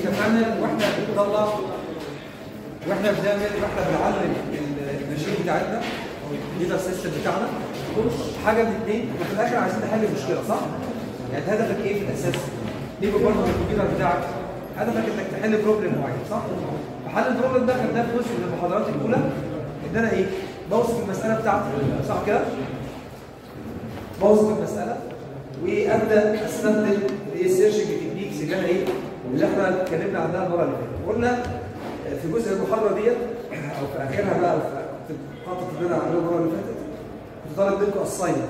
اتفقنا واحنا بنطلع واحنا بنعمل واحنا بنعلم الماشين بتاعتنا او الكمبيوتر سيستم بتاعنا حاجه من اثنين وفي الاخر عايزين نحل مشكله صح؟ يعني هدفك ايه في الاساس؟ ليه برضه الكمبيوتر بتاعك؟ هدفك انك تحل بروبلم معين صح؟ فحل البروبلم ده خدناه في جزء من المحاضرات الاولى ان انا ايه؟ بوصف المساله بتاعتي صح كده؟ بوصف المساله وابدا استخدم السيرشنج تكنيكس اللي انا ايه؟ اللي احنا اتكلمنا عنها المره اللي فاتت. قلنا في جزء المحاضره ديت او في اخرها بقى كنت حاطط ان انا اعمله المره اللي فاتت كنت طالب منكم اساينمنت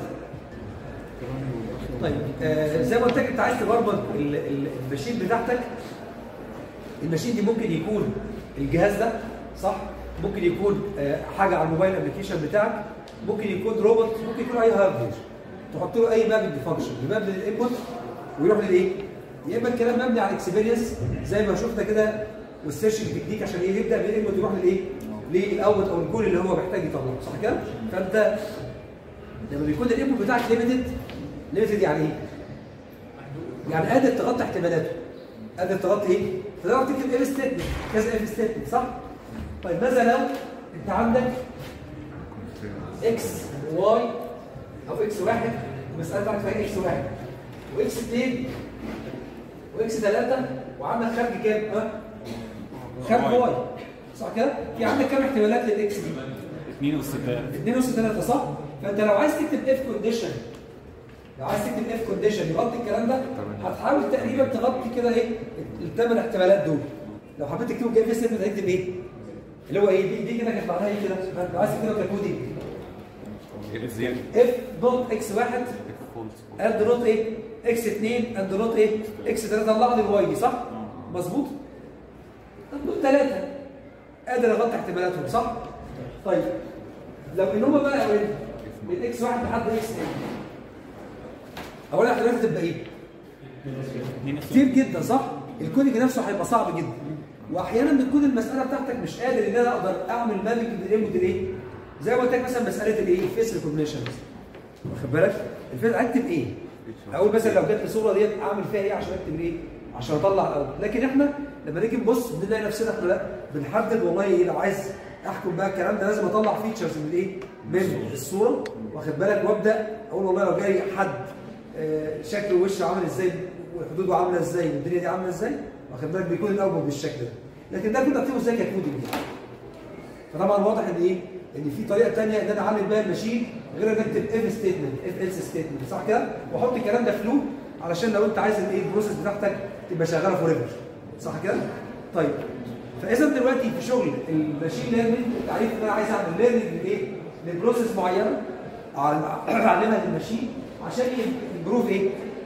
طيب آه زي ما قلت لك انت عايز تبرمج ال- ال- الماشين بتاعتك الماشين دي ممكن يكون الجهاز ده صح ممكن يكون آه حاجه على الموبايل ابلكيشن بتاعك ممكن يكون روبوت ممكن يكون اي هاردوير تحط له اي مابنج فانكشن مبني للانبوت ويروح للايه؟ يا اما الكلام مبني على الاكسبيرينس زي ما شفنا كده والسيرشنج تكنيك عشان ايه يبدا بالانبوت يروح للايه؟ للاوت او الجول اللي هو محتاج يطلعه صح كده؟ فانت لما بيكون الانبوت بتاعك ليميتد ليميتد يعني ايه؟ يعني قادر تغطي احتمالاته قادر تغطي ايه؟ تقدر تكتب اف ستيتمنت كذا اف ستيتمنت صح؟ طيب ماذا لو انت عندك اكس واي او اكس واحد المساله بتاعتك فيها اكس واحد واكس اثنين واكس ثلاثه وعندك خارج كام؟ ها؟ خارج واي صح كده؟ في عندك كام احتمالات للاكس دي؟ اثنين والستات 2 و 3 صح؟ فانت لو عايز تكتب اف كونديشن لو عايز تكتب اف كونديشن يغطي الكلام ده هتحاول تقريبا تغطي كده ايه الثمان احتمالات دول لو حبيت تكتبه كاف ستيتمنت هتكتب ايه؟ اللي هو ايه دي, دي كده كانت معناها ايه كده؟ لو عايز تكتبها ككودي زيرو اف دوت اكس واحد اند دوت ايه؟ اكس 2 اند دوت ايه؟ اكس 3 طلع لي الواي دي صح؟ مظبوط؟ طب دول ثلاثه قادر اغطي احتمالاتهم صح؟ طيب لو ان هم بقى من من اكس واحد لحد اكس 2 اولا احتمالات تبقى ايه؟ كتير جدا صح؟ الكودنج نفسه هيبقى صعب جدا واحيانا بتكون المساله بتاعتك مش قادر ان انا اقدر اعمل مابنج للانبوت الايه؟ زي ما قلت لك مثلا مساله الايه؟ الفيس ريكوجنيشن واخد بالك؟ الفيس اكتب ايه؟ اقول مثلا لو جت لي صوره ديت اعمل فيها ايه عشان اكتب ايه؟ عشان اطلع الاول لكن احنا لما نيجي نبص بنلاقي نفسنا احنا لا بنحدد والله ايه لو عايز احكم بقى الكلام ده لازم اطلع فيتشرز من الايه؟ من الصوره واخد بالك وابدا اقول والله لو جاي حد آه، شكله وشه عامل ازاي وحدوده عامله ازاي والدنيا دي عامله ازاي واخد بالك بيكون الاول بالشكل ده لكن ده كنت اكتبه ازاي ككودنج فطبعا واضح ان ايه؟ ان في طريقه ثانيه ان انا اعلم بيها الماشين غير ان اكتب اف ستيتمنت اف else ستيتمنت صح كده؟ واحط الكلام ده فلو علشان لو انت عايز الايه البروسيس بتاعتك تبقى شغاله فور ايفر صح كده؟ طيب فاذا دلوقتي في شغل الماشين ليرنينج انت عارف ان انا عايز اعمل ليرنينج لايه؟ لبروسيس معينه أعلم- اعلمها للماشين عشان يمبروف ايه؟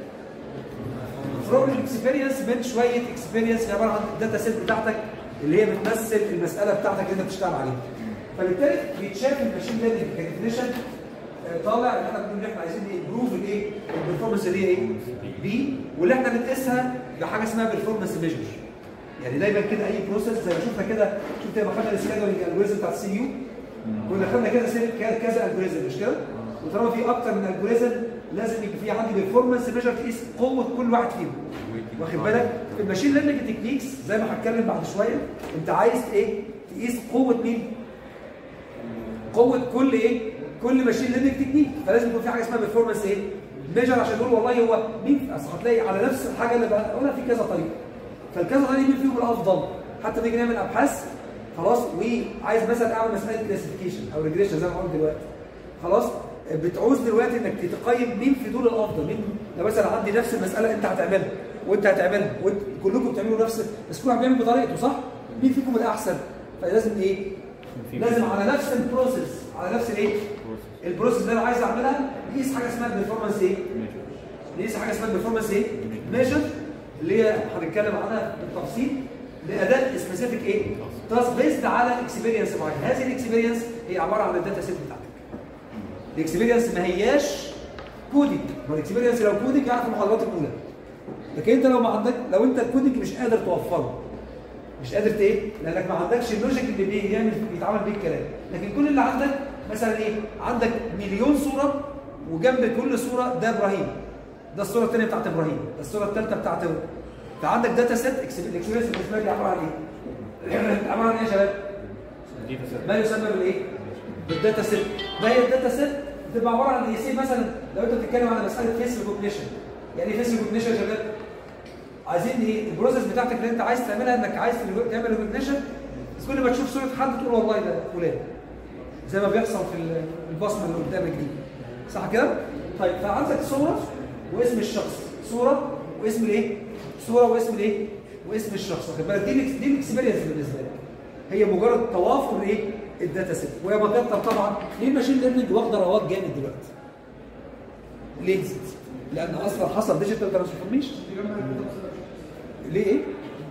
فروم الاكسبيرينس من شويه اكسبيرينس عباره عن الداتا سيت بتاعتك اللي هي بتمثل المساله بتاعتك اللي انت بتشتغل عليها. فبالتالي بيتشاف الماشين ليرنينج كديفينيشن طالع ان احنا بنقول ان احنا عايزين امبروف الايه؟ البرفورمانس اللي هي ايه؟ بي واللي احنا بنقيسها بحاجه اسمها برفورمانس ميجر. يعني دايما كده اي بروسيس زي ما شفنا كده شفت لما خدنا السكادولينج الجوريزم بتاع السي يو كنا خدنا كده سي- كذا- كذا الجوريزم مش كده؟ وطالما في اكتر من الجوريزم لازم يبقى في عندي برفورمانس ميجر تقيس قوه كل واحد فيهم. واخد بالك؟ في الماشين ليرنينج تكنيكس زي ما هتكلم بعد شويه انت عايز ايه؟ تقيس قوه مين؟ قوه كل ايه؟ كل ماشين ليرنينج تكنيك فلازم يكون في حاجه اسمها برفورمانس ايه؟ ميجر عشان تقول والله هو مين اصل هتلاقي على نفس الحاجه اللي بقولها في كذا طريقه فالكذا طريقه مين فيهم الافضل؟ حتى نيجي نعمل ابحاث خلاص وعايز مثلا اعمل مساله كلاسيفيكيشن او ريجريشن زي ما قلت دلوقتي خلاص بتعوز دلوقتي انك تقيم مين في دول الافضل مين لو مثلا عندي نفس المساله انت هتعملها وانت هتعملها وانت كلكم بتعملوا نفس بس كل واحد بيعمل بطريقته صح؟ مين فيكم الاحسن؟ فلازم ايه؟ لازم على نفس البروسيس على نفس الايه؟ البروسيس اللي انا عايز اعملها نقيس حاجه اسمها البرفورمانس ايه؟ نقيس حاجه اسمها البرفورمانس ايه؟ ميجر اللي هي هنتكلم عنها بالتفصيل لاداء سبيسيفيك ايه؟ تاسك بيزد على اكسبيرينس معين، هذه الاكسبيرينس هي عباره عن الداتا سيت بتاعتك. الاكسبيرينس ما هياش كودنج، ما الاكسبيرينس لو كودنج يعرف المحاضرات الاولى. لكن انت لو ما عندك لو انت الكودنج مش قادر توفره مش قادر ت- ايه؟ لانك ما عندكش اللوجيك اللي بيعمل بيتعمل بيه الكلام، لكن كل اللي عندك مثلا ايه؟ عندك مليون صوره وجنب كل صوره ده ابراهيم. ده الصوره الثانيه بتاعت ابراهيم، ده الصوره الثالثه بتاعت فعندك داتا سيت الاكسبيرينس بالنسبه لي عباره عن ايه؟ عباره عن ايه يا شباب؟ دي تسلل. ما يسمى بالايه؟ بالداتا سيت ما هي الداتا سيت بتبقى عباره عن ايه؟ سي مثلا لو انت بتتكلم عن مساله فيس ريكوجنيشن يعني ايه فيس ريكوجنيشن يا شباب؟ عايزين ايه؟ البروسيس بتاعتك اللي انت عايز تعملها انك عايز تعمل ريكوجنيشن بس كل ما تشوف صوره حد تقول والله ده فلان زي ما بيحصل في ال- البصمه اللي قدامك دي صح كده؟ طيب فعندك صوره واسم الشخص صوره واسم الايه؟ صوره واسم الايه؟ واسم الشخص واخد بالك دي الإكس- دي الاكسبيرينس بالنسبه لك هي مجرد توافر ايه؟ الداتا سيت وهي بتكتر طبعا ليه الماشين ليرنينج واخده رواج جامد دلوقتي؟ ليه؟ لان اصلا حصل ديجيتال ترانسفورميشن ليه ايه؟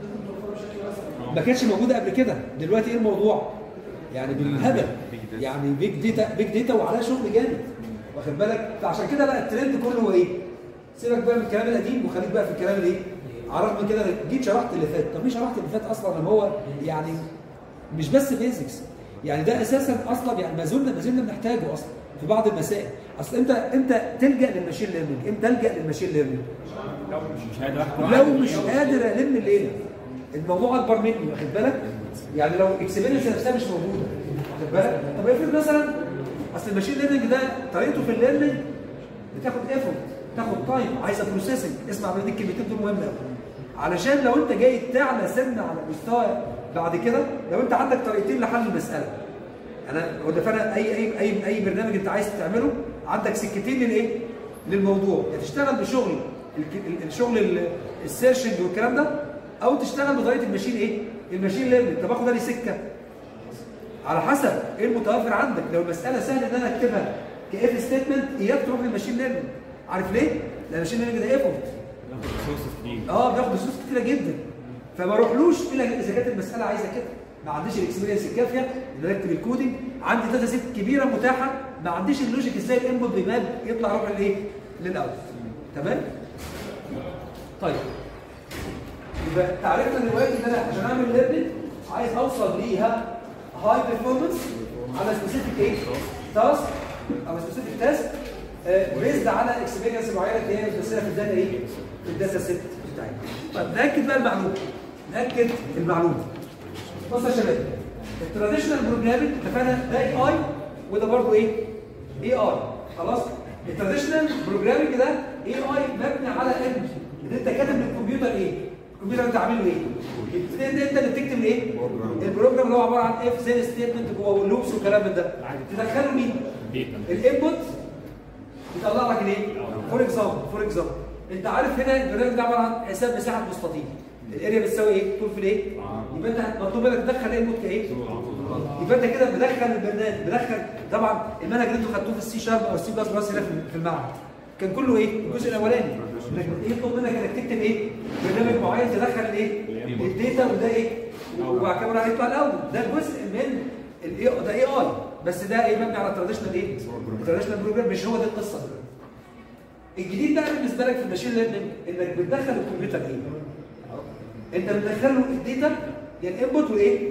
ما كانتش موجوده قبل كده دلوقتي ايه الموضوع؟ يعني بالهبل يعني بيج داتا بيج داتا وعليها شغل جامد واخد بالك فعشان كده بقى الترند كله هو ايه؟ سيبك بقى من الكلام القديم وخليك بقى في الكلام الايه؟ على الرغم من كده جيت شرحت اللي فات طب ليه شرحت اللي فات اصلا لما هو يعني مش بس بيزكس يعني ده اساسا اصلا يعني ما زلنا ما زلنا بنحتاجه اصلا في بعض المسائل اصل انت انت تلجا للماشين ليرنينج امتى تلجا للماشين ليرنينج مش قادر احكم لو مش قادر الم الليله الموضوع اكبر مني واخد بالك يعني لو اكسبيرينس نفسها مش موجوده واخد بالك طب افرض مثلا اصل الماشين ليرنينج ده طريقته في الليرنينج بتاخد ايفورت تاخد تايم عايزه بروسيسنج اسمع مني الكلمتين دول مهمه قوي علشان لو انت جاي تعلى سنه على مستوى بعد كده لو انت عندك طريقتين لحل المساله انا هو ده فانا اي اي اي اي برنامج انت عايز تعمله عندك سكتين للايه؟ للموضوع يا تشتغل بشغل الك- ال- الشغل ال- السيرشنج والكلام ده او تشتغل بطريقه الماشين ايه؟ الماشين ليرنينج طب اخد انهي سكه؟ على حسب ايه المتوفر عندك لو المساله سهله ان انا اكتبها كاف ستيتمنت اياك تروح للماشين ليرنينج عارف ليه؟ لان الماشين ليرنينج ده ايفورت بياخد ريسورسز كتير اه بياخد فلوس كتيره جدا فما اروحلوش الا اذا كانت المساله عايزه كده ما عنديش الاكسبيرينس الكافيه ان انا اكتب الكودنج عندي داتا سيت كبيره متاحه ما عنديش اللوجيك ازاي الانبوت بيماب يطلع يروح لايه؟ للاوت تمام؟ طيب يبقى تعرفنا دلوقتي ان انا عشان اعمل ليرنينج عايز اوصل ليها هاي بيرفورمانس على سبيسيفيك ايه؟ تاسك او سبيسيفيك تاسك بيزد على اكسبيرينس معينه اللي هي متمثله في الداتا ايه؟ في الداتا سيت بتاعتي. طيب ناكد بقى المعلومه ناكد المعلومه. بصوا يا شباب التراديشنال بروجرامينج اتفقنا ده اي اي وده برضه ايه؟ اي اي خلاص؟ التراديشنال بروجرامينج ده اي اي مبني على ان ان انت كاتب للكمبيوتر ايه؟ الكمبيوتر انت عامله ايه؟ انت انت اللي بتكتب الايه؟ البروجرام اللي هو عباره عن اف زي ستيتمنت جوه واللوبس والكلام من ده تدخله مين؟ ديتا الانبوت يطلع لك الايه؟ فور اكزامبل فور اكزامبل انت عارف هنا البرنامج ده عباره عن حساب مساحه مستطيل الاريا بتساوي ايه؟ طول في الايه؟ يبقى انت مطلوب منك تدخل انبوت كايه؟ يبقى انت كده مدخل البرنامج مدخل طبعا المنهج اللي انتوا خدتوه في السي شارب او السي بلس بلس هنا في- في المعهد كان كله ايه؟ الجزء الاولاني انك يطلب منك انك تكتب ايه؟ برنامج معين تدخل الايه؟ الداتا وده ايه؟ وبعد كده راح يطلع الاول ده جزء من الاي ده اي اي بس ده ايه مبني على التراديشنال ايه؟ التراديشنال بروجرام مش هو دي القصه الجديد بقى بالنسبه لك في الماشين ليرنينج انك بتدخل الكمبيوتر ايه؟ انت بتدخل له الداتا يا الانبوت وايه؟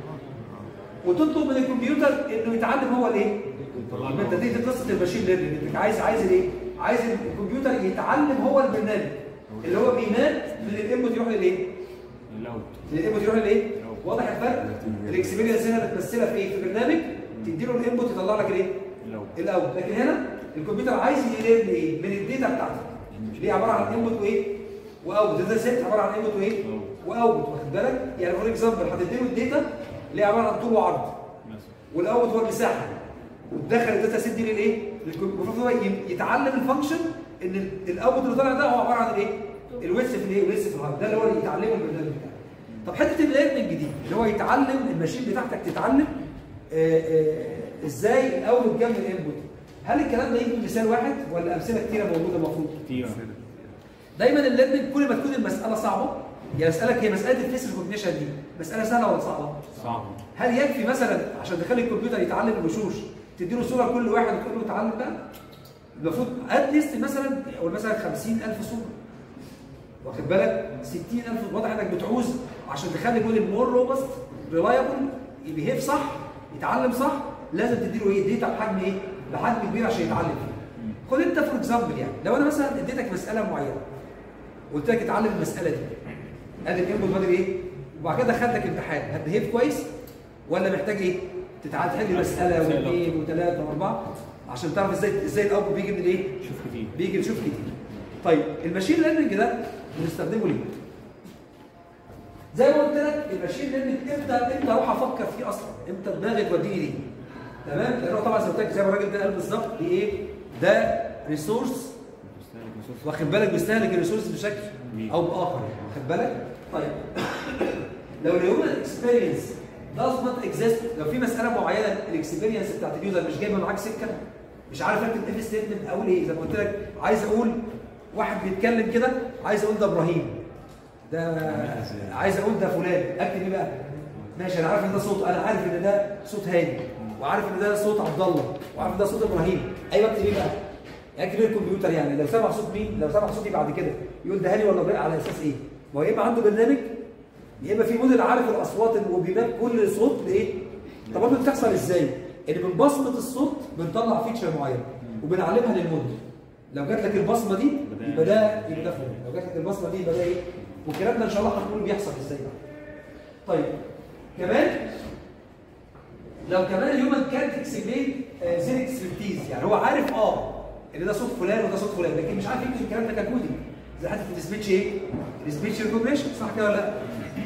وتطلب من الكمبيوتر انه يتعلم هو الايه؟ يبقى انت دي دي قصه الماشين ليرنينج انك عايز عايز الايه؟ عايز الكمبيوتر يتعلم هو البرنامج اللي هو بينات من الانبوت يروح للايه؟ الاوت الانبوت يروح لايه؟ واضح الفرق؟ الاكسبيرينس هنا بتمثلها في ايه؟ في برنامج تديله الانبوت يطلع لك الايه؟ الاوت الاول لكن هنا الكمبيوتر عايز يلم ايه؟ من الداتا بتاعته ليه عباره عن انبوت وايه؟ واوت داتا سيت عباره عن انبوت وايه؟ واوت واخد بالك؟ يعني فور اكزامبل هتديله الداتا اللي هي عباره عن طول وعرض مثلا والاوت هو المساحه وتدخل الداتا سيت دي للايه؟ للكم- المفروض هو ي- يتعلم الفانكشن ان ال- الاوت اللي طالع ده هو عباره عن الايه؟ الويتس في الايه؟ الويتس في الهارد ده اللي هو اللي يتعلمه البرنامج بتاعه. طب حته الليرنينج دي اللي هو يتعلم الماشين بتاعتك تتعلم آه، آه، ازاي الاوت جنب الانبوت هل الكلام ده يجي من مثال واحد ولا امثله كتيره موجوده المفروض؟ كتير دايما الليرنينج كل ما تكون المساله صعبه يعني اسالك هي مساله الفيس ريكوجنيشن دي مساله سهله ولا صعبه؟ صعب هل يكفي مثلا عشان تخلي الكمبيوتر يتعلم الوشوش تديله صوره لكل واحد وتقول له اتعلم بقى؟ المفروض اتليست مثلا او مثلا 50000 صوره واخد بالك 60000 واضح انك بتعوز عشان تخلي موديل مور روبست ريلايبل يبيهيف صح يتعلم صح لازم تديله ايه داتا بحجم ايه؟ بحجم كبير عشان يتعلم فيه. خد انت فور اكزامبل يعني لو انا مثلا اديتك مساله معينه قلت لك اتعلم المساله دي ادي الانبوت وادي الايه وبعد كده خد لك امتحان هتبهيف كويس ولا محتاج ايه تتعاد تحل مساله مسألة. واثنين وثلاثه واربعه عشان تعرف ازاي ازاي الاوتبوت بيجي من الايه شوف كتير بيجي نشوف كتير طيب الماشين ليرنينج ده بنستخدمه ليه زي ما قلت لك الماشين ليرنينج امتى امتى اروح افكر فيه اصلا امتى دماغي توديني ليه تمام لان هو طبعا زي ما قلت لك زي ما الراجل ده قال بالظبط دي ايه ده ريسورس مستهلك ريسورس واخد بالك بيستهلك الريسورس بشكل او باخر واخد بالك طيب لو الهيومن اكسبيرينس does not exist لو في مساله معينه الاكسبيرينس بتاعت اليوزر مش جايبه معاك سكه مش عارف اكتب اف ستيتمنت اقول ايه زي ما قلت لك عايز اقول واحد بيتكلم كده عايز اقول ده ابراهيم ده عايز اقول ده فلان اكتب ايه بقى ماشي انا عارف ان ده صوت انا عارف ان ده صوت هاني وعارف ان ده صوت عبد الله وعارف ان ده صوت ابراهيم ايوه اكتب ايه بقى اكتب ايه الكمبيوتر يعني لو سمع صوت مين لو سمع صوتي بعد كده يقول ده هاني ولا ابراهيم على اساس ايه ما هو يا اما عنده برنامج يا اما في موديل عارف الاصوات وبيماب كل صوت لايه طب برضه بتحصل ازاي ان من بصمه الصوت بنطلع فيتشر معين وبنعلمها للموديل لو جات لك البصمه دي يبقى ده يبقى ده فلان لو جات لك البصمه دي يبقى ده ايه والكلام ده ان شاء الله هنقول بيحصل ازاي بقى طيب كمان لو كمان الهيومن كانت اكسبلين زين اكسبرتيز يعني هو عارف اه ان ده صوت فلان وده صوت فلان لكن مش عارف يكتب الكلام ده ككودنج زي حته السبيتش ايه؟ السبيتش ريكوجنيشن صح كده ولا لا؟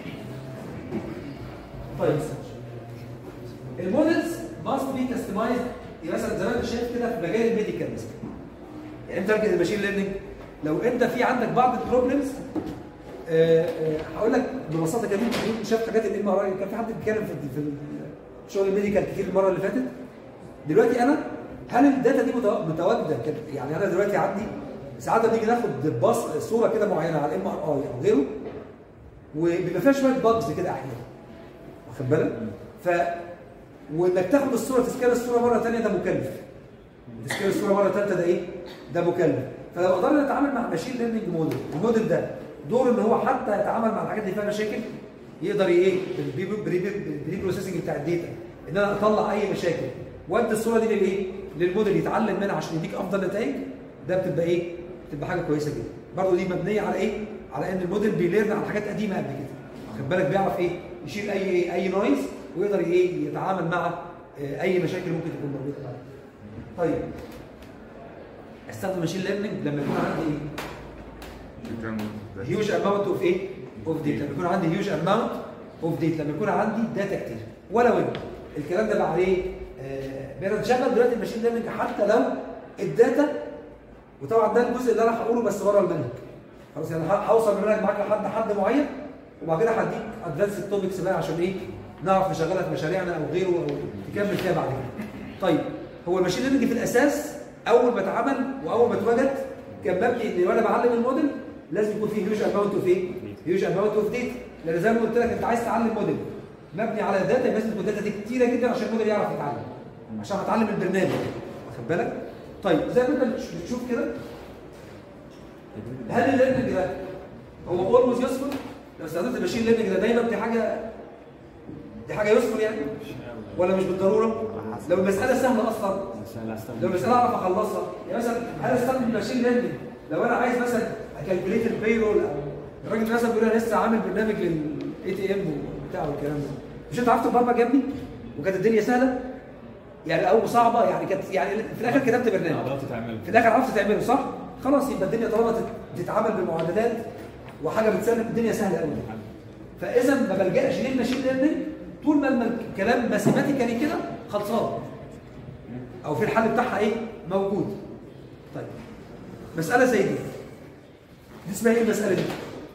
طيب المودلز ماست بي كاستمايز مثلا زي ما انت شايف كده في مجال الميديكال مثلا يعني انت راجل الماشين ليرنينج لو انت في عندك بعض البروبلمز هقول لك ببساطه كده ممكن شاف حاجات الام ار اي كان في حد بيتكلم في في شغل الميديكال كتير المره اللي فاتت دلوقتي انا هل الداتا دي متو- متواجده كده يعني انا دلوقتي عندي ساعات بنيجي ناخد باص صوره كده معينه على الام ار اي او غيره وبيبقى فيها شويه باجز كده احيانا واخد بالك؟ ف وانك تاخد الصوره تسكان الصوره مره ثانيه ده مكلف تسكان الصوره مره ثالثه ده ايه؟ ده مكلف فلو قدرنا نتعامل مع ماشين ليرنينج موديل الموديل ده دور ان هو حتى يتعامل مع الحاجات اللي فيها مشاكل يقدر ايه بالبري بروسيسنج بتاع الداتا ان انا اطلع اي مشاكل وادي الصوره دي للايه؟ للموديل يتعلم منها عشان يديك افضل نتائج ده بتبقى ايه؟ بتبقى حاجه كويسه جدا برضه دي مبنيه على ايه؟ على ان الموديل بيليرن على حاجات قديمه قبل كده خد بالك بيعرف ايه؟ يشيل اي اي نويز ويقدر ايه يتعامل مع آه، اي مشاكل ممكن تكون موجوده معاه. طيب استخدم ماشين ليرنينج لما يكون عندي ايه؟ هيوج اماونت اوف ايه؟ اوف ديتا لما يكون عندي هيوج اماونت اوف ديتا لما يكون عندي داتا كتير ولو ان الكلام ده بقى عليه آه، بنشغل دلوقتي الماشين ليرنينج حتى لو الداتا وطبعا ده الجزء اللي انا هقوله بس بره المنهج خلاص يعني ه- هوصل بالمنهج معاك لحد حد معين وبعد كده هديك ادفانس توبكس بقى عشان ايه نعرف نشغلها في مشاريعنا او غيره او تكمل فيها بعد كده. طيب هو الماشين ليرنينج في الاساس اول ما اتعمل واول ما اتوجد كان مبني ان وانا بعلم الموديل لازم يكون فيه هيوج اماونت اوف ايه؟ هيوج اماونت اوف ديتا لان زي ما قلت لك انت عايز تعلم موديل مبني على داتا لازم تكون داتا دي كتيره جدا عشان الموديل يعرف يتعلم عشان هتعلم البرنامج واخد بالك؟ طيب زي ما انت بتش- بتشوف كده هل الليرنينج ده هو اولويز يوسفول؟ لو استخدمت الماشين ليرنينج ده دايما دي حاجه دي حاجه يوسفول يعني ولا مش بالضروره؟ لو المساله سهله اصلا بس لا استخدم لو المساله اعرف اخلصها يعني مثلا انا استخدم الماشين ليرنينج لو انا عايز مثلا اكالكوليت البيرول او الراجل مثلا بيقول انا لسه عامل برنامج للاي تي ام وبتاع والكلام ده مش انت عرفت تبرمج يا ابني وكانت الدنيا سهله يعني او صعبه يعني كانت يعني في الاخر كتبت برنامج قدرت تعمله في الاخر عرفت تعمله صح؟ خلاص يبقى الدنيا طالما تت- تتعامل بمعادلات وحاجه بتسلم الدنيا سهله قوي فاذا ما بلجاش للماشين ليرنينج طول ما الم- الكلام ماثيماتيكالي كده خلصان او في الحل بتاعها ايه؟ موجود طيب مساله زي دي دي اسمها ايه المساله دي؟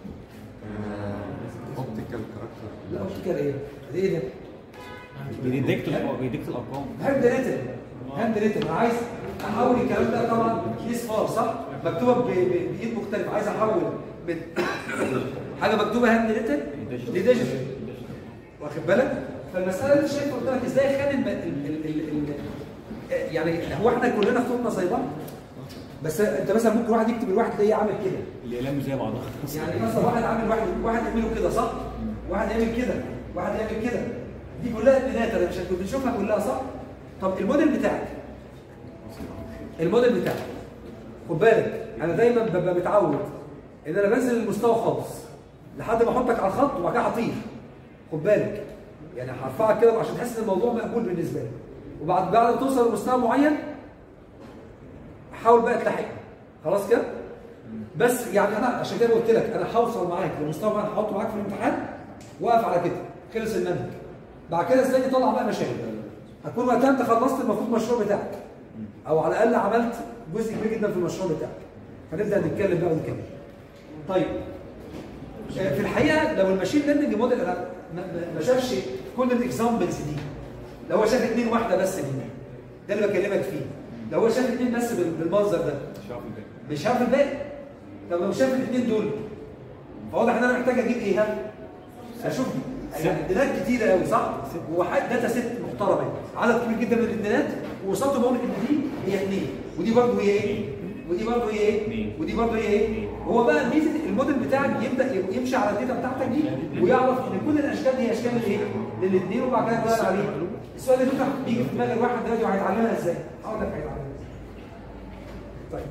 اوبتيكال كاركتر لا اوبتيكال ايه؟ دي ايه ده؟ بيديكت الأرقام- بيديكت الارقام هاند ريتن هاند ريتن انا عايز احول الكلام ده طبعا دي صفار صح؟ مكتوبه ب- ب- بايد مختلفه عايز احول من حاجه مكتوبه هاند ريتن لديجيتال واخد بالك؟ فالمساله اللي شايف قلت لك ازاي اخلي الم... ال... ال... ال... ال... يعني هو احنا كلنا خطوطنا زي بعض بس انت مثلا ممكن واحد يكتب الواحد تلاقيه عامل كده الاقلام مش زي بعضها يعني مثلا واحد عامل واحد واحد يعمله كده صح؟ واحد يعمل كده واحد يعمل كده دي كلها اتنينات انا مش هنكون بنشوفها كلها صح؟ طب الموديل بتاعك الموديل بتاعك خد بالك انا دايما ببقى متعود ان انا بنزل المستوى خالص لحد ما احطك على الخط وبعد كده هطير خد بالك يعني هرفعك كده عشان تحس ان الموضوع مقبول بالنسبه لك وبعد بعد ما توصل لمستوى معين حاول بقى تلحق خلاص كده بس يعني انا عشان كده قلت لك انا هوصل معاك لمستوى معين هحطه معاك في الامتحان واقف على كده خلص المنهج بعد كده ازاي تطلع بقى مشاكل هتكون وقتها انت خلصت المفروض المشروع بتاعك او على الاقل عملت جزء كبير جدا في المشروع بتاعك فنبدا نتكلم بقى ونكمل طيب آه، في الحقيقه لو الماشين ليرنينج موديل أنا ما- ما- ما شافش كل الاكزامبلز دي لو هو شاف اثنين واحده بس دي ده اللي بكلمك فيه لو هو شاف اثنين بس بال- بالمنظر ده مش عارف الباقي مش عارف الباقي طب لو شاف الاثنين دول فواضح ان انا محتاج اجيب ايه ها؟ اشوف يعني اثنينات كتيره قوي صح؟ وواحد داتا ست محترمه عدد كبير جدا من الاثنينات ووصلت بقول ان دي هي اثنين ودي برضه هي ايه؟ ودي برضه هي ايه؟ اثنين. ودي برضه هي ايه؟ هو بقى ميزه الموديل بتاعك يبدا يمشي على الداتا بتاعتك دي ويعرف ان كل الاشكال دي هي اشكال الايه؟ للاثنين وبعد كده يغير عليه السؤال اللي ممكن بيجي في دماغ الواحد دلوقتي وهيتعلمها ازاي؟ هقول لك هيتعلمها ازاي. طيب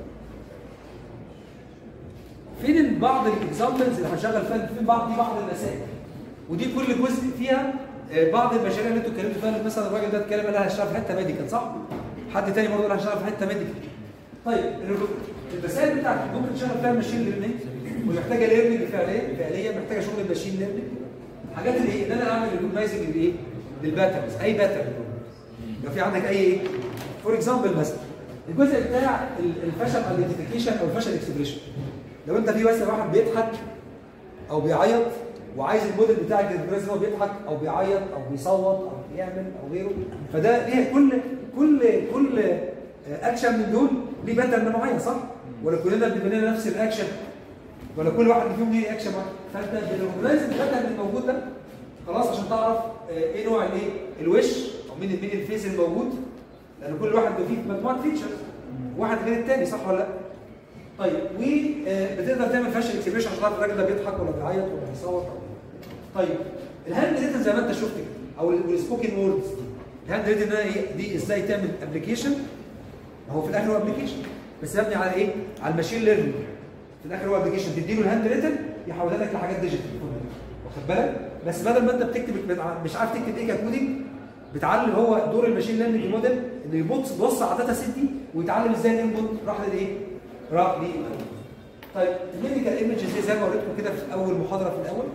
فين بعض الاكزامبلز اللي هنشغل فيها في بعض دي بعض المسائل ودي كل جزء فيها آه، بعض المشاريع اللي انتوا اتكلمتوا فيها مثلا الراجل ده اتكلم قال هشتغل في حته ميديكال صح؟ حد تاني برضه قال هشتغل في حته ميديكال طيب المسائل بتاعتك ممكن تشتغل فيها ماشين ليرنينج ومحتاجه ليرنينج فعليا فعليا محتاجه شغل الماشين ليرنينج الحاجات اللي ايه؟ ان انا اعمل ريكوجنايزنج للايه؟ للباترنز اي باترن لو في عندك اي ايه؟ فور اكزامبل مثلا الجزء بتاع ال- الفشل ايدنتيفيكيشن او الفشل اكسبريشن لو انت في مثلا واحد بيضحك او بيعيط وعايز الموديل بتاعك يتبرز هو بيضحك او بيعيط او بيصوت او بيعمل او غيره فده ليه كل كل كل اكشن من دول ليه باترن معين صح؟ ولا كلنا بنبني لنا نفس الاكشن ولا كل واحد فيهم ليه اكشن معين فانت بتركز الباترن الموجود ده خلاص عشان تعرف آه، ايه نوع الايه الوش او مين مين الفيس الموجود لان كل واحد فيه مجموعه فيتشرز واحد غير التاني صح ولا لا؟ طيب وبتقدر تعمل فاشل اكسبريشن عشان تعرف الراجل ده بيضحك ولا بيعيط ولا بيصوت أو- طيب الهاند ريتن زي ما انت شفت كده او السبوكن ووردز دي الهاند ريتن ده إيه؟ دي ازاي تعمل ابلكيشن هو في الاخر هو ابلكيشن بس مبني على ايه؟ على الماشين ليرنينج في الاخر هو ابلكيشن تديله الهاند ريتن يحولها لك لحاجات ديجيتال واخد بالك؟ بس بدل ما انت بتكتب مش عارف تكتب ايه ككودنج بتعلم هو دور الماشين ليرنينج موديل انه يبص بص على الداتا سيت دي ويتعلم ازاي الانبوت راح للايه؟ راح ليه طيب الميديكال ايمجز زي ما وريتكم كده في اول محاضره في الاول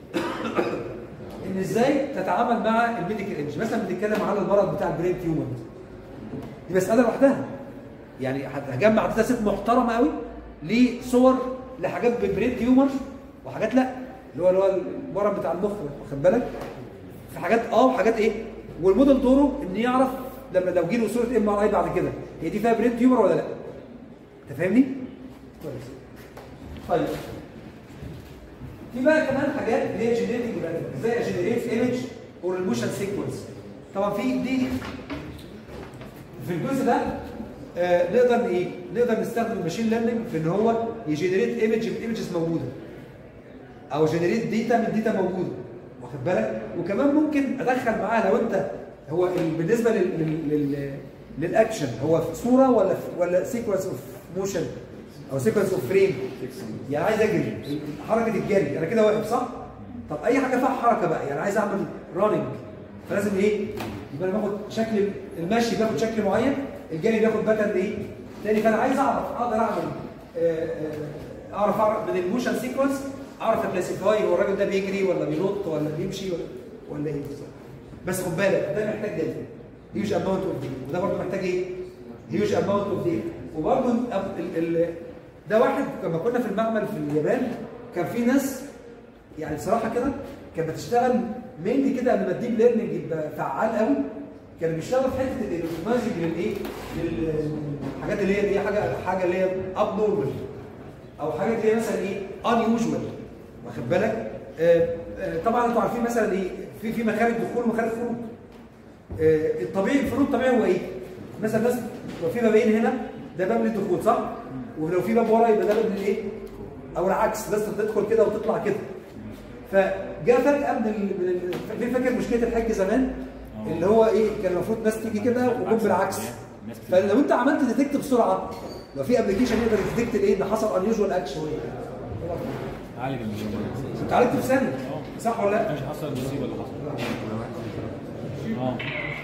ان ازاي تتعامل مع الميديكال ايمج مثلا بنتكلم على المرض بتاع البرين تيومر دي مساله لوحدها يعني هجمع داتا سيت محترمه قوي لصور لحاجات بالبرين تيومر وحاجات لا اللي هو اللي هو المرض بتاع المخ واخد بالك في حاجات اه وحاجات ايه والموديل دوره ان يعرف لما لو جه له صوره ام ار اي بعد كده هي دي فيها برين تيومر ولا لا انت فاهمني كويس طيب في بقى كمان حاجات اللي هي جينيريتنج ازاي اجنريت ايمج اور الموشن سيكونس طبعا في دي في الجزء ده آه نقدر ايه نقدر نستخدم الماشين ليرنينج في ان هو يجنريت ايمج من ايمجز موجوده او جنريت داتا من داتا موجوده واخد بالك وكمان ممكن ادخل معاه لو انت هو ال- بالنسبه لل لل لل للاكشن هو في صوره ولا في ولا سيكونس اوف موشن او سيكونس اوف فريم يعني عايز اجري حركه الجري انا كده واقف صح طب اي حاجه فيها حركه بقى يعني عايز اعمل راننج فلازم ايه يبقى انا باخد شكل المشي بياخد شكل معين الجري بياخد باترن ايه تاني فانا عايز اعرف اقدر اعمل آه، آه، اعرف اعرف من الموشن سيكونس اعرف اكلاسيفاي هو الراجل ده بيجري ولا بينط ولا بيمشي ولا ولا ايه بالظبط بس خد بالك ده محتاج داتا هيوج اماونت اوف داتا وده برضه محتاج ايه هيوج اماونت اوف داتا وبرضه ال- ال- ده واحد لما كنا في المعمل في اليابان كان في ناس يعني بصراحه كده كانت بتشتغل مينلي كده قبل ما الديب ليرنينج يبقى فعال قوي كان بيشتغل في حته الاوتوماتيك للايه؟ للحاجات اللي هي اللي هي حاجه حاجه اللي هي اب نورمال او حاجات اللي هي مثلا ايه؟ ان يوجوال واخد بالك؟ آه، آه، طبعا انتوا عارفين مثلا ايه؟ في في مخارج دخول ومخارج خروج آه، الطبيعي الفروض الطبيعي هو ايه؟ مثلا الناس لو في بابين هنا ده باب للدخول صح؟ ولو في باب ورا يبقى ده باب للايه؟ او العكس الناس تدخل كده وتطلع كده. فجاء فجأة من ال... من ال... في فاكر مشكلة الحج زمان اللي هو ايه كان المفروض ناس تيجي كده وجم بالعكس ناس كتير. فلو انت عملت ديتكت بسرعة لو في ابلكيشن يقدر يديتكت الايه ان حصل انيوجوال اكشن عالج المشكله انت عالجته في ثانيه صح ولا لا؟ مش حصل المصيبه اللي حصلت اه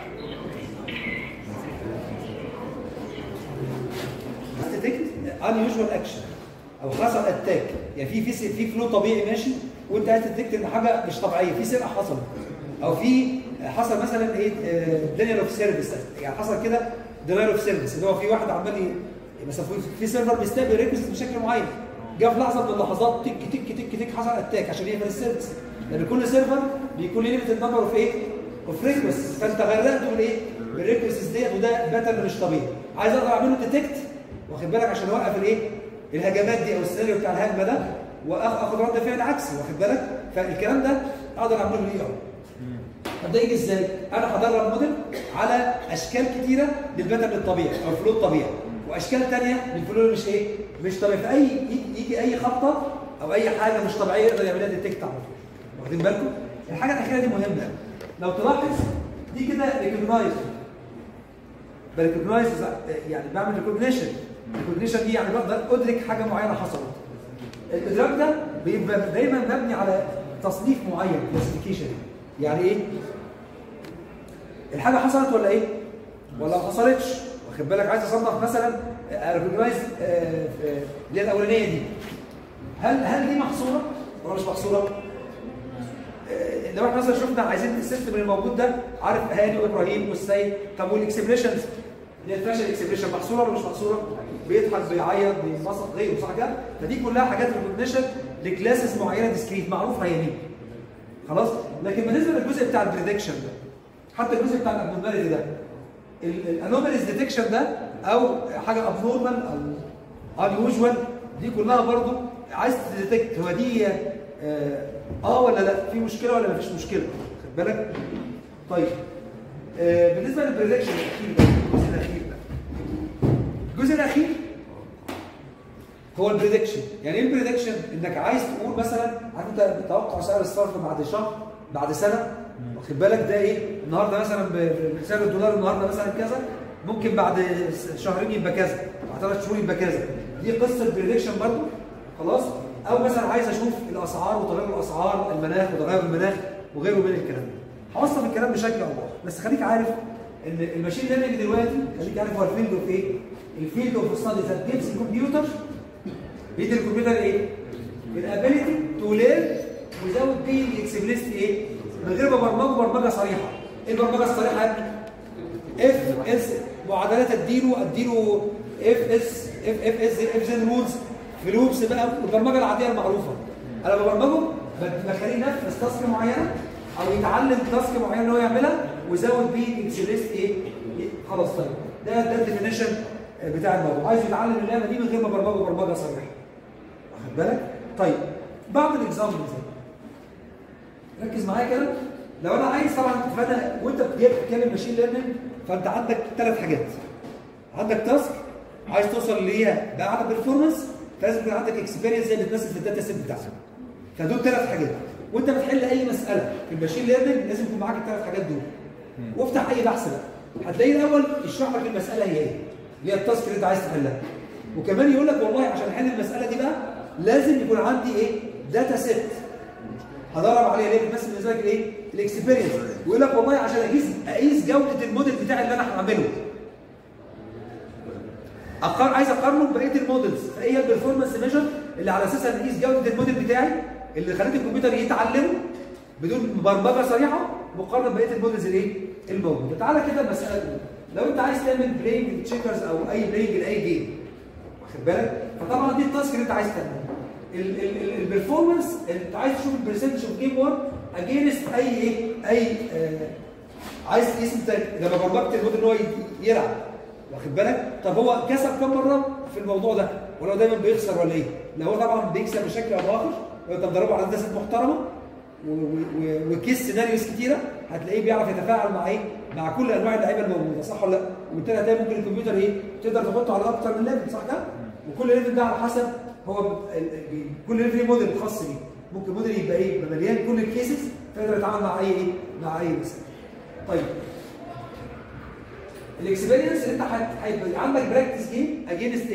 هتديكت ان يوجوال اكشن او حصل اتاك يعني في في في فلو طبيعي ماشي وانت عايز تديكت ان حاجه مش طبيعيه في سرقه حصلت او في حصل مثلا ايه دينيال اوف سيرفيس يعني حصل كده دينيال اوف سيرفيس اللي هو في واحد عمال ي- مثلا في- في سيرفر بيستقبل ريكوست بشكل معين جاء في لحظه من اللحظات تك تك تك تك حصل اتاك عشان يقفل السيرفيس لان كل سيرفر بيكون ليه ليميتد نمبر اوف ايه؟ اوف ريكوست فانت غرقته بالايه؟ بالريكوست ديت وده باترن مش طبيعي عايز اقدر اعمله ديتكت واخد بالك عشان اوقف الايه؟ الهجمات دي او السيناريو بتاع الهجمه ده واخد رد فعل عكسي واخد بالك؟ فالكلام ده اقدر اعمله بالاي اي طب ده يجي ازاي؟ انا هدرب موديل على اشكال كتيره للباترن الطبيعي او الفلو الطبيعي واشكال ثانيه للفلو اللي مش ايه؟ مش طبيعي فاي يجي, يجي اي خبطه او اي حاجه مش طبيعيه يقدر يعملها ديتكت على طول واخدين بالكم؟ الحاجه الاخيره دي مهمه لو تلاحظ دي كده ريكوجنايز بريكوجنايز يعني بعمل ريكوجنيشن ريكوجنيشن دي يعني بقدر ادرك حاجه معينه حصلت الادراك ده بيبقى دايما مبني على تصنيف معين كلاسيفيكيشن يعني ايه الحاجه حصلت ولا ايه ولا ما حصلتش واخد بالك عايز اصنف مثلا ريكوجنايز اللي هي الاولانيه دي هل هل دي محصوره ولا مش محصوره آه، لو احنا مثلا شفنا عايزين السيستم اللي موجود ده عارف هاني وابراهيم والسيد طب والاكسبريشنز اللي هي الفاشل اكسبريشن محصوره ولا مش محصوره؟ بيضحك بيعيط بينبسط غيره صح كده؟ فدي كلها حاجات ريكوجنيشن لكلاسز معينه ديسكريت معروف هي مين خلاص؟ لكن بالنسبه للجزء بتاع البريدكشن ده حتى الجزء بتاع الابنورماليتي ده الانوماليز ديتكشن ده او حاجه ابنورمال او unusual دي كلها برضو عايز تديتكت هو دي اه, آه ولا لا في مشكله ولا مفيش مشكله خد بالك طيب آه بالنسبه للبريدكشن الاخير ده الجزء الاخير ده الجزء الاخير هو البريدكشن يعني ايه البريدكشن انك عايز تقول مثلا عارف انت توقع سعر الصرف بعد شهر بعد سنه واخد بالك ده ايه النهارده مثلا ب- بسعر الدولار النهارده مثلا كذا ممكن بعد شهرين يبقى كذا بعد ثلاث شهور يبقى كذا دي قصه بريدكشن برضو خلاص او مثلا عايز اشوف الاسعار وتغير الاسعار المناخ وتغير المناخ وغيره من الكلام ده هوصف الكلام بشكل او باخر بس خليك عارف ان الماشين ليرنينج دلوقتي خليك عارف هو الفيلد اوف ايه الفيلد اوف ستادي ذات جيفز الكمبيوتر بيدي الكمبيوتر ايه الابيليتي تو ليرن وزود بيه الاكسبليست ايه من غير ما برمجه برمجه صريحه ايه البرمجه الصريحه اف اس معادلات اديله اديله اف اس اف اف اس اف زد رولز في لوبس بقى والبرمجه العاديه المعروفه انا ببرمجه بخليه ينفذ تاسك معينه او يتعلم تاسك معينه ان هو يعملها ويزود بيه الاكسبليست ايه خلاص طيب ده ده الديفينيشن بتاع الموضوع عايز يتعلم اللعبه دي من غير ما برمجه برمجه صريحه واخد بالك طيب بعض الاكزامبلز ركز معايا كده لو انا عايز طبعا فانا وانت بتتكلم ماشين ليرنينج فانت عندك ثلاث حاجات عندك تاسك عايز توصل ليها باعلى بيرفورمانس فلازم يكون عندك اكسبيرينس زي اللي بتمثل في الداتا سيت بتاعك فدول ثلاث حاجات وانت بتحل اي مساله في الماشين ليرنينج لازم يكون معاك الثلاث حاجات دول وافتح اي بحث بقى هتلاقيه الاول يشرح لك المساله هي ايه اللي هي التاسك اللي انت عايز تحلها وكمان يقول لك والله عشان احل المساله دي بقى لازم يكون عندي ايه داتا سيت هدرب عليها ليه بتمثل بالنسبه لك الايه الاكسبيرينس ويقول لك والله عشان اقيس اقيس جوده الموديل بتاعي اللي انا هعمله أقار... عايز اقارنه ببقيه المودلز فايه هي البرفورمانس ميجر اللي على اساسها نقيس جوده الموديل بتاعي اللي خليت الكمبيوتر يتعلمه بدون برمجه صريحه مقارنه ببقيه المودلز الايه الموجوده تعالى كده المساله الاولى لو انت عايز تعمل بلاينج تشيكرز او اي بلاينج لاي جيم واخد بالك فطبعا دي التاسك اللي انت عايز تعمله البرفورمانس انت عايز تشوف البرسنتج اوف جيم وورك اجينست اي ايه اي آه عايز تقيس انت لما برمجت الموديل ان هو يلعب واخد بالك طب هو كسب كم مره في الموضوع ده ولا هو دايما بيخسر ولا ايه لا هو طبعا بيكسب بشكل او باخر لو انت مدربه على داتا محترمه وكيس سيناريوز كتيره هتلاقيه بيعرف يتفاعل مع ايه مع كل انواع اللعيبه الموجوده صح ولا لا وبالتالي هتلاقي ممكن الكمبيوتر ايه تقدر تحطه على اكتر من ليفل صح كده وكل ليفل ده على حسب هو كل ليفل ليه موديل خاص بيه ممكن موديل يبقى ايه يبقى مليان كل الكيسز فيقدر يتعامل مع اي ايه مع اي مثال طيب الاكسبيرينس انت هيبقى عندك براكتس جيم اجينست ايه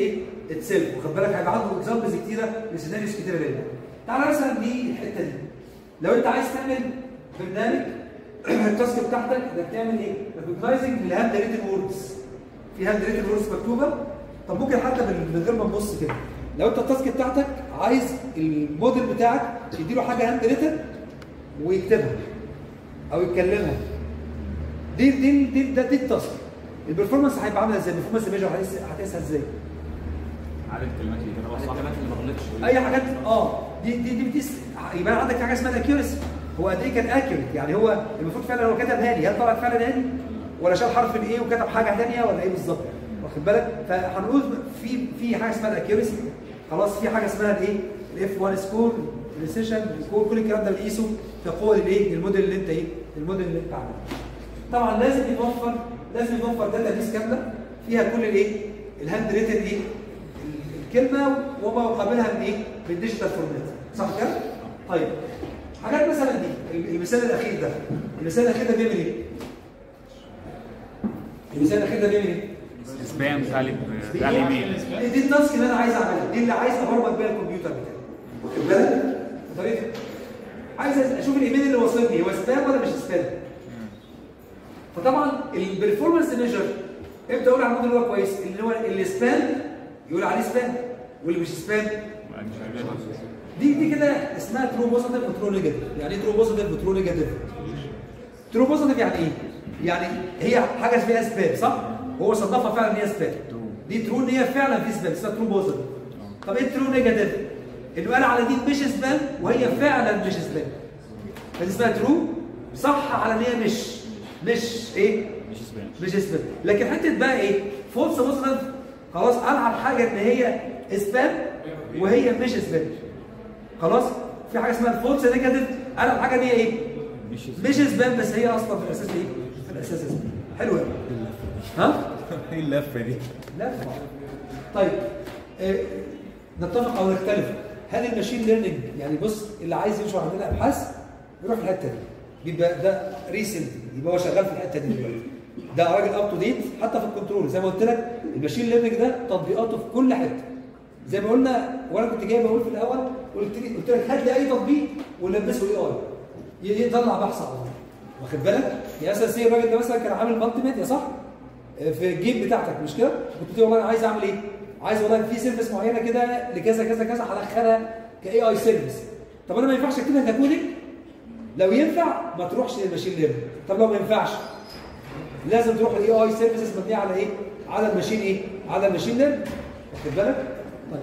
اتسيلف واخد بالك هيبقى عنده اكزامبلز كتيره لسيناريوز كتيره لله تعالى مثلا دي الحته دي لو انت عايز تعمل برنامج التاسك بتاعتك انك تعمل ايه؟ ريكوجنايزنج للهاند ريتن ووردز في هاند ريتن ووردز مكتوبه طب ممكن حتى من من غير ما نبص كده لو انت التاسك بتاعتك عايز الموديل بتاعك يديله حاجه هاند ريتن ويكتبها او يتكلمها دي دي دي ده دي التاسك البرفورمانس هيبقى عامله ازاي؟ البرفورمانس ميجر هتقيسها ازاي؟ عدد الكلمات اللي كتبها صح الكلمات اللي ما غلطش اي حاجات اه دي دي دي بتقيس يبقى عندك حاجه اسمها الاكيورسي هو قد ايه كان اكيوريت يعني هو المفروض فعلا هو كتبها لي هل طلعت فعلا هادي ولا شال حرف الايه وكتب حاجه ثانيه ولا ايه بالظبط واخد بالك فهنقول في في حاجه اسمها الاكيورسي خلاص في حاجه اسمها الايه الاف 1 سكور الريسيشن سكور كل الكلام ده بنقيسه كقوه الايه الموديل اللي انت ايه الموديل اللي انت عامله طبعا لازم يتوفر لازم يتوفر داتا بيس كامله فيها كل الايه الهاند ريتن ايه الكلمه وما يقابلها من ايه من ديجيتال فورمات صح كده طيب حاجات مثلا دي المثال الاخير ده المثال الاخير ده بيعمل ايه المثال الاخير ده بيعمل ايه سبام بتاع ال- بتاع الايميل دي التاسك اللي انا عايز اعملها دي اللي عايز ابرمج بيها الكمبيوتر بتاعي واخد بالك طريقه عايز اشوف الايميل اللي وصلني هو سبام ولا مش سبام فطبعا البرفورمانس ميجر ابدا اقول على الموديل اللي هو كويس اللي هو السبام يقول عليه سبام واللي مش سبام دي دي كده اسمها ترو بوزيتيف وترو نيجاتيف يعني ايه ترو بوزيتيف وترو نيجاتيف ترو بوزيتيف يعني ايه يعني هي حاجه فيها سبام صح هو صنفها فعلا ان هي سبام دي ترو ان هي فعلا في سبام اسمها ترو بوزيتيف طب ايه ترو نيجاتيف انه قال على دي مش سبام وهي فعلا مش سبام فدي اسمها ترو صح على ان هي مش مش ايه مش سبام مش سبام لكن حته بقى ايه فولس بوزيتيف خلاص قال على حاجه ان هي سبام وهي مش سبام خلاص في حاجه اسمها الفولس نيجاتيف قال على حاجه ان هي ايه مش مش سبام بس هي اصلا في الاساس ايه في الاساس سبام حلو قوي ها ايه اللفه دي؟ لا طيب آه، نتفق او نختلف هل الماشين ليرنينج يعني بص اللي عايز ينشر عندنا ابحاث يروح الحته دي بيبقى ده ريسنت يبقى هو شغال في الحته دي دلوقتي ده راجل اب تو ديت حتى في الكنترول زي ما قلت لك الماشين ليرنينج ده تطبيقاته في كل حته زي ما قلنا وانا كنت جاي بقول في الاول قلت لي قلت لك هات لي اي تطبيق ولبسه اي اي يطلع بحث على طول واخد بالك يعني مثلا سي الراجل ده مثلا كان عامل مالتي ميديا صح في الجيم بتاعتك مش كده كنت تقول والله انا عايز اعمل ايه عايز والله في سيرفيس معينه كده لكذا كذا كذا هدخلها كاي اي سيرفيس طب انا ما ينفعش اكتبها ككودنج لو ينفع ما تروحش للماشين ليرنينج طب لو ما ينفعش لازم تروح للاي اي سيرفيسز مبنيه على ايه على الماشين ايه على الماشين ليرنينج واخد بالك طيب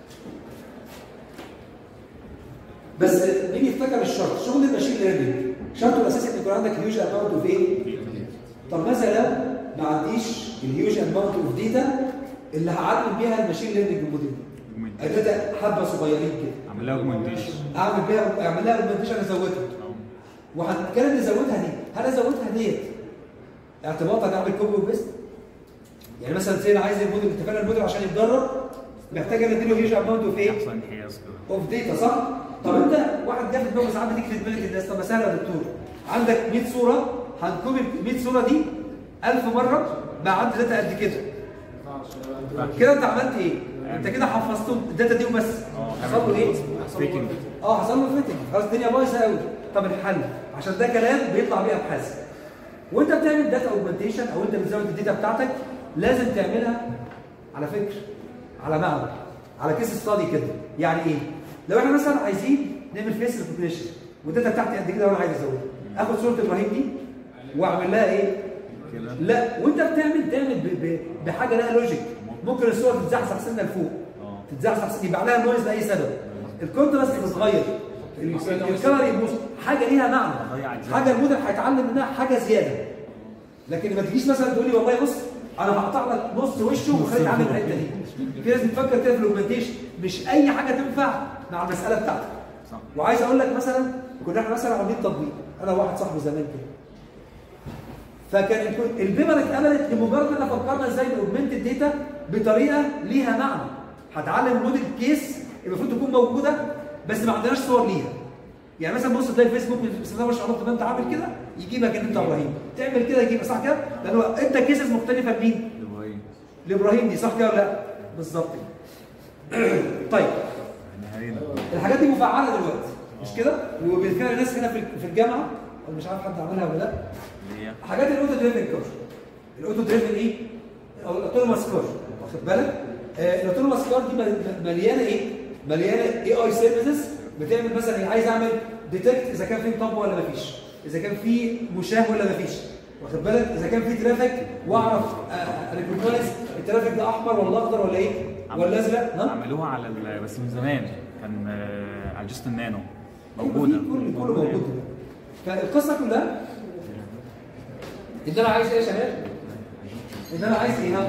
بس مين يفتكر الشرط شغل الماشين ليرنينج شرطه الاساسي ان يكون عندك هيوج اماونت اوف ايه طب مثلا ما عنديش الهيوج اماونت اوف داتا اللي هعلم بيها الماشين ليرنينج موديل داتا حبه صغيرين كده عمل لها اوجمنتيشن اعمل بيها اعمل لها اوجمنتيشن ازودها وهنتكلم نزودها دي هل ازودها ديت اعتباطا اعمل كوبي وبيست يعني مثلا سي انا عايز الموديل اتفقنا الموديل عشان يتدرب محتاج ان اديله هيوج اماونت اوف ايه احسن انحياز كده اوف داتا صح؟ طب انت واحد جاب في دماغه ساعات بتيجي في دماغ الناس طب ما سهله يا دكتور عندك 100 صوره هنكوبي ال 100 صوره دي 1000 مره بقى عندي داتا قد كده كده انت عملت ايه؟ انت كده حفظته الداتا دي وبس حصل له ايه؟ فيتنج اه حصل له فيتنج خلاص الدنيا بايظه قوي طب الحل عشان ده كلام بيطلع بيه ابحاث وانت بتعمل داتا اوجمنتيشن او انت بتزود الداتا بتاعتك لازم تعملها على فكر على معمل على كيس ستادي كده يعني ايه لو احنا مثلا عايزين نعمل فيس ريكوجنيشن والداتا بتاعتي قد كده وانا عايز ازودها اخد صوره ابراهيم دي واعمل لها ايه كده لا وانت بتعمل تعمل ب- ب- بحاجه لها لوجيك ممكن الصوره تتزحزح سنه لفوق اه تتزحزح سنة يبقى عليها نويز لاي سبب الكونتراست بيتغير الكلر يبوظ حاجه ليها معنى ضيع أجزاء. حاجه الموديل هيتعلم منها حاجه زياده لكن ما تجيش مثلا تقول لي والله بص انا هقطع لك نص وشه وخليه يتعلم الحته دي في ناس بتفكر كده في الاوجمنتيشن مش اي حاجه تنفع مع المساله بتاعتك صح وعايز اقول لك مثلا كنا احنا مثلا عاملين تطبيق انا وواحد صاحبي زمان كده فكان الكو- البيبر اتقبلت لمجرد ان فكرنا ازاي نوجمنت الداتا بطريقه ليها معنى هتعلم موديل كيس المفروض تكون موجوده بس ما عندناش صور ليها يعني مثلا بص تلاقي الفيسبوك باستخدام الشعارات طب انت عامل كده يجيبك ان انت ابراهيم تعمل كده يجيبك صح كده لان هو انت كيسز مختلفه لمين؟ ابراهيم لابراهيم دي صح كده ولا لا؟ بالظبط كده. طيب نهاية الحاجات دي مفعله دلوقتي مش كده وبالفعل ناس هنا في في الجامعه أنا مش عارف حد عملها ولا لا اللي هي حاجات الاوتو دريفن كار الاوتو دريفن ايه او الاوتونوماس كار واخد بالك آه الاوتونوماس كار دي مل- مليانه ايه مليانه اي اي سيرفيسز بتعمل مثلا إيه؟ عايز اعمل ديتكت اذا كان في مطب ولا مفيش اذا كان في مشاه ولا مفيش واخد بالك اذا كان في ترافيك واعرف ريكوجنايز الترافيك ده احمر ولا اخضر ولا ايه ولا ازرق ها عملوها على ال... بس من زمان كان آه، على جست النانو موجوده موجودة كل كله موجود فالقصه كلها ان انا عايز ايه يا شباب؟ ان انا عايز ايه ها؟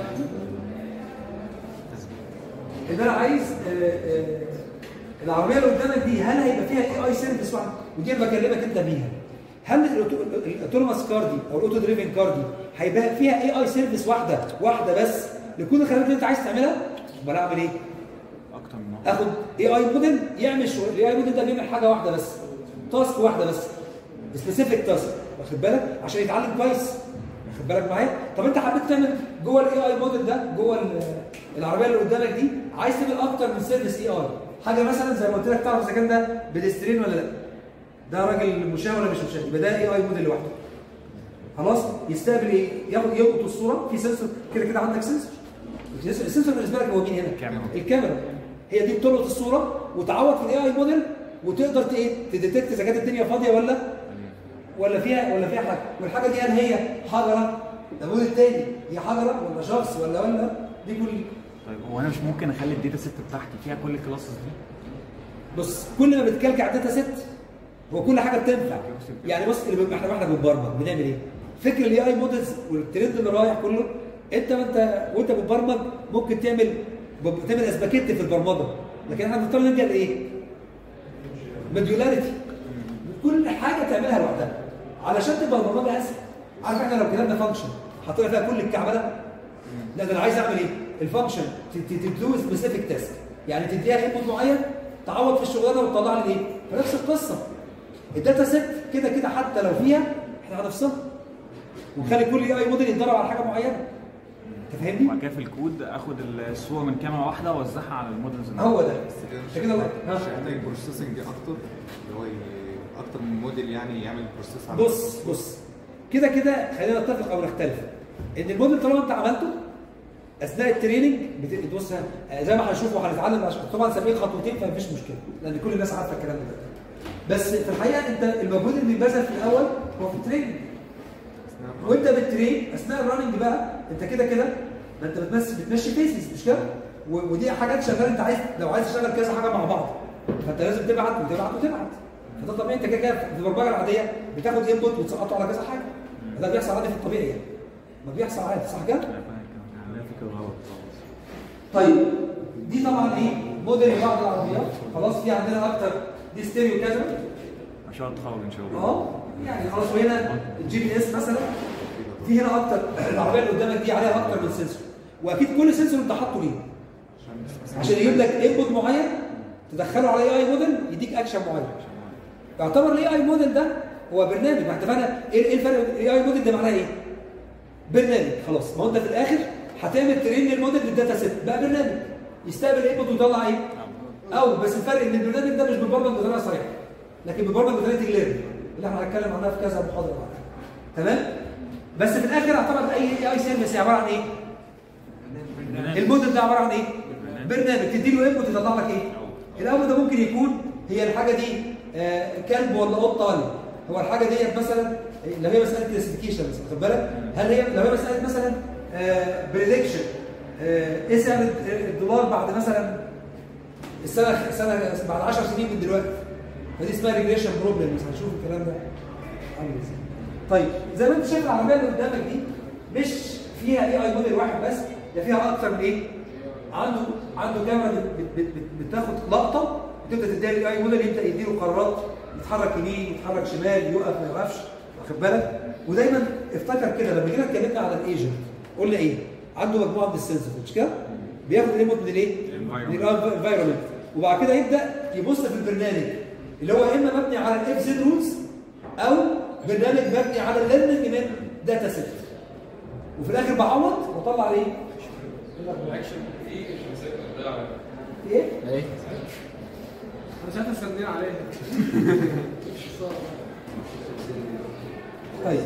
ان انا عايز آه، آه، العربيه اللي قدامك دي هل هيبقى فيها اي اي سيرفيس واحد ودي انا بكلمك انت بيها هل الأوتو- الاوتونوماس كار دي او الاوتو دريفن كار دي هيبقى فيها اي اي سيرفيس واحده واحده بس لكل الخدمات اللي انت عايز تعملها؟ امال اعمل ايه؟ اكتر من واحد اخد اي اي موديل يعمل شغل الاي اي موديل ده بيعمل حاجه واحده بس تاسك واحده بس سبيسيفيك تاسك واخد بالك عشان يتعلم كويس واخد بالك معايا طب انت حبيت تعمل جوه الاي اي موديل ده جوه ال- العربيه اللي قدامك دي عايز تعمل اكتر من سيرفيس اي اي حاجه مثلا زي ما قلت لك تعرف اذا كان ده بيدسترين ولا لا ده راجل مشاه ولا مش مشاه يبقى ده اي اي موديل لوحده خلاص يستقبل ايه ياخد يلقط الصوره في سنسور كده كده عندك سنسور السنسور بالنسبه لك هو مين هنا كاميرا. الكاميرا هي دي بتلقط الصوره وتعوض في الاي اي موديل وتقدر ت- ايه تديتكت اذا كانت الدنيا فاضيه ولا ولا فيها ولا فيها حاجه والحاجه دي هل هي حجره ده موديل تاني هي حجره ولا شخص ولا ولا دي كل طيب هو انا مش ممكن اخلي الداتا سيت بتاعتي فيها كل الكلاسز دي بص كل ما بتكلكع داتا سيت هو كل حاجه بتنفع يعني بص اللي بيبقى احنا احنا بنبرمج بنعمل ايه؟ فكر الاي اي مودلز والترند اللي رايح كله انت وانت وانت بتبرمج ممكن تعمل تعمل اسباكيت في البرمجه لكن احنا بنضطر نلجا لايه؟ موديولاريتي كل حاجه تعملها لوحدها علشان تبقى البرمجه اسهل عارف احنا لو كتبنا فانكشن حطينا فيها كل الكعبله لا ده انا عايز اعمل ايه؟ الفانكشن تدو سبيسيفيك تاسك يعني تديها انبوت معين تعوض في الشغلانه وتطلع لي ايه؟ فنفس القصه الداتا سيت كده كده حتى لو فيها احنا هنفصلها ونخلي كل اي موديل يتدرب على حاجه معينه انت فاهمني؟ وبعد كده في الكود اخد الصوره من كاميرا واحده واوزعها على المودلز هو ده بس كده انت كده ها؟ مش هيحتاج بروسيسنج اكتر اللي هو ي- اكتر من موديل يعني يعمل بروسيس على بص بص كده كده خلينا نتفق او نختلف ان الموديل طالما انت عملته اثناء التريننج بت- بص آه، زي ما هنشوف وهنتعلم عشان طبعا سابقين خطوتين فمفيش مشكله لان كل الناس عارفه الكلام ده بس في الحقيقه انت المجهود اللي بيتبذل في الاول هو في التريننج وانت بالترين اثناء الرننج بقى انت كده كده ما انت بتمشي بتمشي فيسز مش كده و- ودي حاجات شغاله انت عايز لو عايز تشتغل كذا حاجه مع بعض فانت لازم تبعت وتبعت وتبعت فده طبيعي انت كده كده في البرمجه العاديه بتاخد انبوت وتسقطه على كذا حاجه ده بيحصل عادي في الطبيعي يعني ما بيحصل عادي صح كده؟ عندنا فكره غلط خالص طيب دي طبعا ايه موديل لبعض العربيات خلاص في عندنا اكتر دي ستيريو كذا مشروع التخرج ان شاء الله اه يعني خلاص وهنا الجي بي اس مثلا في هنا اكتر العربيه اللي قدامك دي عليها اكتر من سنسور واكيد كل سنسور انت حاطه ليه عشان يجيب لك انبوت معين تدخله على اي اي موديل يديك اكشن معين يعتبر الاي اي موديل ده هو برنامج ما اتفقنا ايه إيه الفرق الاي اي موديل ده معناه ايه برنامج خلاص ما هو انت في الاخر هتعمل ترين للموديل للداتا سيت بقى برنامج يستقبل انبوت ويطلع ايه او بس الفرق ان البرنامج ده مش بيبرمج بطريقه صريحه لكن بيبرمج بطريقه الليرن اللي احنا هنتكلم عنها في كذا محاضره بعدها تمام بس في الاخر اعتبر اي اي سيرفيس هي عباره عن ايه الموديل ده عباره عن ايه برنامج تدي له انبوت يطلع لك ايه الاول ده ممكن يكون هي الحاجه دي آه، كلب ولا قطه ولا هو الحاجه ديت مثلا لو هي مساله كلاسيفيكيشن مثلا خد بالك هل هي لو هي مساله مثلا بريدكشن ايه سعر الدولار بعد مثلا السنه سنه بعد 10 سنين من دلوقتي فدي اسمها ريجريشن بروبلم مثلا هنشوف الكلام ده عامل ازاي طيب زي ما انت شايف العربيه اللي قدامك دي مش فيها اي اي موديل واحد بس ده فيها اكتر من ايه عنده عنده كاميرا بت بت بت بتاخد لقطه وتبدا تديها للاي موديل يبدا يديله قرارات يتحرك يمين يتحرك شمال يوقف ما يوقفش واخد بالك ودايما افتكر كده لما جينا اتكلمنا على الايجنت قلنا ايه عنده مجموعه من السنسورز مش كده بياخد الانبوت من الايه من الانفايرمنت وبعد كده يبدا يبص في البرنامج اللي هو اما مبني على الاف زد رولز او برنامج مبني على الليرنينج من داتا سيت وفي الاخر بعوض واطلع عليه في ايه؟ ايه مش هتستنين عليها طيب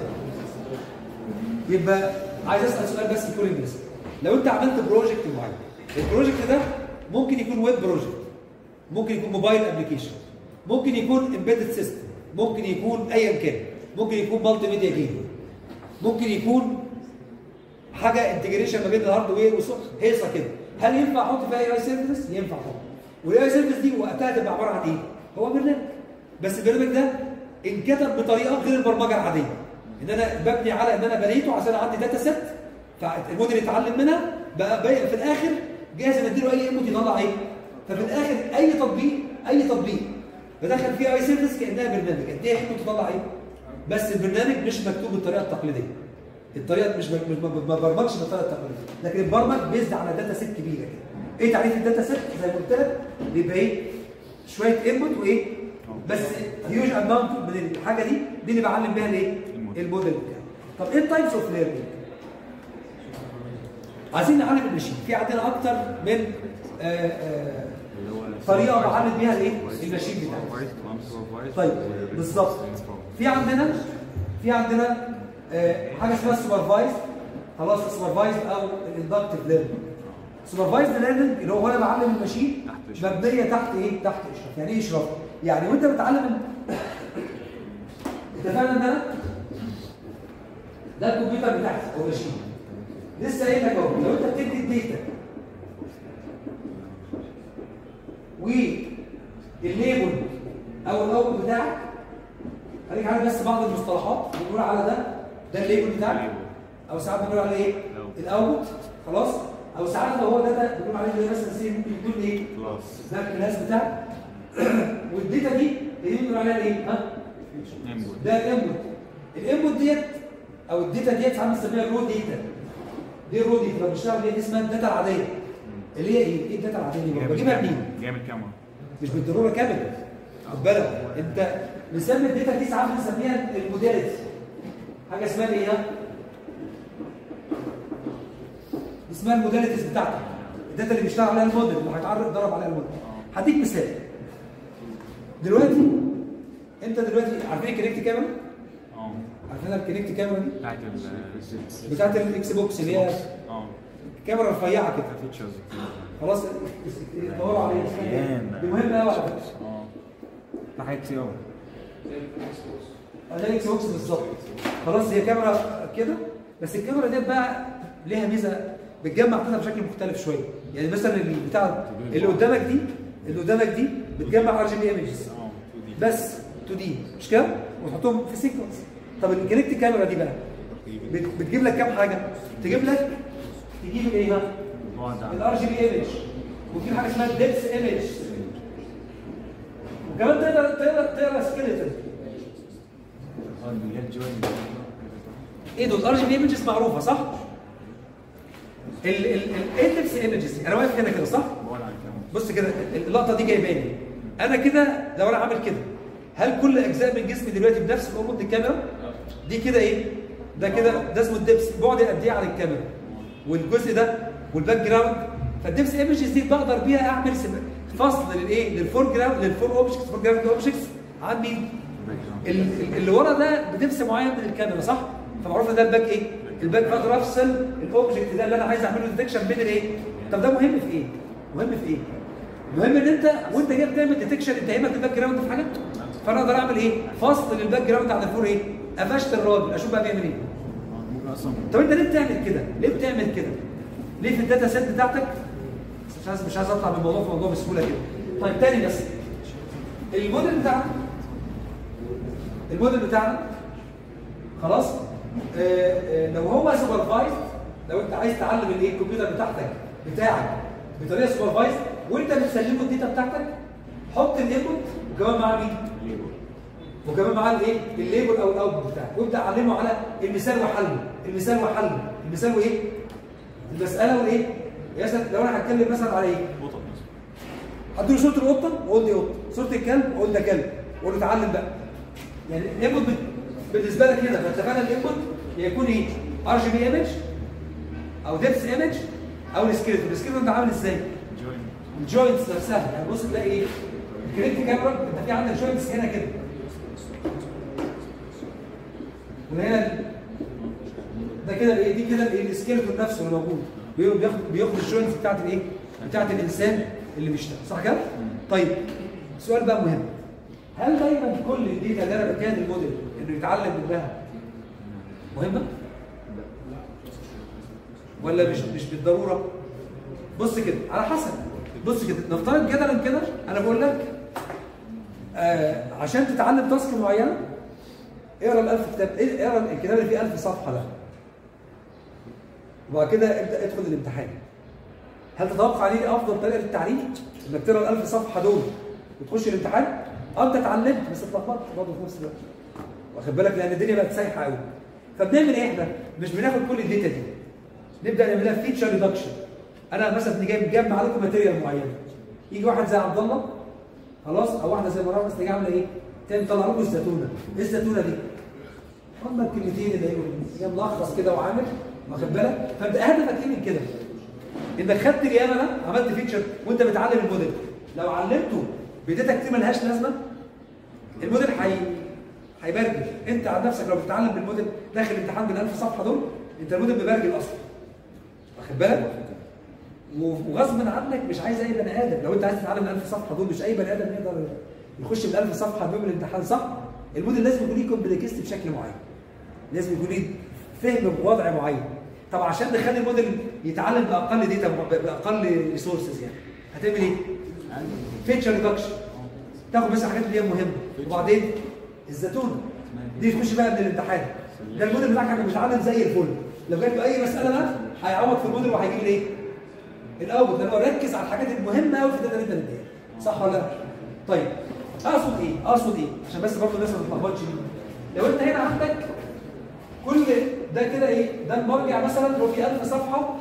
يبقى عايز اسال سؤال بس لكل الناس لو انت عملت بروجكت معين البروجكت ده ممكن يكون ويب بروجكت ممكن يكون موبايل ابلكيشن ممكن يكون امبيدد سيستم ممكن يكون ايا كان ممكن يكون مالتي ميديا جيم ممكن يكون حاجه انتجريشن ما بين الهاردوير والسوفت هيصه كده هل ينفع احط فيها اي اي سيرفيس ينفع طبعا والاي اي سيرفيس دي وقتها تبقى عباره عن ايه هو برنامج بس البرنامج ده انكتب بطريقه غير البرمجه العاديه ان انا ببني على ان انا بنيته عشان عندي داتا سيت فالموديل يتعلم منها بقى بقى في الاخر جاهز ان اديله اي انبوت يطلع ايه ففي الاخر اي تطبيق اي تطبيق بدخل فيه اي سيرفيس كانها برنامج اديها انبوت تطلع ايه بس البرنامج مش مكتوب بالطريقه التقليديه الطريقه مش مش ما- ما برمجش بالطريقه التقليديه لكن البرمج بيزد على داتا سيت كبيره كده ايه تعريف الداتا سيت زي ما قلت لك بيبقى ايه شويه انبوت وايه بس هيوج اماونت من الحاجه دي دي اللي بعلم بيها الايه الموديل بتاعي طب ايه التايبس اوف ليرنينج عايزين نعلم المشين في عندنا اكتر من آه، آه، طريقه بعلم بيها الايه المشين بتاعي طيب بالظبط في عندنا في عندنا آه، حاجه اسمها السوبرفايز خلاص السوبرفايز او الاندكتيف ليرنينج السوبرفايز ليرنينج اللي هو انا بعلم المشين تحت إشراف. مبنيه تحت ايه تحت اشراف يعني ايه اشراف يعني وانت بتعلم اتفقنا ان انا ده الكمبيوتر بتاعتي او ماشين لسه قايل لك اهو لو انت بتدي الداتا والليبل او الاوت بتاعك خليك عارف بس بعض المصطلحات بنقول على ده ده الليبل بتاعك او ساعات بنقول عليه ايه الاوت خلاص او ساعات لو هو داتا بنقول عليه زي مثلا سي ممكن يكون ايه ده الكلاس بتاعك والداتا دي اللي بنقول عليها ايه ها ده الانبوت الانبوت ديت او الداتا ديت ساعات بنسميها الرو داتا دي الرو داتا لو بنشتغل بيها دي اسمها الداتا العاديه اللي هي ايه؟ ايه الداتا العاديه دي؟ بجيبها منين؟ جاي من الكاميرا مش بالضروره كامله خد بالك انت بنسمي الداتا دي ساعات بنسميها الموديلتي حاجه اسمها ايه؟ ها؟ اسمها الموديلتيز بتاعتك الداتا اللي بيشتغل عليها الموديل اللي هيتعرض يتدرب عليها الموديل هديك مثال دلوقتي انت دلوقتي عارفين الكونكت كاميرا؟ اه عارفين الكونكت كاميرا دي؟ بتاعت ال بتاعت الاكس بوكس اللي هي اه كاميرا رفيعه كده فيتشرز خلاص دوروا عليها اسمها ايه؟ دي مهمه قوي على فكره اه ده حاجه كتير قوي ده الاكس بوكس بالظبط خلاص هي كاميرا كده بس الكاميرا دي بقى ليها ميزه بتجمع داتا بشكل مختلف شويه يعني مثلا البتاع اللي قدامك دي اللي قدامك دي بتجمع ار جي بي ايمجز اه بس 2 دي مش كده وتحطهم في سيكونس طب الكونكت كاميرا دي بقى بت- بتجيب لك كام حاجه تجيب لك تجيب الايه ها البعد عن الار جي بي ايمج وفي حاجه اسمها الدبس ايمج وكمان تقدر تقدر تقرا سكيلتون اه اللي هي الجوين ايه دول الار جي بي ايمجز معروفه صح؟ ال ال ال الدبس ايمجز انا واقف هنا كده صح؟ بعد عن الكاميرا بص كده اللقطه دي جايباني انا كده لو انا عامل كده هل كل اجزاء من جسمي دلوقتي بنفس القرب الكاميرا دي كده ايه ده كده ده اسمه الدبس بعد قد ايه عن الكاميرا والجزء ده والباك جراوند فالدبس ايمجز دي بقدر بيها اعمل سم- فصل للايه للفور جراوند للفور اوبجكتس فور جراوند اوبجكتس عن مين ال- ال- اللي ورا ده بدبس معين من الكاميرا صح فمعروف ان ده الباك ايه الباك بقدر افصل الاوبجكت ده اللي انا عايز اعمله ديتكشن بين الايه طب ده مهم في ايه مهم في ايه المهم ان انت وانت جاي بتعمل ديتكشن انت يهمك الباك جراوند في حاجه فانا اقدر اعمل ايه فصل للباك جراوند عن الفور ايه قفشت الراجل اشوف بقى بيعمل ايه اه ممكن اصلا طب انت ليه بتعمل كده ليه بتعمل كده ليه في الداتا سيت بتاعتك بس مش عايز مش عايز اطلع من الموضوع في الموضوع بسهوله كده طيب تاني بس الموديل بتاعنا الموديل بتاعنا خلاص آه آه لو هو سوبرفايز لو انت عايز تعلم الايه الكمبيوتر بتاعتك بتاعك بطريقه سوبرفايز وانت بتسلمه الداتا بتاعتك حط الانبوت وكمان معاه مين؟ وكمان معاه الايه؟ الليبل او الاوتبوت بتاعك وابدا علمه على المثال وحله المثال وحله المثال وايه؟ المساله والايه؟ يا مثلا لو انا هتكلم مثلا على ايه؟ قطط مثلا هديله صوره القطه وقول لي قطه صوره الكلب وقول ده كلب وقول له اتعلم بقى يعني الانبوت بت- بالنسبه لك هنا فاتفقنا الانبوت يكون ايه؟ ار جي بي ايمج او ديبس ايمج او السكيلتون السكيلتون ده عامل ازاي؟ جوين الجوينتس نفسها يعني بص تلاقي ايه الكريت كاميرا انت في عندك جوينتس هنا كده وهنا ده كده الايه دي كده الايه السكيلتون نفسه اللي موجود بي- بياخد بياخد الجوينتس بتاعت الايه بتاعت الانسان اللي بيشتغل صح كده طيب سؤال بقى مهم هل دايما كل الداتا اللي انا بديها للموديل انه يتعلم منها مهمه ولا مش مش بالضروره بص كده على حسب بص كده نفترض جدلا كده انا بقول لك آه عشان تتعلم تاسك معينه اقرا ال 1000 كتاب إيه- اقرا الكتاب اللي فيه 1000 صفحه ده وبعد كده ابدا ادخل الامتحان هل تتوقع ليه افضل طريقه للتعليم انك تقرا ال 1000 صفحه دول وتخش الامتحان اه انت اتعلمت بس اتلخبطت برضه في نفس الوقت واخد بالك لان الدنيا بقت سايحه قوي فبنعمل ايه احنا مش بناخد كل الداتا دي نبدا نعملها فيتشر ريدكشن انا مثلا جاي مجمع لكم ماتيريال معينه يجي واحد زي عبد الله خلاص او واحده زي مرام بس تيجي عامله ايه؟ تاني تطلع لكم الزيتونه ايه الزيتونه دي؟ هم الكلمتين اللي هيقولوا هي ملخص كده وعامل واخد بالك فانت هدفك ايه من كده؟ انك خدت الياما ده عملت فيتشر وانت بتعلم الموديل لو علمته بداتا كتير ملهاش لازمه الموديل هي هيبرجل انت عن نفسك لو بتتعلم بالموديل داخل الامتحان بال 1000 صفحه دول انت الموديل مبرجل اصلا واخد بالك؟ وغصب عنك مش عايز اي بني ادم لو انت عايز تتعلم ال 1000 صفحه دول مش اي بني ادم يقدر يخش بال 1000 صفحه دول الامتحان صح الموديل لازم يكون ليه كومبلكست بشكل معين لازم يكون ليه فهم بوضع معين طب عشان نخلي الموديل يتعلم باقل داتا باقل ريسورسز يعني هتعمل ايه؟ فيتشر ريدكشن تاخد بس الحاجات اللي هي مهمه وبعدين الزيتونه دي تخش بقى من الامتحان ده الموديل بتاعك هيبقى متعلم زي الفل لو جات له اي مساله بقى هيعوض في الموديل وهيجيب الايه؟ الاول لان هو ركز على الحاجات المهمه قوي في الداتا اللي انت مديها صح ولا لا؟ طيب اقصد ايه؟ اقصد ايه؟ عشان بس برضه الناس ما تتلخبطش لو انت هنا عندك كل ده كده ايه؟ ده المرجع مثلا لو في 1000 صفحه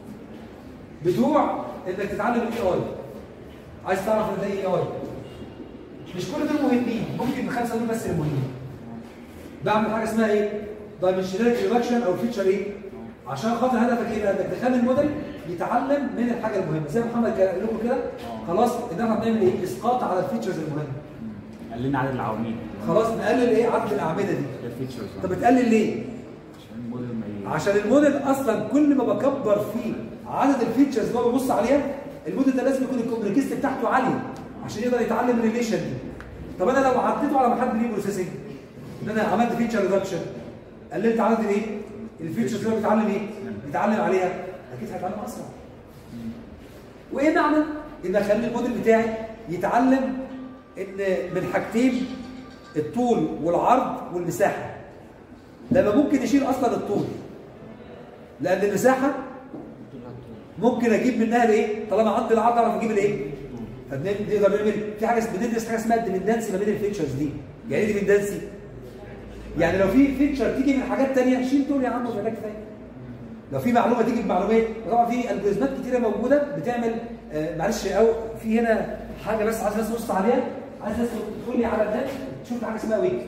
بتوع انك تتعلم الاي اي عايز تعرف ان ده اي اي مش كل دول مهمين ممكن خمسه دول بس اللي مهمين بعمل حاجه اسمها ايه؟ دايمنشنال ريدكشن او فيتشر ايه؟ عشان خاطر هدفك ايه بقى؟ انك تخلي الموديل يتعلم من الحاجه المهمه زي ما محمد كان قال لكم كده خلاص ان احنا بنعمل ايه؟ اسقاط على الفيتشرز المهمه قللنا عدد العواميد خلاص نقلل ايه؟ عدد الاعمده دي الفيتشرز طب بتقلل ليه؟ عشان الموديل ما ي- عشان الموديل اصلا كل ما بكبر فيه عدد الفيتشرز اللي هو بيبص عليها الموديل ده لازم يكون الكومبلكست بتاعته عاليه عشان يقدر يتعلم الريليشن دي طب انا لو عديته على محل بري بروسيسنج ان انا عملت فيتشر ريدكشن قللت عدد الايه؟ الفيتشرز اللي هو بيتعلم ايه؟ بيتعلم عليها اكيد هيتعلم اسرع وايه معنى ان اخلي الموديل بتاعي يتعلم ان من حاجتين الطول والعرض والمساحه لما ممكن يشيل اصلا الطول لان المساحه ممكن اجيب منها الايه طالما عندي العرض اعرف اجيب الايه فبنقدر نعمل في حاجه بندرس حاجه اسمها الديبندنسي ما بين الفيتشرز دي يعني ايه ديبندنسي يعني لو في فيتشر تيجي من حاجات ثانيه شيل دول يا عم وبلاك كفايه لو في معلومه تيجي بمعلومات طبعا في الجوريزمات كتيره موجوده بتعمل آه معلش او في هنا حاجه بس عايز الناس تبص عليها عايز الناس تدخل لي على النت تشوف حاجه اسمها ويك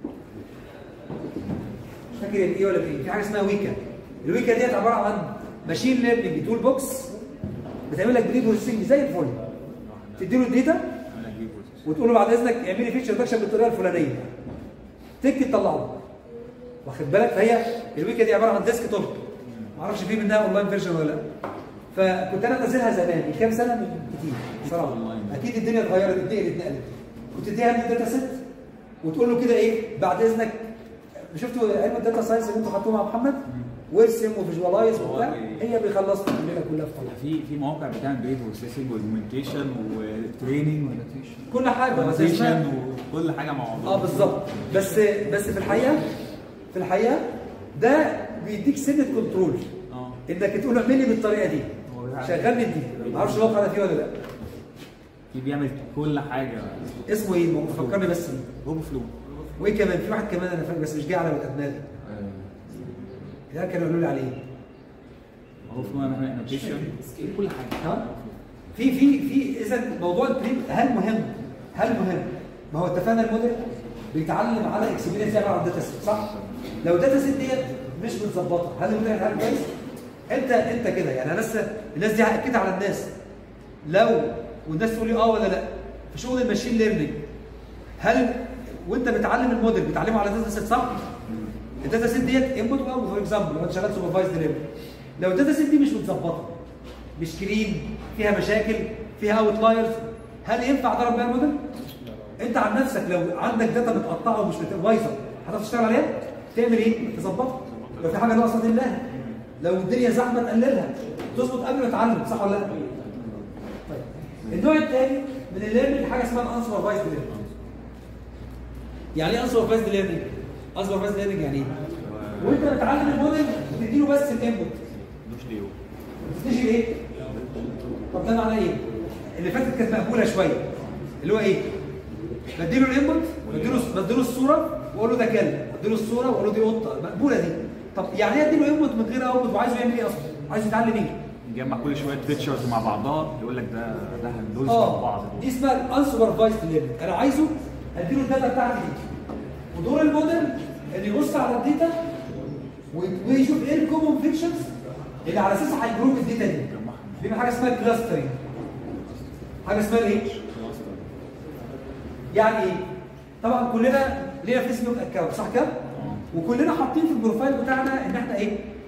مش فاكر ايه ولا ايه في حاجه اسمها ويكا الويكا ديت عباره عن ماشين ليرنينج تول بوكس بتعمل لك بري بروسيسنج زي الفل تديله الداتا انا اجيب بروسيس. وتقول له بعد اذنك اعملي فيتشر ريدكشن بالطريقه الفلانيه تك تطلعه واخد بالك فهي الويكا دي عباره عن ديسك توب ما اعرفش في منها اونلاين فيرجن ولا لا فكنت انا انزلها زمان من كام سنه من كتير بصراحه أونلاين. اكيد الدنيا اتغيرت اتنقلت اتنقلت كنت تديها من الداتا سيت وتقول له كده ايه بعد اذنك شفتوا علم الداتا ساينس اللي انتوا خدتوه مع محمد وارسم وفيجوالايز وبتاع هو بي- هي بيخلص الليله كلها في طلع في في مواقع بتعمل بري بروسيسنج واجمنتيشن وتريننج كل حاجه بس اسمها وكل حاجه مع بعض اه بالظبط بس بس في الحقيقه في الحقيقه ده بيديك سنه كنترول اه انك تقول له اعمل لي بالطريقه دي هو بيعمل- شغلني دي ما اعرفش الموقع ده فيه ولا لا في بيعمل كل حاجه اسمه ايه الموقع؟ فكرني بس بيه. روبو فلو وايه كمان في واحد كمان انا فاكر بس مش جاي على دماغي ده كانوا يقولوا لي عليه هو فلو انا انوتيشن كل حاجه ها في في في اذا موضوع البريم هل مهم هل مهم ما هو اتفقنا الموديل بيتعلم على اكسبيرينس عباره عن داتا سيت صح لو الداتا سيت ديت مش متظبطه هل الموديل هيتعلم كويس انت انت كده يعني انا لسه الناس دي هاكد على الناس لو والناس تقول لي اه ولا لا في شغل الماشين ليرنينج هل وانت بتعلم الموديل بتعلمه على داتا سيت صح؟ الداتا سيت ديت انبوت واوت فور اكزامبل لو انت شغال سوبرفايز ديليفري لو الداتا سيت دي مش متظبطه مش كلين فيها مشاكل فيها اوت لايرز هل ينفع اضرب بيها الموديل؟ انت عن نفسك لو عندك داتا متقطعه ومش مت- بايظه هتعرف تشتغل عليها؟ تعمل ايه؟ تظبطها لو في حاجه ناقصه تملاها لو الدنيا زحمه تقللها تظبط قبل ما تتعلم صح ولا لا؟ طيب النوع الثاني من الليرنينج حاجه اسمها انسوبرفايزد ليرنينج يعني ايه انسوبرفايزد ليرنينج؟ انسوبرفايزد ليرنينج يعني ايه؟ وانت بتعلم الموديل بتديله بس الانبوت مش ديو تيجي ايه؟ طب ده معناه ايه؟ اللي فاتت كانت مقبوله شويه اللي هو ايه؟ بديله الانبوت بديله بديله الصوره واقول له ده كلب بديله الصوره واقول له دي قطه مقبوله دي طب يعني ايه اديله انبوت من غير اوتبوت وعايزه يعمل ايه اصلا؟ عايز يتعلم ايه؟ نجمع كل شويه بيكتشرز مع بعضها يقول لك ده ده دول شبه اه بعض دي اسمها الانسوبرفايزد ليرنينج انا عايزه اديله الداتا بتاعتي دي ودور الموديل ان يبص على الداتا ويشوف ايه الكومن فيكشنز اللي على اساسها هيجروب الداتا دي بيبقى حاجه اسمها كلاسترنج حاجه اسمها ايه؟ يعني ايه؟ طبعا كلنا لينا فيسبوك اكونت صح كده؟ وكلنا حاطين في البروفايل بتاعنا ان احنا ايه؟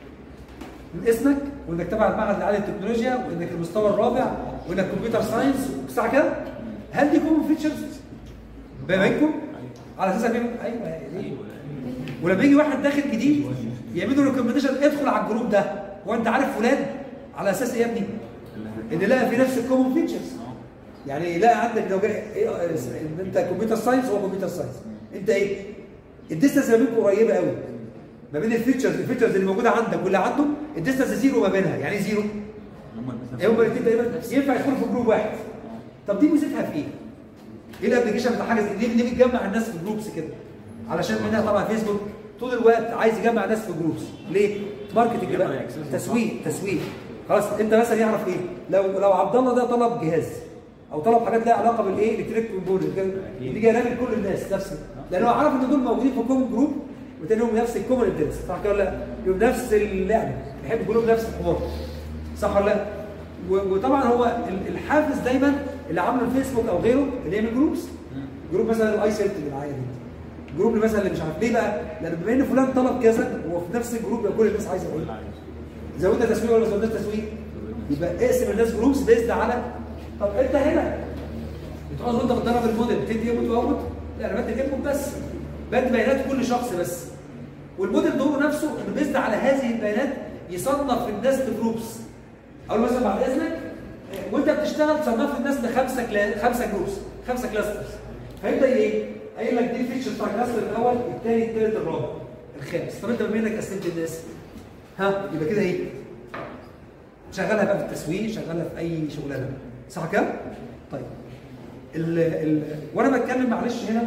من اسمك وانك تبع المعهد العالي للتكنولوجيا وانك المستوى الرابع وانك كمبيوتر ساينس صح كده؟ هل دي كومن فيتشرز بينكم؟ على اساس ان ايوه هي دي. ولما يجي واحد داخل جديد يعملوا ريكومنديشن ادخل على الجروب ده هو انت عارف فلان على اساس ايه يا ابني؟ ان لقى في نفس الكومن فيتشرز يعني لا عندك لو جاي إيه ان انت كمبيوتر ساينس هو كمبيوتر ساينس انت ايه؟ الديستنس ما بينكم قريبه قوي ما بين الفيتشرز الفيتشرز اللي موجوده عندك واللي عنده الديستنس زيرو ما بينها يعني إيه زيرو إيه هما الاثنين تقريبا ينفع يدخلوا في جروب واحد طب دي ميزتها في ايه؟ ايه الابلكيشن بتاع حاجه زي- ليه ليه بتجمع الناس في جروبس كده؟ علشان منها طبعا فيسبوك طول الوقت عايز يجمع ناس في جروبس ليه؟ ماركتنج بقى تسويق تسويق خلاص انت مثلا يعرف ايه؟ لو لو عبد الله ده طلب جهاز او طلب حاجات لها علاقه بالايه؟ الكتريك كومبوننت كده يجي يرامي كل الناس نفس لان هو عارف ان دول موجودين في كومن جروب وتاني يوم نفس الكومن انترست صح كده ولا لا؟ يوم نفس اللعبه بيحب كلهم نفس الحوار صح ولا لا؟ و- وطبعا هو ال- الحافز دايما اللي عامله الفيسبوك او غيره اللي يعمل جروبس جروب مثلا الاي سيلت اللي معايا دي جروب اللي مثلا اللي مش عارف ليه بقى؟ لان بما ان فلان طلب كذا هو في نفس الجروب يبقى كل الناس عايزه ايه؟ زودنا تسويق ولا زودنا تسويق؟ يبقى اقسم الناس جروبس بيزد على طب انت هنا بتقعد وانت بتدرب الموديل بتدي انبوت واوتبوت لا انا بدي انبوت بس بدي بيانات كل شخص بس والموديل دوره نفسه انه بيزد على هذه البيانات يصنف الناس لجروبس اقول مثلا بعد اذنك آه، وانت بتشتغل صنف الناس لخمسه كلا... خمسه جروبس خمسه كلاسترز فيبدا ايه؟ قايل لك دي الفيتشر بتاع الكلاستر الاول الثاني الثالث الرابع الخامس طب انت بما انك قسمت الناس ها يبقى كده ايه؟ شغالها بقى في التسويق شغالها في اي شغلانه صح كده؟ طيب ال ال وانا بتكلم معلش هنا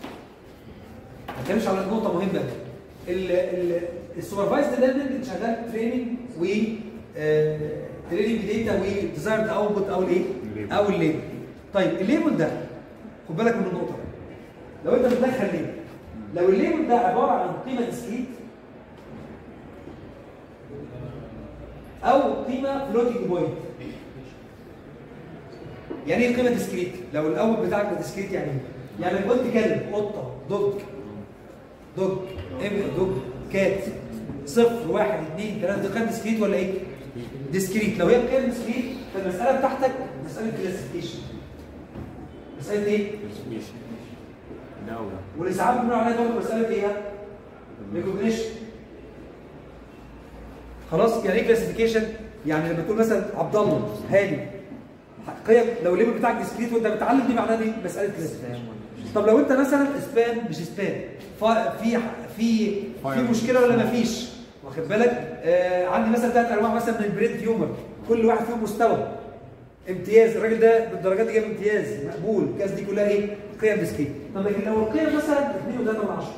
ما بتكلمش على نقطه مهمه ال ال السوبرفايزد ليرنينج شغال تريننج و تريننج داتا وديزايرد اوتبوت او الايه؟ او الليبل طيب الليبل ده خد بالك من النقطه لو انت بتدخل ليبل لو الليبل ده عباره عن قيمه ديسكريت او قيمه فلوتنج بوينت يعني ايه قيمه ديسكريت لو الاول بتاعك ديسكريت يعني ايه يعني لو قلت كلب قطه دوج دوج ام دوج كات صفر واحد اثنين ثلاثه دي قيم ديسكريت ولا ايه ديسكريت لو هي قيم ديسكريت فالمساله بتاعتك مساله كلاسيفيكيشن مساله ايه ده او ده واللي ساعات بنقول عليها برضه مساله ايه ريكوجنيشن خلاص يعني ايه كلاسيفيكيشن يعني لما تقول مثلا عبد الله هاني قيم لو الليبل بتاعك ديسكريت وانت بتعلم دي معناها دي مساله كلاسيفيكيشن طب لو انت مثلا سبام مش سبام ف- في في في مشكله ولا مفيش واخد بالك آه عندي مثلا ثلاث انواع مثلا من البريد هيومر كل واحد فيهم مستوى امتياز الراجل ده بالدرجات دي جاب امتياز مقبول الكاس دي كلها ايه قيم ديسكريت طب لكن لو القيم مثلا 2 و3 من 10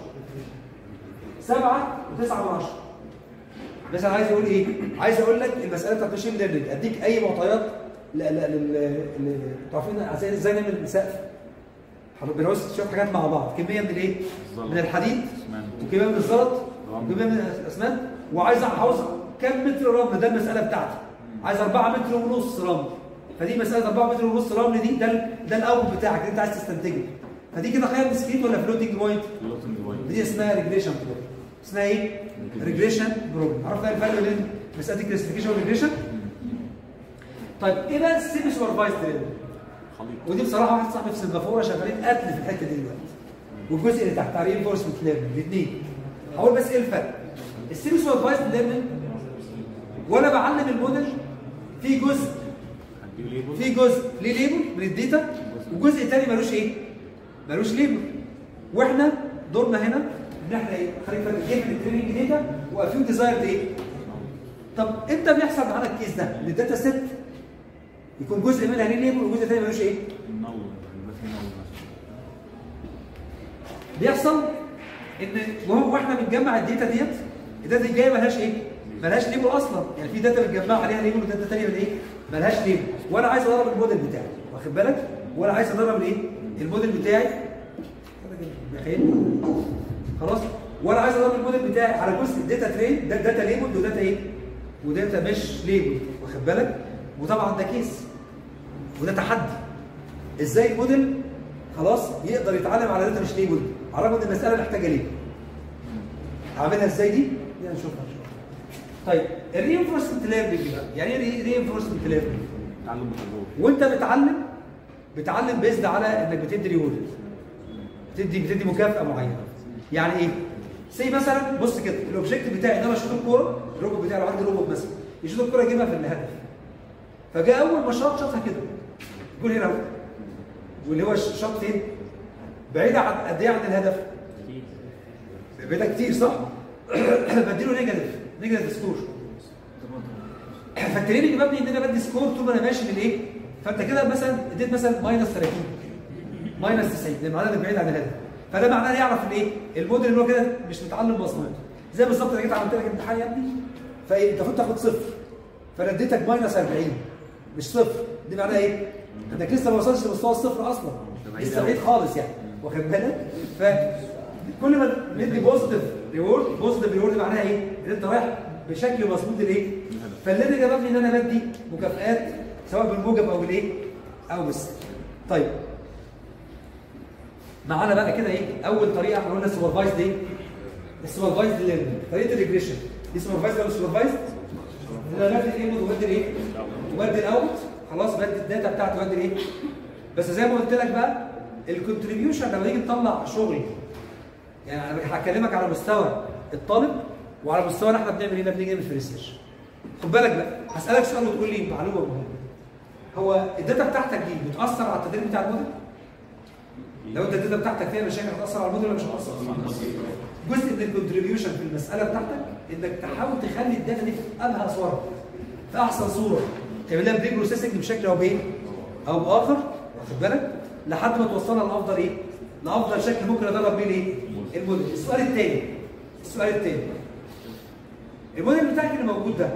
7 و9 من 10 مثلا عايز اقول ايه عايز اقول لك المساله بتاعت ماشين ليرنينج اديك اي معطيات لا لا لل لل- عارفين ازاي ازاي نعمل سقف بنعوز شويه حاجات مع بعض كميه من الايه من الحديد اسمنت. وكميه من الزلط رمل. وكميه من الاسمنت وعايز عاوز كم متر رمل ده المساله بتاعتي عايز 4 متر ونص رمل فدي مساله 4 متر ونص رمل دي ده ال- ده الاوت بتاعك اللي انت عايز تستنتجه فدي كده خيار ديسكريت ولا فلوتنج بوينت؟ فلوتنج بوينت دي اسمها ريجريشن بروبلم اسمها ايه؟ ريجريشن بروبلم عرفنا إيه الفرق بين مساله الكلاسيفيكيشن والريجريشن؟ طيب ايه بقى السيمي سوبرفايزد ليرنينج؟ خليط ودي بصراحه واحد صاحبي في سنغافوره شغالين قتل في الحته دي دلوقتي والجزء اللي تحت عليه انفورسمنت ليرنينج الاثنين هقول بس ايه الفرق السيمي سوبرفايزد ليرنينج وانا بعلم الموديل في جزء هديه ليبل في جزء ليه ليبل من الداتا وجزء تاني ملوش ايه؟ ملوش ليبل واحنا دورنا هنا ان احنا ايه؟ خلينا نفرق جيب التريننج داتا وفيو ديزايرد ايه؟ طب امتى بيحصل معانا الكيس ده؟ ان الداتا سيت يكون جزء منها ليه ليبل وجزء تاني ملوش ايه؟ النول يبقى في نول بيحصل ان وهو واحنا بنجمع الداتا ديت الداتا دي جايه ملهاش ايه؟ ملهاش ليبل اصلا يعني في داتا بنجمع عليها ليبل وداتا ثانيه من ايه؟ ملهاش ليبل وانا عايز ادرب الموديل بتاعي واخد بالك؟ وانا عايز ادرب الايه؟ الموديل بتاعي بخيل خلاص؟ وانا عايز ادرب الموديل بتاعي على جزء الداتا ترين ده داتا ليبل وداتا ايه؟ وداتا مش ليبل واخد بالك؟ وطبعا ده كيس وده تحدي ازاي الموديل خلاص يقدر يتعلم على داتا مش ليبل على الرغم ان المساله محتاجه ليبل هعملها ازاي دي؟ دي هنشوفها ان شاء الله طيب الرينفورسمنت ليرنينج بقى يعني ايه رينفورسمنت ليرنينج؟ تعلم بالتجربه وانت بتعلم بتعلم بيزد على انك بتدي ريورد بتدي بتدي مكافاه معينه يعني ايه؟ سي مثلا بص كده الاوبجيكت بتاعي ان انا اشوط الكوره الروبوت بتاعي لو عندي روبوت مثلا يشوط الكوره يجيبها في الهدف فجاء اول ما شاط شاطها كده يقول هنا اهو واللي هو شاط فين؟ بعيدة عن قد ايه عن الهدف؟ بعيدة كتير صح؟ بديله نيجاتيف نيجاتيف سكور فالتريننج مبني ان انا بدي سكور طول ما انا ماشي من ايه؟ فانت كده مثلا اديت مثلا ماينس 30 ماينس 90 لان العدد بعيد عن الهدف فده معناه يعرف الايه؟ الموديل اللي هو كده مش متعلم مظبوط زي بالظبط انا جيت عملت لك امتحان يا ابني فايه انت المفروض تاخد صفر فانا اديتك ماينس 40 مش صفر دي معناها ايه؟ انك لسه ما وصلتش لمستوى الصفر اصلا لسه بعيد خالص يعني واخد بالك؟ فكل ما ندي بوزيتيف ريورد بوزيتيف ريورد معناها ايه؟ ان انت رايح بشكل مظبوط لايه؟ فاللي جابني ان انا بدي مكافآت سواء بالموجب او بالايه؟ او بالسالب. طيب معانا بقى كده ايه؟ اول طريقه احنا قلنا السوبرفايزد ايه؟ السوبرفايزد ليرنينج طريقه الريجريشن دي سوبرفايزد ولا سوبرفايزد؟ انا بدي الانبوت وبدي الايه؟ وبدي الاوت خلاص بدي الداتا بتاعتي وبدي الايه؟ بس زي ما قلت لك بقى الكونتريبيوشن لما نيجي نطلع شغل يعني انا هكلمك على مستوى الطالب وعلى مستوانا احنا بنعمل هنا بنيجي نعمل في ريسيرش خد بالك بقى هسالك سؤال وتقول لي معلومه مهمه هو الداتا بتاعتك دي بتاثر على التدريب بتاع الموديل؟ لو انت الداتا بتاعتك فيها مشاكل هتاثر على الموديل ولا مش هتاثر؟ جزء من الكونتريبيوشن في المساله بتاعتك انك تحاول تخلي الداتا دي في ابهى صورها في احسن صوره تعمل لها بري بروسيسنج بشكل او بايه؟ او باخر واخد بالك؟ لحد ما توصلها لافضل ايه؟ لافضل شكل ممكن ادرب بيه الايه؟ الموديل السؤال الثاني السؤال الثاني الموديل بتاعك اللي موجود ده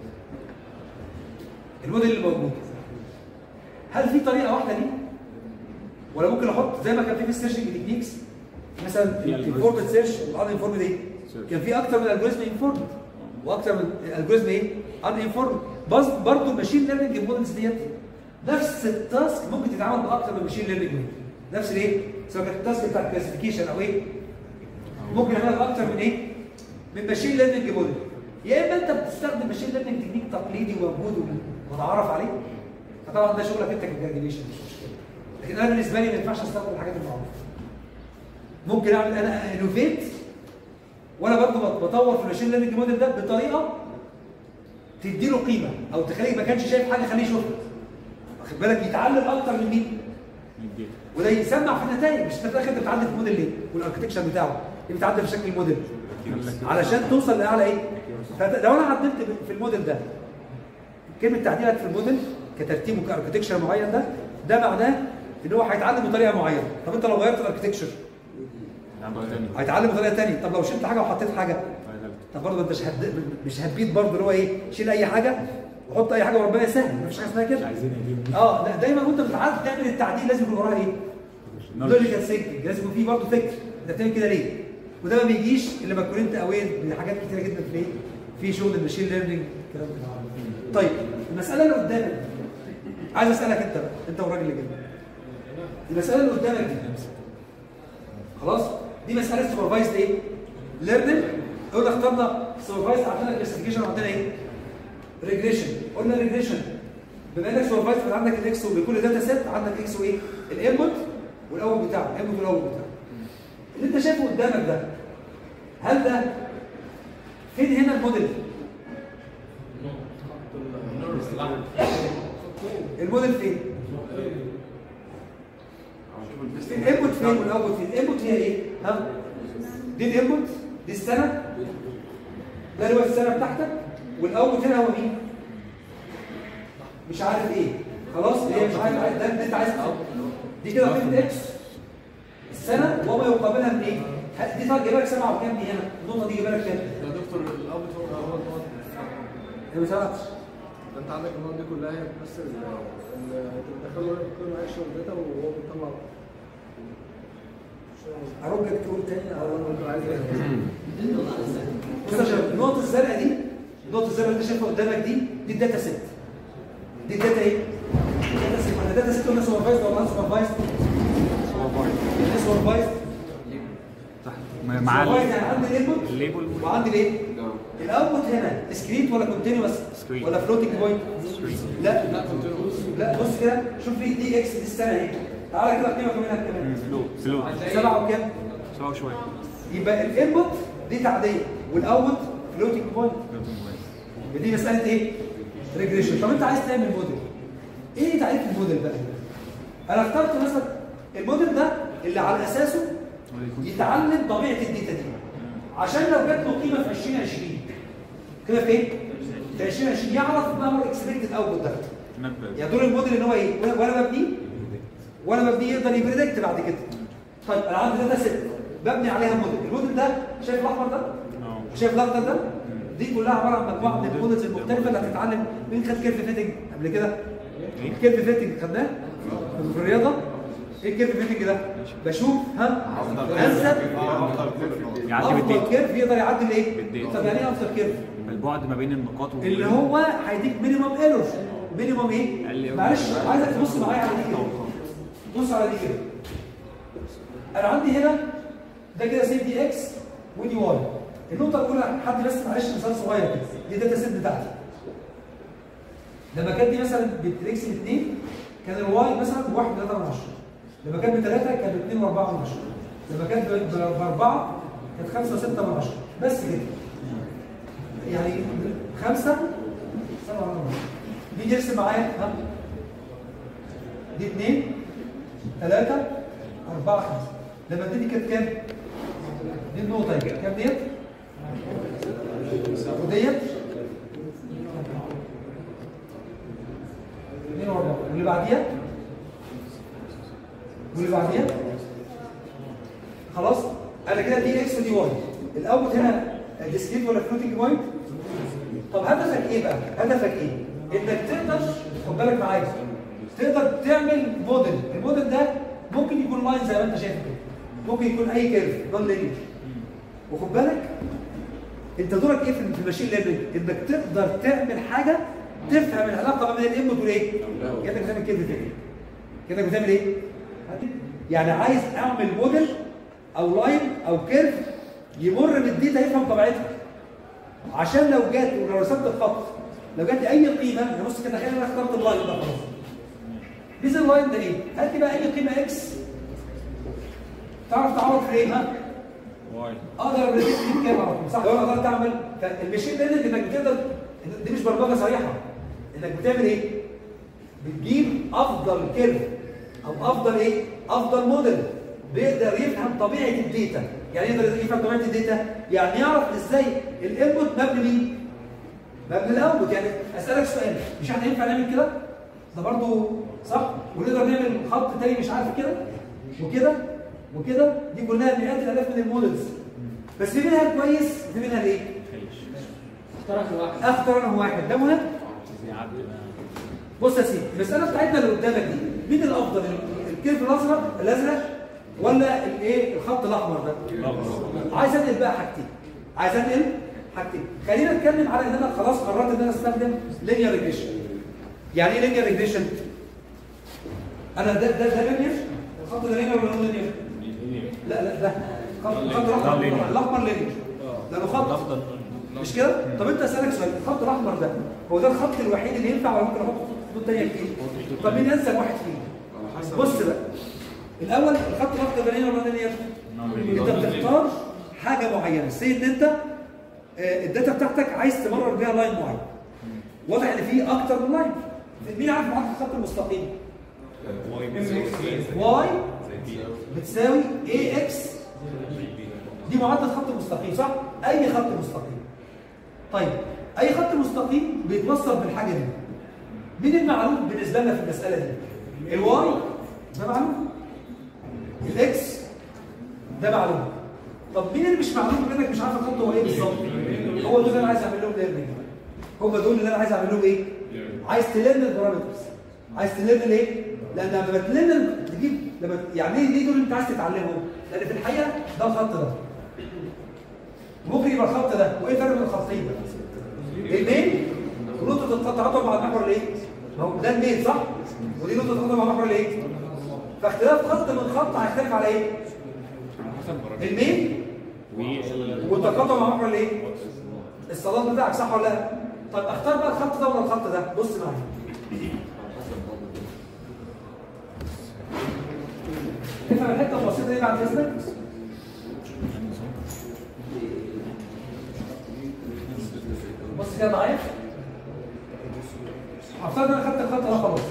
الموديل اللي موجود هل في طريقه واحده ليه؟ ولا ممكن احط زي ما كان في في السيرشنج تكنيكس مثلا الانفورمد سيرش والان انفورمد ايه؟ كان في اكتر من الجوريزم انفورمد واكتر من الجوريزم ايه؟ ان انفورمد برضه الماشين ليرنينج المودلز ديت نفس التاسك ممكن تتعامل باكتر من ماشين ليرنينج نفس الايه؟ سواء كانت التاسك بتاع الكلاسيفيكيشن او ايه؟ ممكن اعملها باكتر من ايه؟ من ماشين ليرنينج موديل يا اما انت بتستخدم ماشين ليرنينج تكنيك تقليدي وموجود ومتعارف عليه فطبعا ده شغلك انت كجراديويشن مش مشكله لكن انا بالنسبه لي ما ينفعش استخدم الحاجات المعروفه ممكن اعمل انا انوفيت وانا برضه بطور في الماشين ليرنينج موديل ده بطريقه تدي له قيمه او تخليه ما كانش شايف حاجه خليه يشوفها واخد بالك يتعلم اكتر من مين؟ وده يسمع في النتائج مش انت في الاخر انت بتعدل في الموديل ليه؟ والاركتكشر بتاعه ليه بتعدل في شكل الموديل؟ علشان توصل لاعلى ايه؟ فلو انا عدلت في الموديل ده كلمه تعديلك في الموديل كترتيب وكاركتكشر معين ده ده معناه ان هو هيتعلم بطريقه معينه طب انت لو غيرت الاركتكشر هيتعلم بطريقه ثانيه طب لو شلت حاجه وحطيت حاجه طب برضه انت مش هد... مش هتبيد برضه اللي هو ايه شيل اي حاجه وحط اي حاجه وربنا يسهل مفيش حاجه اسمها كده اه لا دايما وانت بتعرف تعمل التعديل لازم يكون وراها ايه؟ لوجيكال ثينكينج لازم يكون فيه برضه فكر انت بتعمل كده ليه؟ وده ما بيجيش الا لما تكون انت اوير بحاجات كتيره جدا في ايه؟ في شغل الماشين ليرنينج الكلام ده طيب المساله اللي قدامك عايز اسالك انت بقى انت والراجل اللي جنبك المساله اللي قدامك دي خلاص دي مساله سوبرفايزد ايه ليرنينج قلنا اخترنا سوبرفايزد عندنا كلاسيفيكيشن وعندنا ايه ريجريشن قلنا ريجريشن بما انك سوبرفايزد فانت عندك الاكس وبكل داتا سيت عندك اكس وايه الانبوت والاوت بتاعه الانبوت والاوت بتاعه اللي انت شايفه قدامك ده هل ده فين هنا الموديل الموديل فين الانبوت فين والاوت فين الانبوت هي ايه ها دي الانبوت دي السنه ده اللي هو السنه بتاعتك والاوت هنا هو مين مش عارف ايه خلاص هي مش عارف عارف- ده ده انت عايز تحط. دي كده قيمه اكس السنه وما يقابلها من ايه ه- دي طبعا جايبه لك سبعه وكام دي هنا النقطه دي جايبه لك كام يا دكتور الاب هو هو هو هي ما سبعتش ده انت عندك المواد دي كلها هي بس ال- ال- بتدخله هو كل معايا شغل داتا وهو بيطلع ارجك تقول تاني او هو انت عايز ايه؟ بص يا شباب النقطة الزرقاء دي النقطة الزرقاء اللي انت شايفها قدامك دي دي الداتا سيت دي الداتا ايه؟ الداتا سيت ما الداتا سيت قلنا سوبرفايزد ولا ان سوبرفايزد؟ يعني سوبرفايزد صح مع سوبرفايزد يعني عندي الانبوت الليبل وعندي الايه؟ الاوتبوت هنا ديسكريت ولا كونتينوس Discrete. ولا فلوتنج بوينت؟ لا لا بص كده شوف لي دي اكس دي السنة اهي تعالى كده قيمة كمان كمان فلو فلو سبعة وكام؟ سوا شويه يبقى الانبوت دي تعدية والاوت فلوتنج بوينت دي مسألة ايه؟ ريجريشن طب انت عايز تعمل موديل ايه تعريف الموديل بقى؟ انا اخترت مثلا الموديل ده اللي على اساسه يتعلم طبيعة الداتا دي عشان لو جات له قيمة في 2020 قيمة في ايه؟ في 2020 يعرف ما هو الاكسبكتد اوتبوت ده يعني دور الموديل ان هو ايه؟ وانا وانا مبنيه وانا مبنيه يقدر يبريدكت بعد كده طيب انا عندي داتا سيت ببني عليها موديل الموديل ده شايف الاحمر ده؟ شايف الاخضر ده؟ دي كلها عباره عن مجموعه من المودلز المختلفه اللي هتتعلم مين خد كيرف فيتنج قبل كده؟ كيرف فيتنج خدناه في الرياضه ايه الكيرف فيتنج ده؟ بشوف ها انسب يعدي افضل بالديتا كيرف يقدر يعدي الايه؟ بالديتا. طب يعني ايه افضل كيرف؟ البعد ما بين النقاط وال- اللي هو هيديك مينيمم ايرور مينيمم ايه؟ أقل- معلش عايزك تبص معايا على دي كده بص على دي كده انا عندي هنا ده كده سيف دي اكس ودي واي النقطه الاولى حد بس معلش مثال صغير كده دي داتا سيت بتاعتي لما كانت دي مثلا بتريكس باثنين كان الواي مثلا بواحد ثلاثة من عشرة لما كانت بثلاثة كانت باثنين واربعة من عشرة لما كانت ب- ب- باربعة كانت خمسة وستة من عشرة بس كده يعني خمسة سبعة من عشرة نيجي نرسم معايا ها دي اثنين ثلاثة أربعة خمسة لما دي كانت كام؟ دي النقطة اهي كام ديت؟ وديت اثنين وأربعة واللي بعديها واللي بعديها خلاص انا كده دي اكس ودي واي الاوت هنا ديسكريت ولا فلوتنج بوينت طب هدفك ايه بقى هدفك ايه انك تقدر خد بالك معايا تقدر تعمل موديل الموديل ده ممكن يكون لاين زي ما انت شايف كده ممكن يكون اي كيرف نون لينير وخد بالك انت دورك ايه في في الماشين ليرنينج انك تقدر تعمل حاجه تفهم العلاقه ما بين الانبوت والايه كانك بتعمل كيرف كده كانك بتعمل ايه يعني عايز اعمل موديل او لاين او كيرف يمر بالديتا يفهم طبيعتها عشان لو جات ولو رسمت الخط لو جات لي اي قيمه يعني بص كده تخيل انا اخترت اللاين ده خلاص بيز اللاين ده ايه؟ هات لي بقى اي قيمه اكس تعرف تعوض في ايه ها؟ اقدر ابريدكت دي كام على طول صح؟ لو انا قدرت اعمل فالماشين ليرنينج انك بتقدر دي مش برمجه صريحه انك بتعمل ايه؟ بتجيب افضل كيرف او افضل ايه؟ افضل موديل بيقدر يفهم طبيعه الداتا يعني يقدر يفهم طبيعه الداتا يعني يعرف ازاي الانبوت مبني مين؟ مبني الاوتبوت يعني اسالك سؤال مش احنا ينفع نعمل كده؟ ده برضه صح؟ ونقدر نعمل خط تاني مش عارف كده وكده وكده دي كلها مئات الالاف من المودلز بس في منها الكويس وفي منها الايه؟ اختار انا واحد ده مهم بص يا سيدي المساله بتاعتنا اللي قدامك دي مين الافضل الكيرف الازرق الازرق ولا الايه الخط الاحمر ده عايز انقل بقى حاجتين عايز انقل حاجتين خلينا نتكلم على ان انا خلاص قررت ان انا استخدم لينير ريجريشن يعني ايه لينير ريجريشن انا ده ده ده لينير الخط ده لينير ولا نون لينير؟ لا لا ده خط خط الاحمر الاحمر لينير لانه خط مش كده؟ طب انت اسالك سؤال الخط الاحمر ده هو ده الخط الوحيد اللي ينفع ولا ممكن احط خطوط ثانيه كتير؟ طب مين انسب واحد فيهم؟ بص بقى الاول الخط الاخضر ده لينير ولا لينير؟ انت بتختار حاجه معينه سي ان انت آه، الداتا بتاعتك عايز تمرر بيها لاين معين واضح ان في اكتر من لاين مين عارف معادله الخط المستقيم؟ واي بتساوي اي اكس دي معادله خط مستقيم صح؟ اي خط مستقيم طيب اي خط مستقيم بيتوصل بالحاجه دي مين المعلوم بالنسبه لنا في المساله دي؟ الواي ده معلوم الاكس ده معلوم طب مين اللي مش معلوم منك مش عارف الخط هو ايه بالظبط؟ هو دول اللي انا عايز اعمل لهم ليرنينج هم دول اللي انا عايز اعمل لهم ايه؟ عايز تلين البارامترز عايز تلين الايه؟ لان لما بتلين تجيب لما يعني ليه ليه دول انت عايز تتعلمهم؟ لان في الحقيقه ده الخط ده ممكن يبقى الخط ده وايه الفرق بين الخطين؟ الميل ونقطه التعاطف مع المحور الايه؟ ما هو ده الميل صح؟ ودي نقطه التعاطف مع المحور الايه؟ فاختلاف خط من خط هيختلف على ايه؟ الميل والتقاطع مع محور الايه؟ الصلاه بتاعك صح ولا لا؟ طب اختار بقى الخط ده ولا الخط ده؟ بص معايا تفهم الحته البسيطه دي بعد اذنك؟ بص كده معايا هفترض ان انا خدت الخط ده خلاص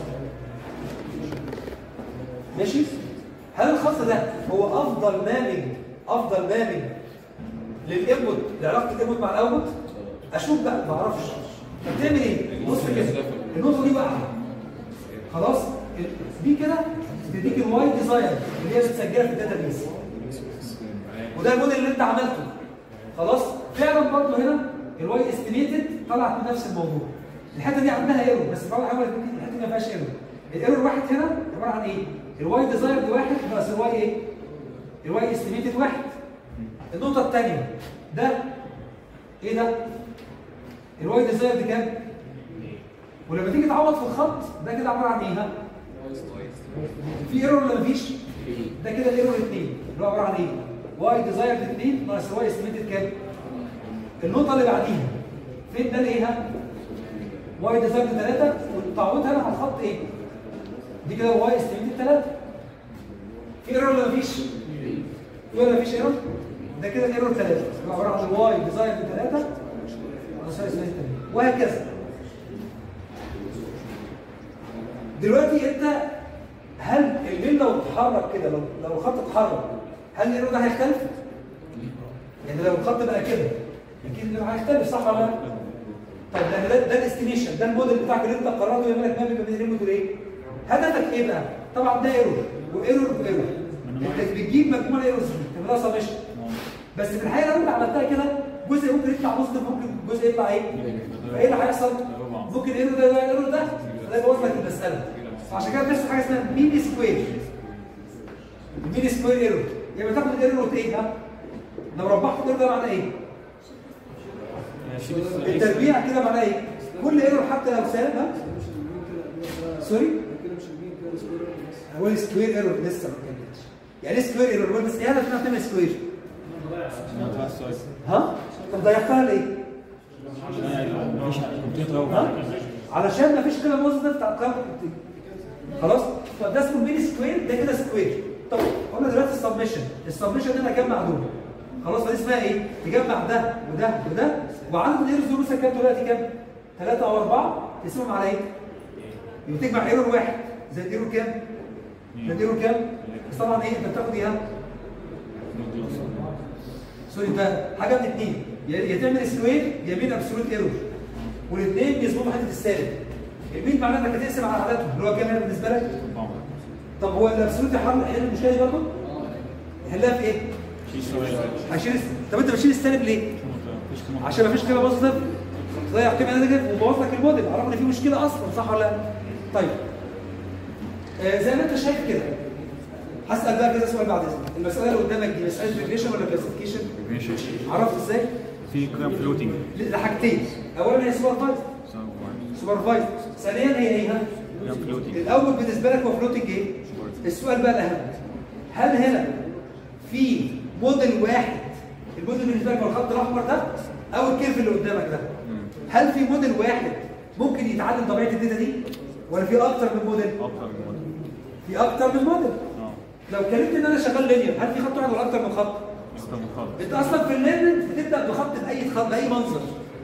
ماشي هل الخط ده هو افضل مامج افضل مامج للانبوت لعلاقه الانبوت مع الاوتبوت اشوف بقى ما اعرفش طب تعمل ايه بص كده النقطه دي بقى خلاص دي كده تديك الواي ديزاين اللي هي متسجله في الداتا بيس وده الموديل اللي انت عملته خلاص فعلا برضه هنا الواي استيميتد طلعت من نفس الموضوع الحته دي عندها ايرور بس بقى حاول الحته دي ما فيهاش ايرور الايرور واحد هنا عباره عن ايه الواي ديزاير واحد بس الواي ايه الواي استيميتد واحد النقطه الثانيه ده ايه ده الواي ديزاير دي كام ولما تيجي تعوض في الخط ده كده عباره عن ايه ها في ايرور ولا مفيش ده كده الايرور 2 اللي هو عباره عن ايه واي ديزاير 2 ناقص واي استيميتد كام النقطه اللي بعديها فين ده الايه ها واي ديزاير 3 وتعوضها هنا على الخط ايه دي كده واي استيميتد 3 في ايرور ولا مفيش في ولا مفيش ايرور ده كده الايرور 3 اللي هو عباره عن واي ديزاير 3 ناقص واي استيميتد 3 وهكذا دلوقتي انت هل الميل لو اتحرك كده لو لو الخط اتحرك هل الايرور ده هيختلف؟ يعني لو الخط بقى كده اكيد هيختلف صح ولا لا؟ طيب ده ده, ده الاستيميشن ده الموديل بتاعك اللي انت قررته يعمل لك ماب بين الريموت والايه؟ هدفك ايه بقى؟ طبعا ده ايرور وايرور وايرور انت بتجيب مجموعه ايرورز تعملها سمشن بس في الحقيقه لو انت عملتها كده جزء ممكن يطلع بوزيتيف ممكن جزء يطلع ايه؟ فايه اللي هيحصل؟ ممكن ايرور ده يبقى ايرور ده ده يبوظ لك المساله فعشان كده بنحسب حاجه اسمها مين سكوير مين سكوير ايرور يبقى تاخد الايرور ايه ها؟ لو ربحت الايرور ده معناه ايه؟ التربيع كده معناه ايه؟ كل ايرور حتى لو سالب ها؟ سوري؟ كده مش الجين كده سكوير بس هو السكوير ايرور لسه ما كملتش يعني ايه سكوير ايرور؟ بس ايه هدف انها تعمل سكوير؟ ها؟ طب ضيعتها ليه؟ ها؟ علشان ما فيش قيمه بوزيتيف بتاع القيم خلاص؟ طب ده اسمه مين سكوير ده كده سكوير طب قلنا دلوقتي السبمشن السبمشن ده انا اجمع دول خلاص فدي اسمها ايه؟ تجمع ده وده وده وعدد الايرورز دول مثلا كام دلوقتي كام؟ ثلاثة أو أربعة تقسمهم على إيه؟ يبقى تجمع ايرور واحد زائد ايرور كام؟ زائد ايرور كام؟ بس طبعا إيه؟ أنت بتاخد إيه؟ ها؟ سوري انت حاجه من اثنين يا يا تعمل سكوير يا مين ابسولوت ايرور والاثنين بيصبحوا حته السالب المين معناه انك هتقسم على عددهم اللي هو كام هنا بالنسبه لك طب هو الابسولوت يحل يحل المشكله دي برضه يحلها في ايه هيشيل الس- طب انت بتشيل السالب ليه عشان ما فيش قيمه بوزيتيف تضيع قيمه نيجاتيف وبوظ لك الموديل رغم ان في مشكله اصلا صح ولا لا طيب آه زي ما انت شايف كده هسال بقى كذا سؤال بعد اذنك المساله اللي قدامك دي مساله ريجريشن ولا كلاسيفيكيشن ماشي عرفت ازاي في قيم فلوتنج لحاجتين اولا هي سوبرفايز سوبرفايز ثانيا هي ايه ها الاول بالنسبه لك هو فلوتنج ايه؟ السؤال بقى الاهم هل هنا في موديل واحد الموديل بالنسبه لك هو الخط الاحمر ده او الكيرف اللي قدامك ده هل في موديل واحد ممكن يتعلم طبيعه الداتا دي ولا في اكتر من موديل؟ اكتر من موديل في اكتر من موديل اه لو اتكلمت ان انا شغال لينير هل في خط واحد ولا اكتر من خط؟ اكتر من خط انت اصلا في الليرنينج بتبدا بخط باي خط باي منظر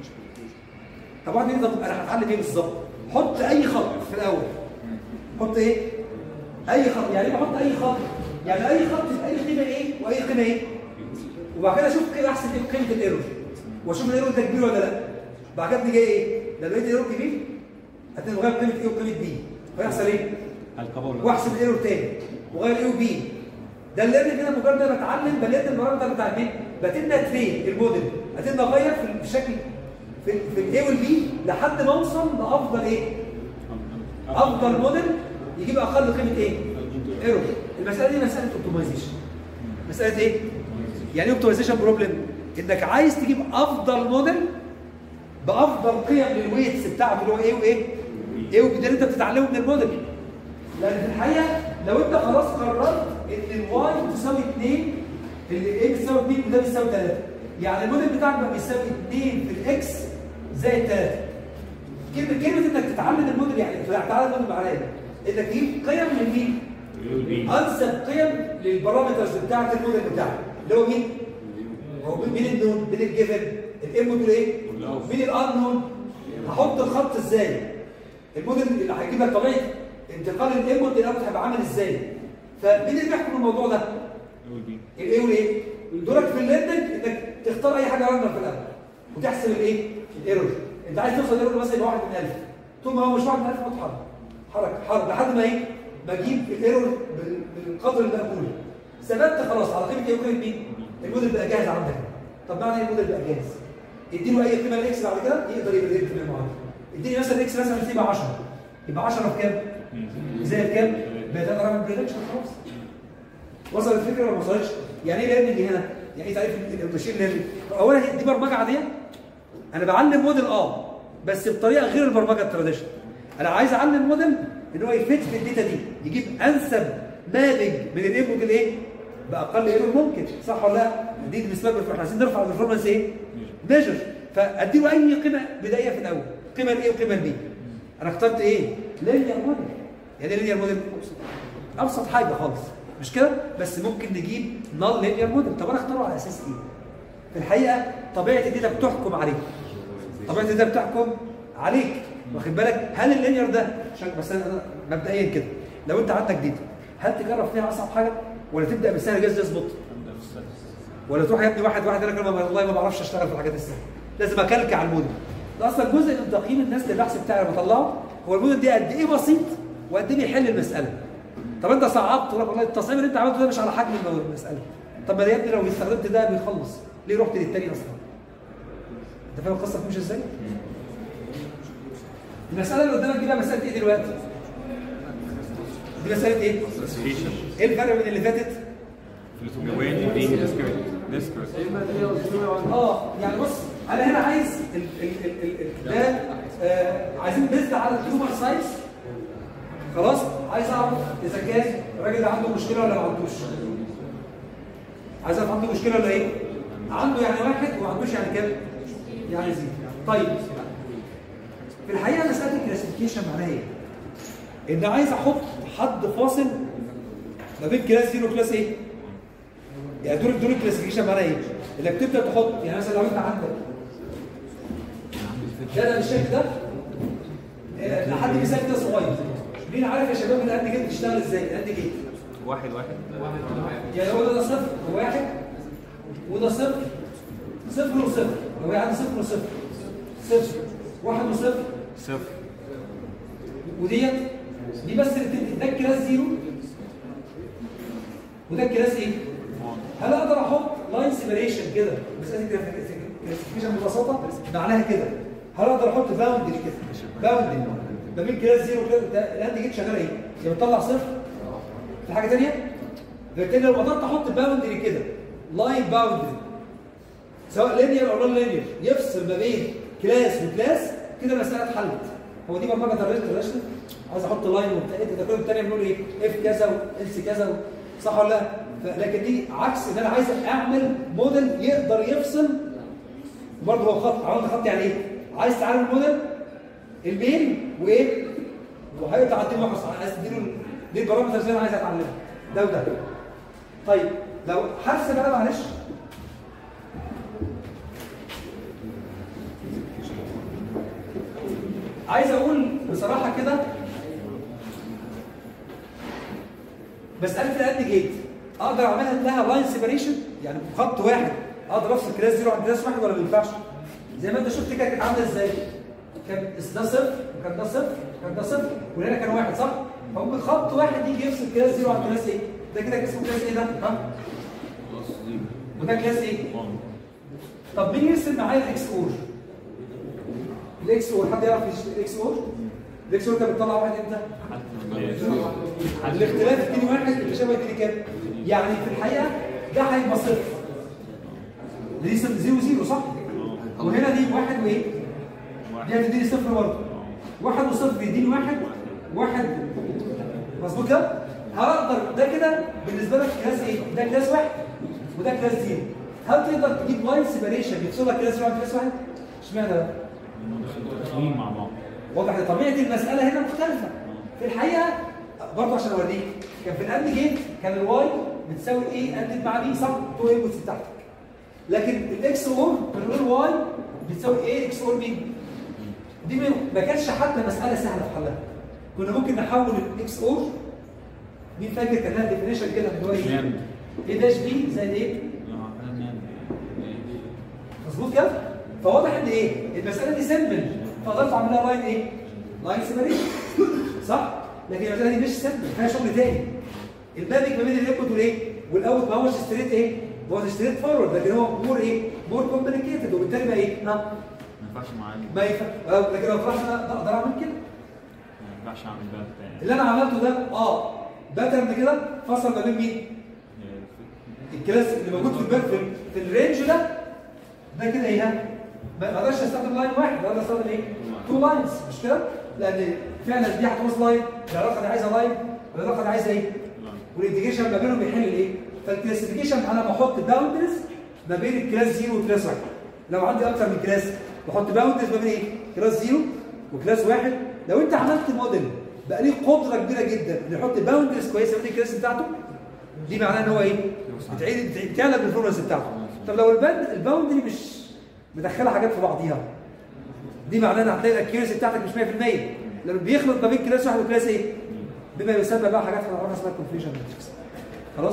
طبعا انت انا هتعلم ايه بالظبط حط اي خط في الاول حط ايه اي خط يعني ايه بحط اي خط يعني اي خط في اي قيمه ايه واي قيمه ايه وبعد كده اشوف كده احسن ايه قيمه الايرور واشوف الايرور ده كبير ولا لا بعد كده تيجي ايه لو لقيت الايرور كبير هتبقى غير قيمه ايه وقيمه بي فيحصل ايه القبول واحسب الايرور تاني وغير اي وبي ده اللي انا كده مجرد ما بتعلم بلقيت البارامتر بتاع مين بتبدا ترين الموديل هتبدا اغير في الشكل في, في الاي والبي لحد ما اوصل لافضل ايه افضل موديل يجيب اقل قيمه ايه ايرور المساله دي مساله اوبتمايزيشن مساله ايه يعني ايه اوبتمايزيشن بروبلم انك عايز تجيب افضل موديل بافضل قيم للويتس بتاعته اللي هو ايه وايه ايه وبي ده اللي انت بتتعلمه من الموديل لان في الحقيقه لو انت خلاص قررت ان الواي تساوي 2 الايه بتساوي 2 وده بيساوي 3 يعني الموديل بتاعك بقى بيساوي 2 في الاكس زائد 3 كلمه كلمه انك تتعلم الموديل يعني تتعلم الموديل معناها ايه؟ انك تجيب قيم من مين؟ انسب قيم للبارامترز بتاعت الموديل بتاعك اللي هو مين؟ هو مين النون؟ مين الجيفن؟ الانبوت والايه؟ مين الانون؟ هحط الخط ازاي؟ الموديل اللي هيجيب لك طبيعه انتقال الانبوت للاوتبوت هيبقى عامل ازاي؟ فمين اللي بيحكم الموضوع ده؟ الايه والايه؟ دورك في الليرنينج انك تختار اي حاجه راندم في الاول وتحسب الايه؟ الايرور انت عايز توصل الايرور مثلا يبقى 1 من 1000 طول ما هو مش 1 من 1000 حط حرك حرك حرك لحد ما ايه؟ بجيب الايرور بال- بالقدر المقبول ثبت خلاص على قيمه ايه وقيمه مين؟ الموديل بقى جاهز عندك طب معنى ايه الموديل بقى جاهز؟ اديله اي قيمه الاكس بعد كده يقدر يبريدكت من المعادله اديني مثلا الاكس مثلا تبقى 10 يبقى 10 في كام؟ زائد كام؟ بقى ده رقم بريدكشن خلاص وصل الفكره ولا ما وصلتش؟ يعني ايه ليرنينج هنا؟ يعني ايه تعريف الماشين ليرنينج؟ اولا دي برمجه عاديه انا بعلم موديل اه بس بطريقه غير البرمجه التراديشنال انا عايز اعلم موديل ان هو يفيد في الداتا دي يجيب انسب ناتج من الانبوت الايه؟ باقل ايرور ممكن صح ولا لا؟ دي بالنسبه لنا احنا عايزين نرفع البرفورمانس ايه؟ ميجر فاديله اي قيمه بدايه في الاول قيمه الايه وقيمه البي انا اخترت ايه؟ لينير موديل يعني ايه لينير موديل؟ ابسط حاجه خالص مش كده؟ بس ممكن نجيب نون لينير موديل طب انا اختاره على اساس ايه؟ في الحقيقه طبيعه الداتا بتحكم عليك طبيعه الداتا بتحكم عليك واخد بالك هل اللينير ده عشان بس انا مبدئيا كده لو انت عندك داتا هل تجرب فيها اصعب حاجه ولا تبدا بالسهل جاز يظبط ولا تروح يا ابني واحد واحد يقول لك انا والله ما بعرفش اشتغل في الحاجات السهله لازم اكلك على الموديل ده اصلا جزء من تقييم الناس للبحث بتاعي لما بطلعه هو الموديل ده قد ايه بسيط وقد ايه بيحل المساله طب انت صعبت تقول لك والله التصميم اللي انت عملته ده مش على حجم المساله طب ما ده يا ابني لو استخدمت ده بيخلص ليه رحت للتاني اصلا انت فاهم القصه بتمشي ازاي المساله اللي قدامك دي بقى مساله ايه دلوقتي دي مساله ايه ايه الفرق بين اللي فاتت وين دي ديسكريت ديسكريت اما دي وزيرو عن اه يعني بص انا هنا عايز ال ال ال ال ده آه عايزين بيزد على التيومر سايز خلاص عايز اعرف اذا كان الراجل ده عنده مشكله ولا ما عندوش عايز اعرف عنده مشكله ولا ايه عنده يعني واحد وما عندوش يعني كام يعني زيرو طيب في الحقيقه مساله الكلاسيفيكيشن معناها ايه ان عايز احط حد فاصل ما بين كلاس زيرو وكلاس ايه يعني دور دور الكلاسيفيكيشن معناها ايه؟ انك تبدا تحط يعني مثلا لو انت عندك ده ده بالشكل ده آه، لحد مثال كده صغير مين عارف يا شباب الاند جيت بتشتغل ازاي؟ الاند جيت واحد واحد يعني هو ده ده صفر وواحد وده صفر صفر وصفر لو هي عندي صفر وصفر صفر واحد وصفر صفر وديت دي بس اللي بتدي ده الكلاس زيرو وده الكلاس ايه؟ هل اقدر احط لاين سيبريشن كده مساله كلاسيفيكيشن ببساطه معناها كده هل اقدر احط باوندري كده باوندري ما بين كلاس زيرو وكلاس ده الاند جيت شغاله ايه؟ يا بتطلع صفر في حاجه ثانيه؟ فبالتالي لو قدرت احط باوندري كده لاين باوندري سواء لينير او نون لينير يفصل ما بين كلاس وكلاس كده المساله اتحلت هو دي برمجه ترانزيشنال عايز احط لاين وبتاع انت ده الثانيه بنقول ايه اف كذا والس كذا صح ولا لا ف- لكن دي عكس ان انا عايز اعمل موديل يقدر يفصل برضه هو خط عملت خط يعني ايه عايز تعلم الموديل المين وايه وهيقطع عدين واحد صح عايز تديله ال- دي البارامترز اللي انا عايز اتعلمها ده وده طيب لو هرسم انا معلش عايز اقول بصراحه كده مساله الاند جيت اقدر اعملها لها لاين سيبريشن يعني خط واحد اقدر افصل كلاس زيرو عن كلاس واحد ولا ما ينفعش؟ زي ما انت شفت كده كانت عامله ازاي؟ كان ده صفر وكان ده صفر وكان ده صفر وهنا كان واحد صح؟ فممكن خط واحد يجي يفصل كلاس زيرو عن كلاس ايه؟ ده كده اسمه كلاس ايه ده؟ ها؟ وده كلاس ايه؟ طب مين يرسم معايا الاكس اور؟ الاكس اور حد يعرف الاكس اور؟ الاكس اور كان بتطلع واحد امتى؟ الاختلاف اديني واحد اللي شبه اديني كام؟ يعني في الحقيقه ده هيبقى صفر دي صفر زيرو زيرو صح؟ وهنا دي واحد وايه؟ دي هتديني صفر برضه واحد وصفر يديني واحد واحد مظبوط كده؟ هقدر ده كده بالنسبه لك كلاس ايه؟ ده كلاس واحد وده كلاس زيرو هل تقدر تجيب لاين سيبريشن يفصل لك كلاس واحد كلاس واحد؟ اشمعنى ده؟ داخلين مع بعض واضح ان طبيعه المساله هنا مختلفه في الحقيقه برضه عشان اوريك كان في الاند جيت كان الواي بتساوي ايه اندد مع بي صح؟ تو انبوتس بتاعتك لكن الاكس اور بنقول واي بتساوي ايه اكس اور بي دي ما ما كانتش حتى مساله سهله في حلها كنا ممكن نحول الاكس اور مين فاكر كان لها ديفينيشن كده اللي هو ايه؟ نعم. ايه داش بي زي ايه؟ اه احنا بنعمل مظبوط كده؟ فواضح ان ايه؟ المساله دي سمبل فقدرت اعملها لاين ايه؟ لاين سيبريشن صح؟ لكن المساله دي مش سمبل فيها شغل تاني المابنج ما بين الانبوت والايه؟ والاوت ما هوش ستريت ايه؟ ما هوش ستريت فورورد لكن هو مور ايه؟ مور كومبليكيتد وبالتالي بقى ايه؟ ها؟ ما ينفعش معايا ما ينفع آه، لكن لو طلعت انا اقدر اعمل كده ما ينفعش اعمل بقى بتاع اللي انا عملته ده اه باترن كده فصل ما بين مين؟ الكلاس اللي موجود في الباب في, في الرينج ده ده كده ايه ها؟ ما ما اقدرش استخدم لاين واحد اقدر استخدم ايه؟ تو لاينز مش كده؟ لان فعلا دي هتوصل لاين العلاقه دي عايزه لاين والعلاقه دي عايزه ايه؟ والانتجريشن ما بينهم بيحل الايه؟ فالكلاسيفيكيشن انا بحط باوندرز ما بين الكلاس زيرو وكلاس واحد لو عندي اكتر من كلاس بحط باوندرز ما بين ايه؟ كلاس زيرو وكلاس واحد لو انت عملت موديل بقى ليه قدره كبيره جدا انه يحط باوندرز كويسه ما بين الكلاس بتاعته دي معناها ان هو ايه؟ بتعيد بتعيد- بتعلى بالفورمانس بتاعته طب لو الباند الباوندري مش مدخله حاجات في بعضيها دي معناها ان هتلاقي الاكيورسي بتاعتك مش 100% لما بيخلط ما بين كلاس واحد وكلاس ايه؟ بما يسمى بقى حاجات هنعرفها اسمها كونفيوجن ماتريكس خلاص؟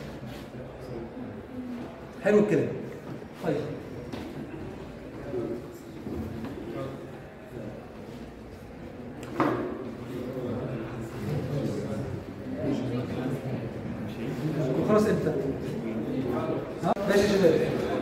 حلو الكلام طيب خلاص امتى؟ ها؟ ماشي يا شباب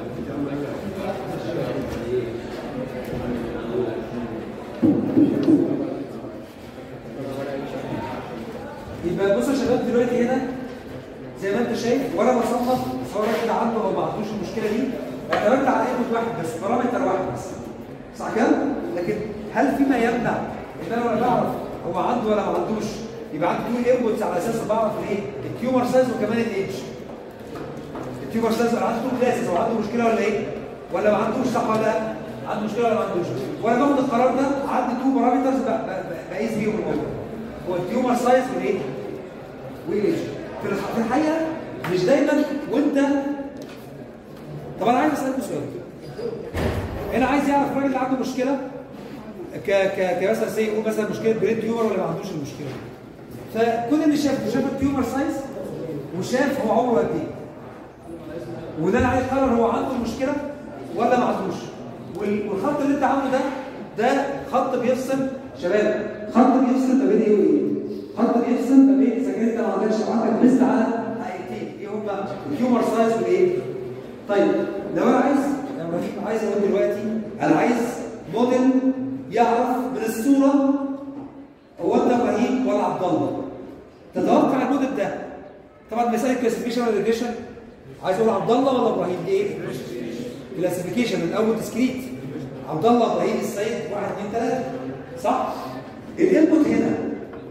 يبقى بصوا يا شباب دلوقتي هنا زي ما انت شايف وانا بصنف سواء الراجل ده عنده او ما عندوش المشكله دي اعتمدت على انبوت واحد بس بارامتر واحد بس صح كده؟ لكن هل فيما يمنع ان انا ولا بعرف هو عنده ولا ما عندوش يبقى عندي تو انبوتس على اساس بعرف الايه؟ التيومر سايز وكمان الايدج التيومر سايز عنده تو كلاسز هو عنده مشكله ولا ايه؟ ولا ما عندوش صح ولا لا؟ عنده مشكله ولا ما عندوش؟ وانا باخد القرار ده عندي تو بارامترز بقيس بيهم الموضوع هو التيومر سايز والايه؟ والايدج في الح- في الحقيقه مش دايما وانت طب انا عايز اسالك سؤال هنا عايز يعرف الراجل اللي عنده مشكله ك ك كمثلا سي يقول مثلا مشكله برين تيومر ولا ما عندوش المشكله فكل اللي شافه شاف التيومر سايز وشاف هو عمره قد ايه وده اللي عايز يقرر هو عنده المشكله ولا ما عندوش وال- والخط اللي انت عامله ده ده خط بيفصل شباب خط بيفصل ما بين ايه وايه خط بيفصل ما بين اذا كان انت ما عندكش عندك لسه على حقيقتين ايه هما التيومر سايز والايه طيب لو انا عايز يا ابراهيم عايز اقول دلوقتي انا عايز موديل يعرف من الصوره هو انت ابراهيم ولا عبد الله تتوقع الموديل ده طبعا مساله كلاسيفيكيشن ولا ريجريشن عايز اقول عبد الله ولا ابراهيم دي ايه كلاسيفيكيشن من اول ديسكريت عبد الله ابراهيم السيد واحد اثنين ثلاثه صح الانبوت هنا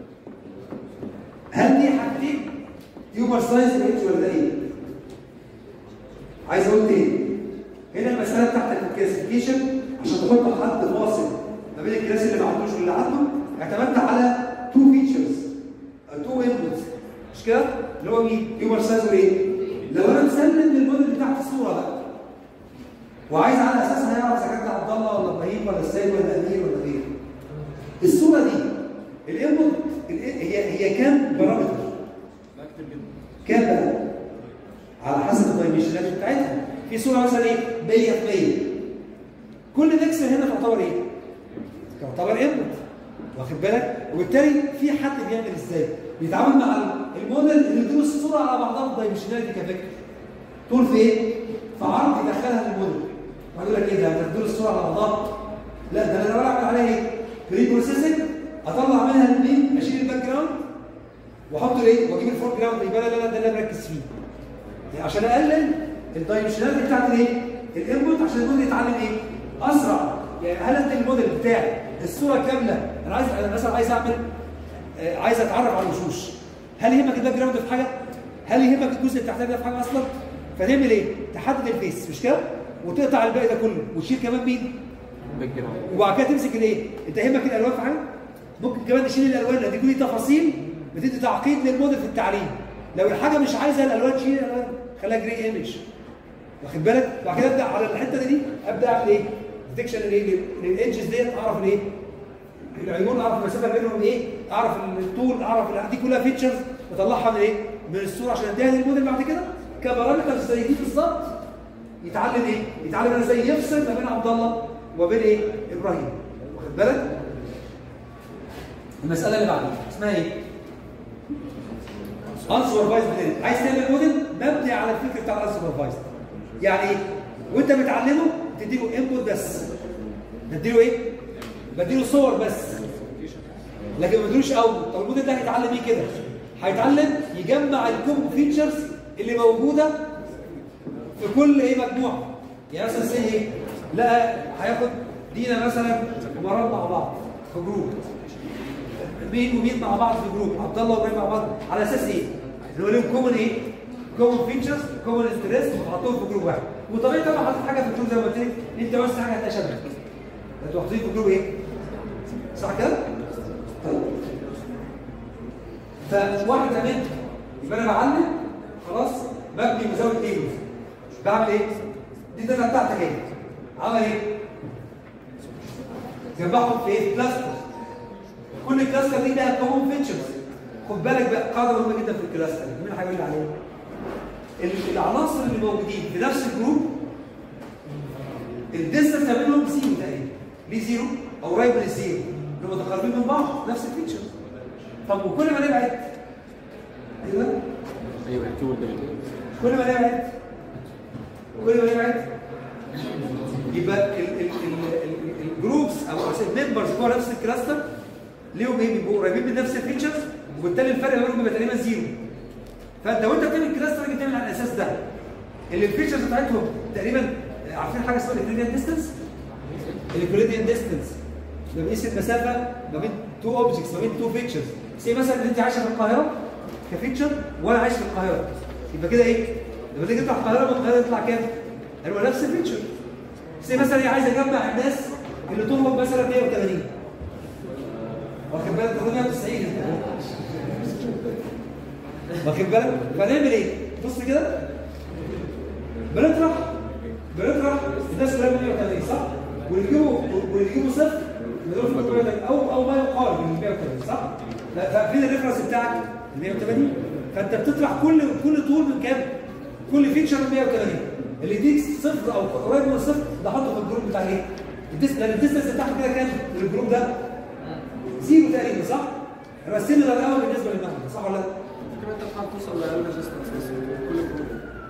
هل دي حاجتين تيومر سايز اتش ولا ده ايه؟ عايز اقول تاني هنا المساله بتاعتك الكلاسيفيكيشن عشان تحط حد فاصل ما بين الكلاس اللي ما عندوش واللي عنده اعتمدت على تو فيتشرز او تو انبوتس مش كده؟ اللي هو مين؟ تيومر سايز وايه؟ لو انا مسلم للموديل بتاعت الصوره بقى وعايز على اساسها يعرف اذا كان ده عبد الله ولا ابراهيم ولا السيد ولا امير ولا غيره الصوره دي الانبوت هي هي كام بارامتر؟ كام بقى؟ على حسب الدايمنشنات بتاعتها في صوره مثلا ايه 100 في 100 كل بيكسل هنا تعتبر ايه تعتبر انبوت واخد بالك وبالتالي في حد بيعمل ازاي بيتعامل مع الموديل اللي يديله الصوره على بعضها الدايمنشناليتي كفكر طول في ايه في عرض يدخلها للموديل ويقول لك ايه ده انت تديله الصوره على بعضها لا ده انا لو اعمل عليها ايه بري بروسيسنج اطلع منها المين اشيل الباك جراوند واحط الايه واجيب الفور جراوند يبقى لا لا لا ده اللي أنا مركز فيه يعني عشان اقلل الدايمنشناليتي بتاعت الايه؟ الانبوت عشان الموديل يتعلم ايه؟ اسرع يعني هل انت الموديل بتاعي الصوره كامله انا عايز انا مثلا عايز اعمل آه، عايز اتعرف على الوشوش هل يهمك الباك جراوند في حاجه؟ هل يهمك الجزء التحتاني ده في حاجه اصلا؟ فتعمل ايه؟ تحدد الفيس مش كده؟ وتقطع الباقي ده كله وتشيل كمان مين؟ باك جراوند وبعد كده تمسك الايه؟ انت يهمك الالوان في حاجه؟ ممكن كمان تشيل الالوان لان دي كل دي تفاصيل بتدي تعقيد للموديل في التعليم لو الحاجه مش عايزه الالوان شيل الالوان خليها جري ايمج واخد بالك؟ بعد كده ابدا على الحته دي ابدا اعمل ايه؟ ديتكشن الايه؟ للايدجز ديت اعرف الايه؟ العيون اعرف المسافه بينهم ايه؟ اعرف الطول اعرف ال- دي كلها فيتشرز بطلعها من ايه؟ من الصوره عشان اديها للموديل بعد كده كبارامترز زي دي بالظبط يتعلم ايه؟ يتعلم انا ازاي يفصل ما بين عبد الله وبين ايه؟ ابراهيم واخد بالك؟ المساله اللي بعدها اسمها ايه؟ انسوبرفايز بليرنج عايز تعمل موديل مبني على الفكر بتاع الانسوبرفايز يعني ايه؟ وانت بتعلمه تديله انبوت بس تديله ايه؟ بديله صور بس لكن ما بديلوش اوت طب الموديل ده هيتعلم ايه كده؟ هيتعلم يجمع الكومبو فيتشرز اللي موجوده في كل ايه مجموعه يعني مثلا زي ايه لقى هياخد دينا مثلا ومرام مع بعض في جروب مين ومين مع بعض في جروب عبد الله وابراهيم مع بعض على اساس ايه اللي هو لهم كومن ايه كومن فيتشرز كومن ستريس وحطوهم في جروب واحد وطبيعي طبعا حاطط حاجه في الجروب زي ما قلت لك انت بس حاجه هتلاقي شبه انتوا حاطين في جروب ايه صح كده طيب فواحد زمان يبقى انا بعلم خلاص ببني مزود تيبلز بعمل ايه؟ دي الداتا بتاعتك ايه؟ عمل ايه؟ جمعهم في ايه؟ كلاستر كل كلاستر دي لها كومن فيتشرز خد بالك بقى قاعده مهمه جدا في الكلاستر مين هيقول لي عليها؟ ال- العناصر اللي موجودين في نفس الجروب الديستنس ما بينهم زيرو تقريبا ليه زيرو؟ او قريب من الزيرو اللي متقاربين من بعض نفس الفيتشرز طب وكل ما نبعد ايوه ايوه الكيورد ده كل ما نبعد كل ما نبعد يبقى ال- ال- ال- ال- الجروبس او الممبرز جوه نفس الكلاستر ليهم ايه بيبقوا قريبين من نفس الفيتشرز وبالتالي الفرق بينهم بيبقى تقريبا زيرو فانت وانت بتعمل كلاستر لازم تعمل على الاساس ده اللي الفيتشرز بتاعتهم تقريبا عارفين حاجه اسمها الكريديان ديستنس الكريديان ديستنس ده بيقيس المسافه ما بين تو اوبجكتس ما بين تو فيتشرز زي مثلا ان انت عايشه في القاهره كفيتشر وانا عايش في القاهره يبقى كده ايه؟ لما تيجي تطلع القاهره من القاهره يطلع كام؟ هو نفس الفيتشر زي مثلا هي عايزه اجمع الناس اللي طولهم مثلا 180 واخد بالك ده 190 واخد بالك؟ فنعمل ايه؟ بص كده بنطرح بنطرح الناس كلها 180 صح؟ واللي يجيبوا واللي يجيبوا صفر يدور في 180 او او ما يقارب من 180 صح؟ ف- ففين الريفرنس بتاعك؟ 180 فانت بتطرح كل كل طول من كام؟ كل فيتشر من 180 اللي يديك صفر او قريب من الصفر ده حطه في الجروب بتاع ايه؟ الديس لان الديستنس بتاعته كده كام؟ الجروب ده زيرو تقريبا صح؟ يبقى السن ده الاول بالنسبه للمعنى صح ولا لا؟ فكرة انت بتحاول توصل لاقل ريزيستنس بس كل جروب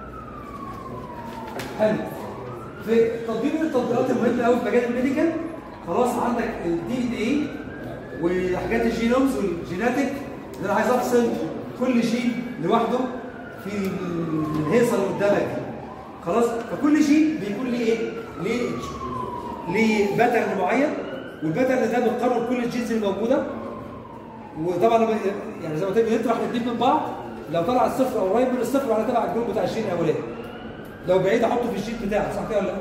حلو في تطبيق من التطبيقات المهمه قوي في مجال الميديكال خلاص عندك الدي ان اي وحاجات الجينومز والجيناتيك ان انا عايز افصل كل جين لوحده في الهيصه اللي قدامك دي خلاص فكل جين بيكون ليه ايه؟ ليه ليه باترن معين والباترن ده بنقارن كل الجينز الموجوده وطبعا لما يعني زي ما قلت لك نطرح الاثنين من بعض لو طلع الصفر او قريب من الصفر على تبع الجروب بتاع 20 الاولاني لو بعيد احطه في الشيت بتاعي صح كده ولا لا؟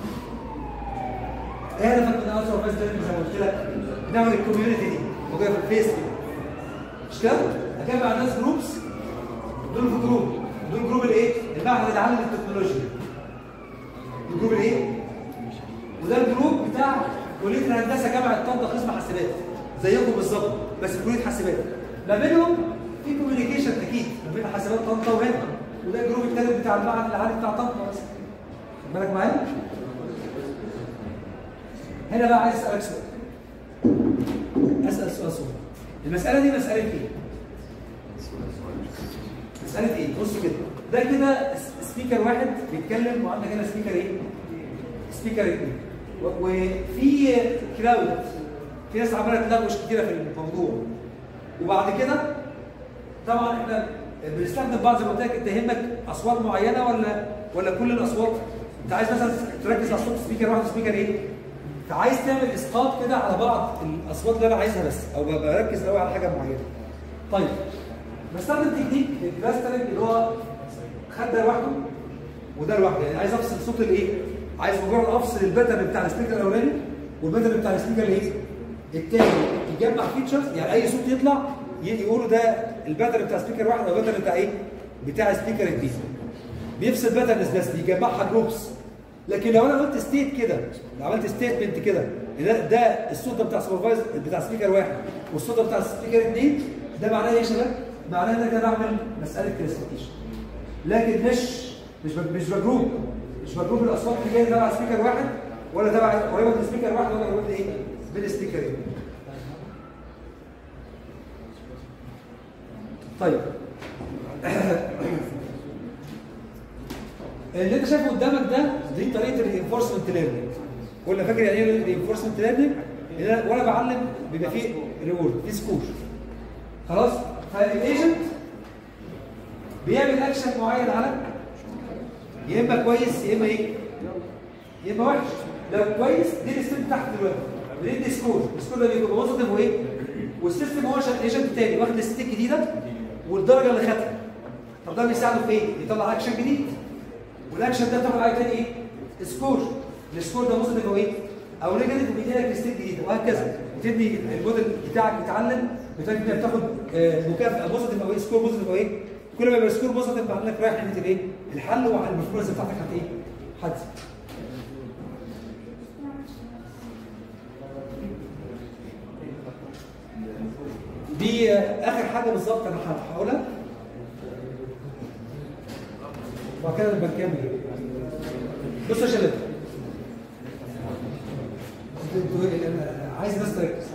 ايه هدفك من اصلا بس زي ما قلت لك نعمل الكوميونتي دي موجوده في الفيس كده مش كده؟ اجمع الناس جروبس دول في جروب دول جروب الايه؟ المعهد العالمي للتكنولوجيا الجروب الايه؟ وده الجروب بتاع كليه الهندسه جامعه طنطا قسم حاسبات زيكم بالظبط بس في كليه حاسبات ما بينهم في كوميونيكيشن اكيد ما بين حاسبات طنطا وهنا وده الجروب الثالث بتاع المعهد العالي بتاع طنطا بس خد بالك معايا؟ هنا بقى عايز اسالك سؤال اسال سؤال سؤال المساله دي مساله ايه؟ مساله ايه؟ بصوا كده ده كده سبيكر واحد بيتكلم وعندك هنا سبيكر ايه؟ سبيكر اثنين و- وفي كلاود في ناس عماله تلغوش كتيره في الموضوع وبعد كده طبعا احنا بنستخدم بعض زي ما قلت لك انت يهمك اصوات معينه ولا ولا كل الاصوات انت عايز مثلا تركز على صوت سبيكر واحد سبيكر ايه فعايز تعمل اسقاط كده على بعض الاصوات اللي انا عايزها بس او بركز قوي على حاجه معينه طيب بستخدم تكنيك الكلاسترنج اللي هو خد ده لوحده وده لوحده يعني عايز افصل صوت الايه عايز مجرد افصل الباترن بتاع السبيكر الاولاني والباترن بتاع السبيكر الايه التاني يجمع فيتشرز يعني اي صوت يطلع ي- يقولوا ده الباترن بتاع سبيكر واحد او الباترن بتاع ايه بتاع سبيكر اثنين بيفصل باترنز بس بيجمعها جروبس لكن لو انا قلت ستيت كده لو عملت ستيتمنت كده إن ده, ده الصوت ده بتاع سوبرفايزر بتاع سبيكر واحد والصوت ده بتاع سبيكر اثنين ده معناه ايه يا شباب؟ معناه ان انا كده بعمل مساله كلاسيفيكيشن لكن مش مش ب- مش بجروب مش بجروب الاصوات اللي جايه تبع سبيكر واحد ولا تبع قريبه من سبيكر واحد ولا قريبه من ايه؟ من سبيكرين طيب اللي انت شايفه قدامك ده دي طريقه الرينفورسمنت ليرنينج ولا فاكر يعني ايه الرينفورسمنت ليرنينج وانا بعلم بيبقى فيه ريورد فيه سكور خلاص فالايجنت بيعمل اكشن معين على يا اما كويس يا اما ايه يا اما وحش لو كويس دي الستيب تحت دلوقتي بندي سكور السكور ده بيبقى بوزيتيف وايه والسيستم هو ايجنت تاني واخد الست الجديده والدرجه اللي خدها طب ده بيساعده في ايه؟ يطلع اكشن جديد والاكشن ده بتاخد عليه تاني ايه؟ سكور السكور ده بوزيتيف او ايه؟ او نيجاتيف وبيدي لك ستيت جديده وهكذا وتدي الموديل بتاعك يتعلم بتاعك انت بتاخد آه، مكافاه بوزيتيف او ايه؟ سكور بوزيتيف او ايه؟ كل ما يبقى سكور بوزيتيف معناه انك رايح ناحيه الايه؟ الحل والمفروض بتاعتك هت ايه؟ هتزيد دي آه، اخر حاجه بالظبط انا هقولها وبعد كده نبقى نكمل بصوا يا شباب انتوا- انتوا- أنا عايز الناس تركز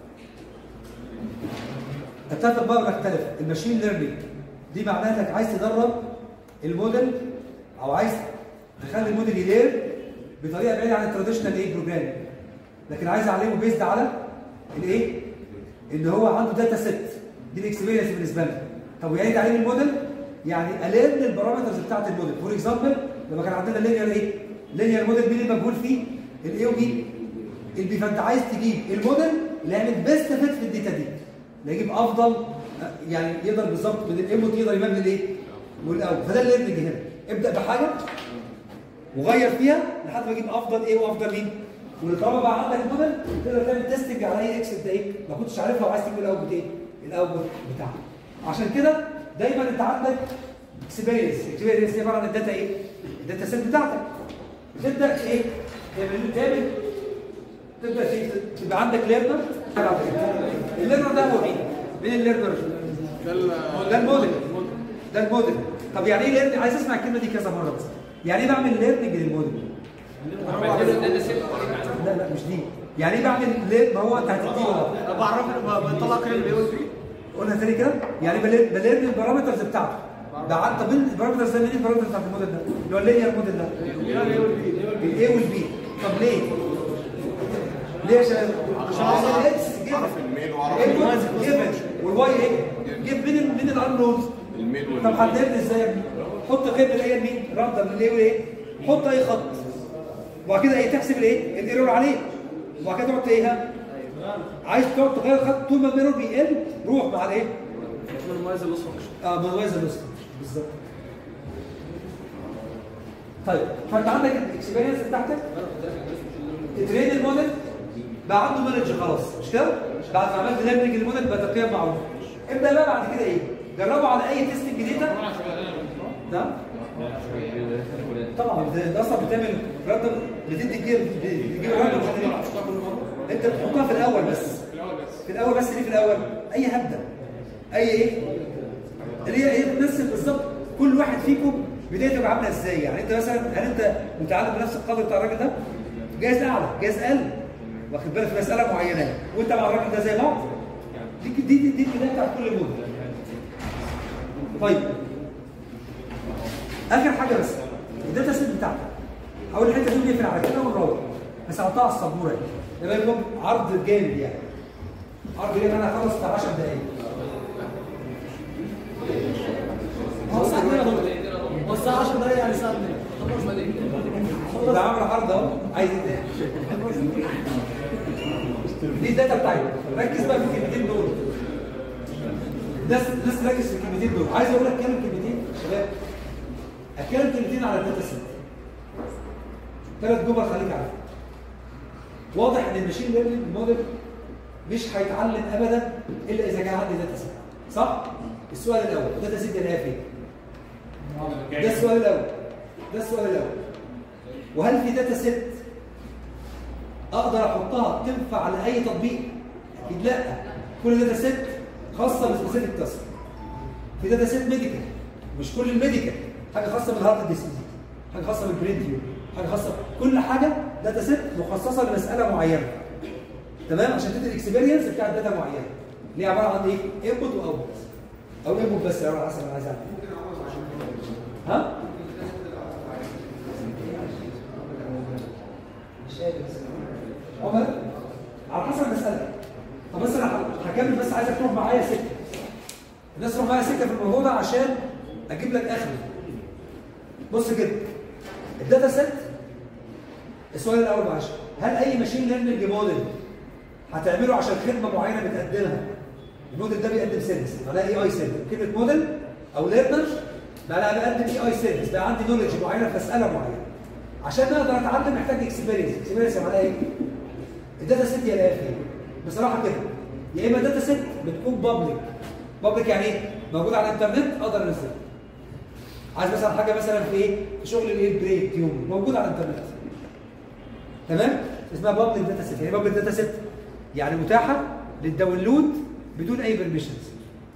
اتفق بقى ولا اختلف الماشين ليرنينج دي معناها انك عايز تدرب الموديل او عايز تخلي الموديل يلير بطريقه بعيده عن التراديشنال ايه بروجرام لكن عايز اعلمه بيزد على الايه ان هو عنده داتا سيت دي الاكسبيرينس بالنسبه لنا طب ويعني تعليم الموديل يعني اليرن البارامترز بتاعت الموديل فور اكزامبل لما كان عندنا لينير ايه لينير موديل مين المجهول فيه الاي وبي البي فانت عايز تجيب الموديل اللي يعمل بيست فيت في الداتا دي اللي يجيب افضل يعني يقدر بالظبط من الانبوت يقدر يمام للايه والاول فده الليرنينج هنا ابدا بحاجه وغير فيها لحد ما اجيب افضل ايه وافضل مين وطالما بقى عندك موديل تقدر تعمل تيستنج على اي اكس انت ايه ما كنتش عارفها وعايز تجيب الاوتبوت ايه الاوتبوت بتاعها عشان كده دايما انت عندك اكسبيرينس اكسبيرينس دي عباره عن الداتا ايه الداتا سيت بتاعتك تبدا ايه تعمل تعمل تبدا ايه تبقى عندك ليرنر الليرنر ده هو مين مين الليرنر ده ال- ده الموديل ده الموديل طب يعني ايه ليرنينج عايز اسمع الكلمه دي كذا مره بس يعني ايه بعمل ليرنينج للموديل لا لا مش دي يعني ايه بعمل ليه ما هو انت هتديه ولا بعرف بطلع كل اللي بيقول فيه قلنا تاني كده يعني بلير بلير البارامترز بتاعته ده عن- طب مين البارامترز ده مين البارامترز بتاعت الموديل ده اللي هو اللينير موديل ده الاي والبي طب ليه؟ ليه يا شباب؟ عشان الاكس اعرف الميل واعرف جيفن والواي ايه؟ جيب مين ال- مين الانونز الميل طب هتلم ازاي يا ابني؟ حط قيمه الايه مين؟ رمضه من الايه والايه؟ حط اي خط وبعد كده ايه تحسب الايه؟ الايرور عليه وبعد كده تقعد ايه ها؟ عايز تقعد تغير الخط طول ما الميرور بيقل روح مع الايه؟ من المميز الاصفر اه مميز النسخه بالظبط طيب فانت عندك الاكسبيرينس بتاعتك تترين الموديل بقى عنده نولج خلاص مش كده؟ بعد ما عملت ليرنينج الموديل بقى تقييم معروف ابدا بقى بعد كده ايه؟ جربوا على اي تيستنج داتا نعم طبعا ده ده اصلا بتعمل راندوم بتدي تجيب تجيب راندوم انت بتحطها في الاول بس في الاول بس ليه في الاول؟ اي هبده اي ايه؟ اللي هي ايه بتمثل بالظبط كل واحد فيكم بدايته تبقى عامله ازاي يعني انت مثلا هل انت متعلم بنفس القدر بتاع الراجل ده؟ جايز اعلى جايز اقل واخد بالك في مساله معينه وانت مع الراجل ده زي بعض دي دي دي, دي البدايه بتاعت كل مده طيب اخر حاجه بس الداتا سيت بتاعتك اول الحته دي نقفل على كده ونروح بس هحطها على السبوره يعني ده بقى عرض جامد يعني عرض جامد انا هخلص بتاع 10 دقايق هو الساعه 2 يا دكتور هو الساعه 10 دقايق يعني الساعه 2 خلاص بدأ ده عامل عرض اهو عايز ايه دي الداتا بتاعتك ركز بقى في الكلمتين دول الناس الناس ركز في الكلمتين دول عايز اقول لك كلمه كلمتين يا شباب اتكلم كلمتين على الداتا سيت ثلاث جمل خليك عارف واضح ان الماشين ليرنينج موديل مش هيتعلم ابدا الا اذا كان عندي داتا سيت صح السؤال الاول الداتا سيت ده فين ده السؤال الاول ده السؤال الاول وهل في داتا سيت اقدر احطها تنفع على اي تطبيق اكيد لا كل داتا سيت خاصه بسبيسيفيك تاسك في داتا سيت ميديكال مش كل الميديكال حاجه خاصه بالهارت ديسيز حاجه خاصه بالبرين تيوب حاجه خاصه كل حاجه داتا سيت مخصصه لمساله معينه تمام عشان تدي الاكسبيرينس بتاع داتا معينه اللي هي عباره عن ايه انبوت واوتبوت او انبوت بس يا على حسب انا عايز اعمل ها عمر على حسب المساله طب بس انا هكمل بس عايزك تروح معايا سكه الناس تروح معايا سكه في الموضوع ده عشان اجيب لك اخري بص كده الداتا سيت السؤال الاول معلش هل اي ماشين ليرنينج موديل هتعمله عشان خدمه معينه بتقدمها الموديل ده بيقدم سيرفيس معناها اي اي سيرفيس كلمه موديل او ليرنر بقى انا بقدم اي اي سيرفيس بقى عندي نولج معينه في مساله معينه عشان اقدر اتعلم محتاج اكسبيرينس اكسبيرينس معناها ايه الداتا سيت يا الاخي بصراحه كده يا اما داتا سيت بتكون بابليك بابليك يعني ايه موجود على الانترنت اقدر انزلها عايز مثلا حاجه مثلا في ايه في شغل الايه بريك يوم موجود على الانترنت تمام اسمها بابليك داتا سيت يعني بابليك داتا سيت يعني متاحه للداونلود بدون اي بيرميشنز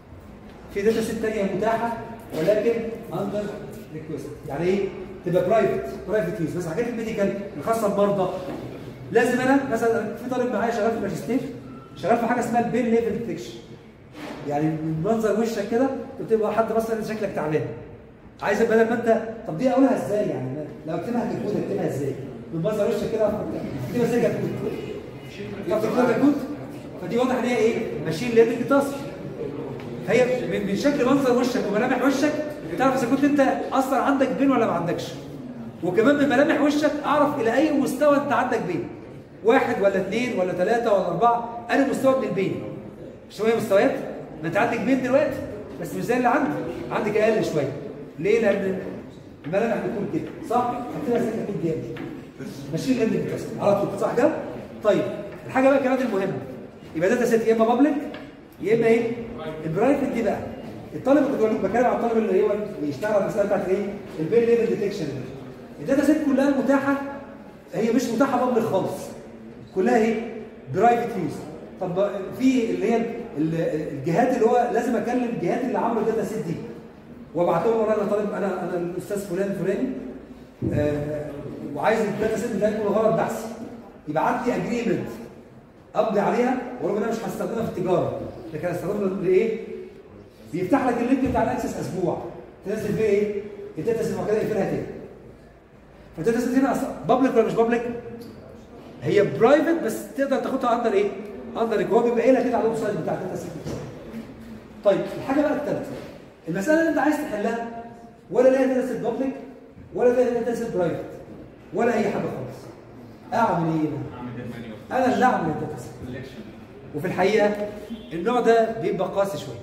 في داتا سيت ثانيه متاحه ولكن اندر ريكويست يعني ايه تبقى برايفت برايفت يوز بس حاجات الميديكال الخاصه بمرضى لازم انا مثلا في طالب معايا شغال في الماجستير شغال في حاجه اسمها البين ليفل ديتكشن يعني من منظر وشك كده بتبقى حد مثلا شكلك تعبان عايز بدل ما انت طب دي اقولها ازاي يعني لو اكتبها ككود اكتبها ازاي من منظر وشك كده اكتبها ازاي ككود طب تكتبها ككود فدي واضح ان هي ايه ماشين ليرنينج تاسك هي من من شكل منظر وشك وملامح وشك تعرف اذا كنت انت اصلا عندك بين ولا ما عندكش وكمان من ملامح وشك اعرف الى اي مستوى انت عندك بين واحد ولا اثنين ولا ثلاثه ولا اربعه انا مستوى من البين شويه مستويات ما انت عندك بين دلوقتي بس مش زي اللي عندي عندك اقل شويه ليه لان الملامح بتكون كده صح هتبقى سكه كده جامد ماشيين ليرنينج تاسك على طول صح كده طيب الحاجه بقى كمان المهمه يبقى داتا سيت يا اما بابليك يا اما ايه البرايفت دي بقى الطالب كنت بقول لكم بتكلم على الطالب اللي هو بيشتغل على المساله بتاعت ايه البين ليفل ديتكشن الداتا سيت كلها متاحه هي مش متاحه بابليك خالص كلها ايه برايفت يوز طب في اللي هي ال- الجهات اللي هو لازم اكلم الجهات اللي عملوا الداتا سيت دي وابعت لهم والله انا طالب انا انا الاستاذ فلان فلاني آه وعايز الداتا سيت ده يكون غرض بحثي يبعت لي اجريمنت امضي عليها واقول له انا مش هستخدمها في التجاره لكن هستخدمها لايه؟ بيفتح لك اللينك بتاع الاكسس اسبوع تنزل فيه ايه؟ الداتا سيت وكده يقفلها تاني فالداتا سيت هنا بابليك ولا مش بابليك؟ هي برايفت بس تقدر تاخدها اندر ايه؟ اندر هو بيبقى قايلها كده على الويب سايت بتاع الداتا سيت طيب الحاجه بقى الثالثه المساله اللي انت عايز تحلها ولا ليها داتا سيت بابليك ولا ليها داتا سيت برايفت ولا اي حاجه خالص اعمل ايه بقى؟ انا اللي اعمل الداتا سيت وفي الحقيقه النوع ده بيبقى قاسي شويه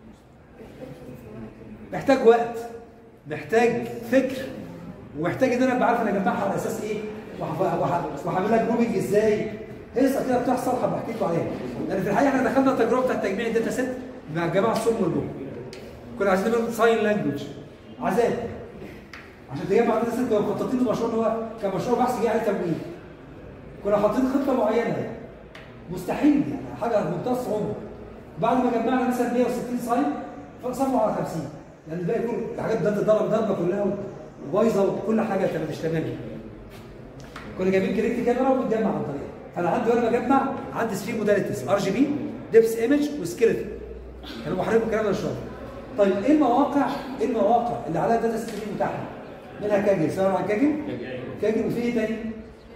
محتاج وقت محتاج فكر ومحتاج ان انا ابقى عارف انا اجمعها على اساس ايه وهف- وهف- وهعملها جروبنج ازاي هيصه كده بتحصل هبقى احكي لكم عليها لان في الحقيقه احنا دخلنا التجربه بتاعت تجميع الداتا سيت مع الجماعه الصم والبوم كنا عايزين نعمل ساين لانجوج عذاب عشان تجمع الداتا سيت كنا مخططين المشروع اللي هو كان مشروع بحث جه عليه تمويل كنا حاطين خطه معينه يعني مستحيل يعني حاجه منتهى الصعوبه بعد ما جمعنا مثلا 160 ساين فصفوا على 50 لان الباقي كله الحاجات ده ضرب ضربه كلها وبايظه وكل حاجه كانت مش تمام كنا جايبين كريكت كاميرا وبنجمع عن طريقها فانا عندي وانا بجمع عندي 3 موداليتيز ار جي بي ديبس ايمج وسكيلتون كانوا بحرقوا الكلام ده شويه طيب ايه المواقع ايه المواقع اللي عليها داتا سيت دي متاحه منها كاجل سواء عن كاجل كاجل وفي ايه تاني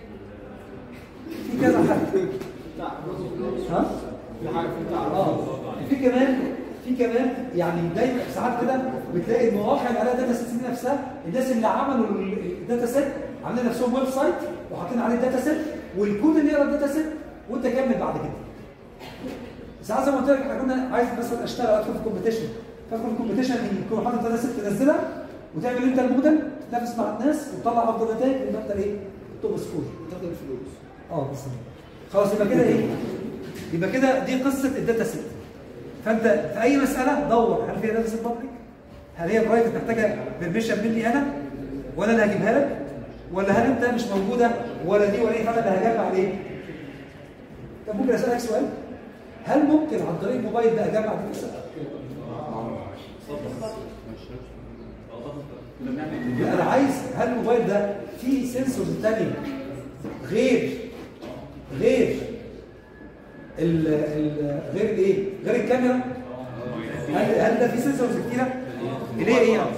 في كذا حاجه ها في حاجه في بتاع اه في كمان في كمان يعني دايما ساعات كده بتلاقي المواقع اللي عليها داتا سيت دي نفسها الناس اللي عملوا الداتا سيت عاملين نفسهم ويب سايت وحاطين عليه الداتا سيت والكود اللي يقرا الداتا سيت وانت كمل بعد كده ساعات زي ما قلت لك احنا كنا عايز مثلا اشتغل ادخل في كومبيتيشن فادخل في كومبيتيشن يكون حاطط داتا سيت تنزلها وتعمل انت الموديل تنافس مع الناس وتطلع افضل نتائج يبقى انت ايه؟ توب سكور تاخد الفلوس اه بالظبط خلاص يبقى كده ايه؟ يبقى كده دي قصه الداتا سيت فانت في اي مساله دور هل فيها داتا سيت بابليك؟ هل هي برايفت محتاجه بيرميشن مني انا؟ ولا انا هجيبها لك؟ ولا هل انت مش موجوده ولا دي ولا ايه فانا اللي هجمع عليه؟ طب ممكن اسالك سؤال؟ هل ممكن عن طريق الموبايل ده اجمع داتا سيت؟ يبقى انا عايز هل الموبايل ده فيه سنسورز ثانيه غير غير ال ال غير الايه؟ غير الكاميرا؟ هل هل ده فيه سنسورز كتيره؟ اللي هي ايه يعني؟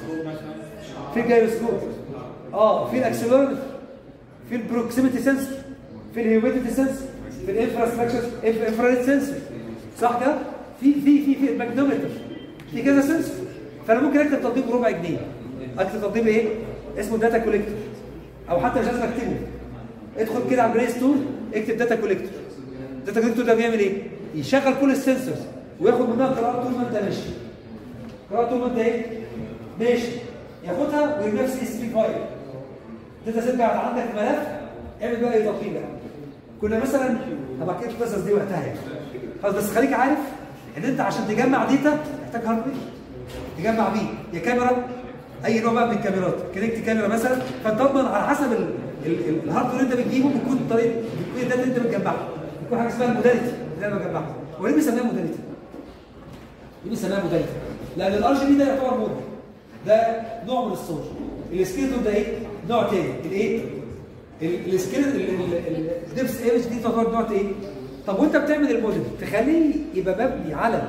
في الجايروسكوب اه في الاكسلرومتر في البروكسيميتي سنسور في الهيوميديتي سنسور في الانفراستراكشر انفراريد سنسور صح كده؟ في في في في الماجنومتر في كذا سنسور فانا ممكن اكتب تطبيق بربع جنيه اكتب تطبيق ايه؟ اسمه داتا كوليكتور او حتى مش لازم اكتبه ادخل كده على البلاي ستور اكتب داتا كوليكتور الداتا كوليكتور ده بيعمل ايه؟ يشغل كل السنسورز وياخد منها قراءه طول ما انت ماشي قراءه طول ما انت ايه؟ ماشي ياخدها ويرميها في اس بي فايل الداتا سيت قاعد عندك في ملف اعمل بقى ايه تطبيق بقى كنا مثلا هبقى احكي لك القصص دي وقتها يعني خلاص بس خليك عارف ان انت عشان تجمع داتا محتاج هاردوير تجمع بيه يا كاميرا اي نوع بقى من الكاميرات كونكت كاميرا مثلا فانت تضمن على حسب ال- ال- ال- الهاردوير اللي انت بتجيبه بيكون طريقه بيكون الداتا اللي انت بتجمعها بيكون حاجه اسمها الموداليتي اللي انا بجمعها وليه بيسميها موداليتي؟ ليه بيسميها موداليتي؟ لان الار جي بي ده يعتبر موديل ده نوع من الصور السكيلتون ده ايه؟ نوع تاني الايه؟ السكيلتون الدبس ايمج دي تعتبر نوع ايه؟ طب وانت بتعمل الموديل تخليه يبقى مبني على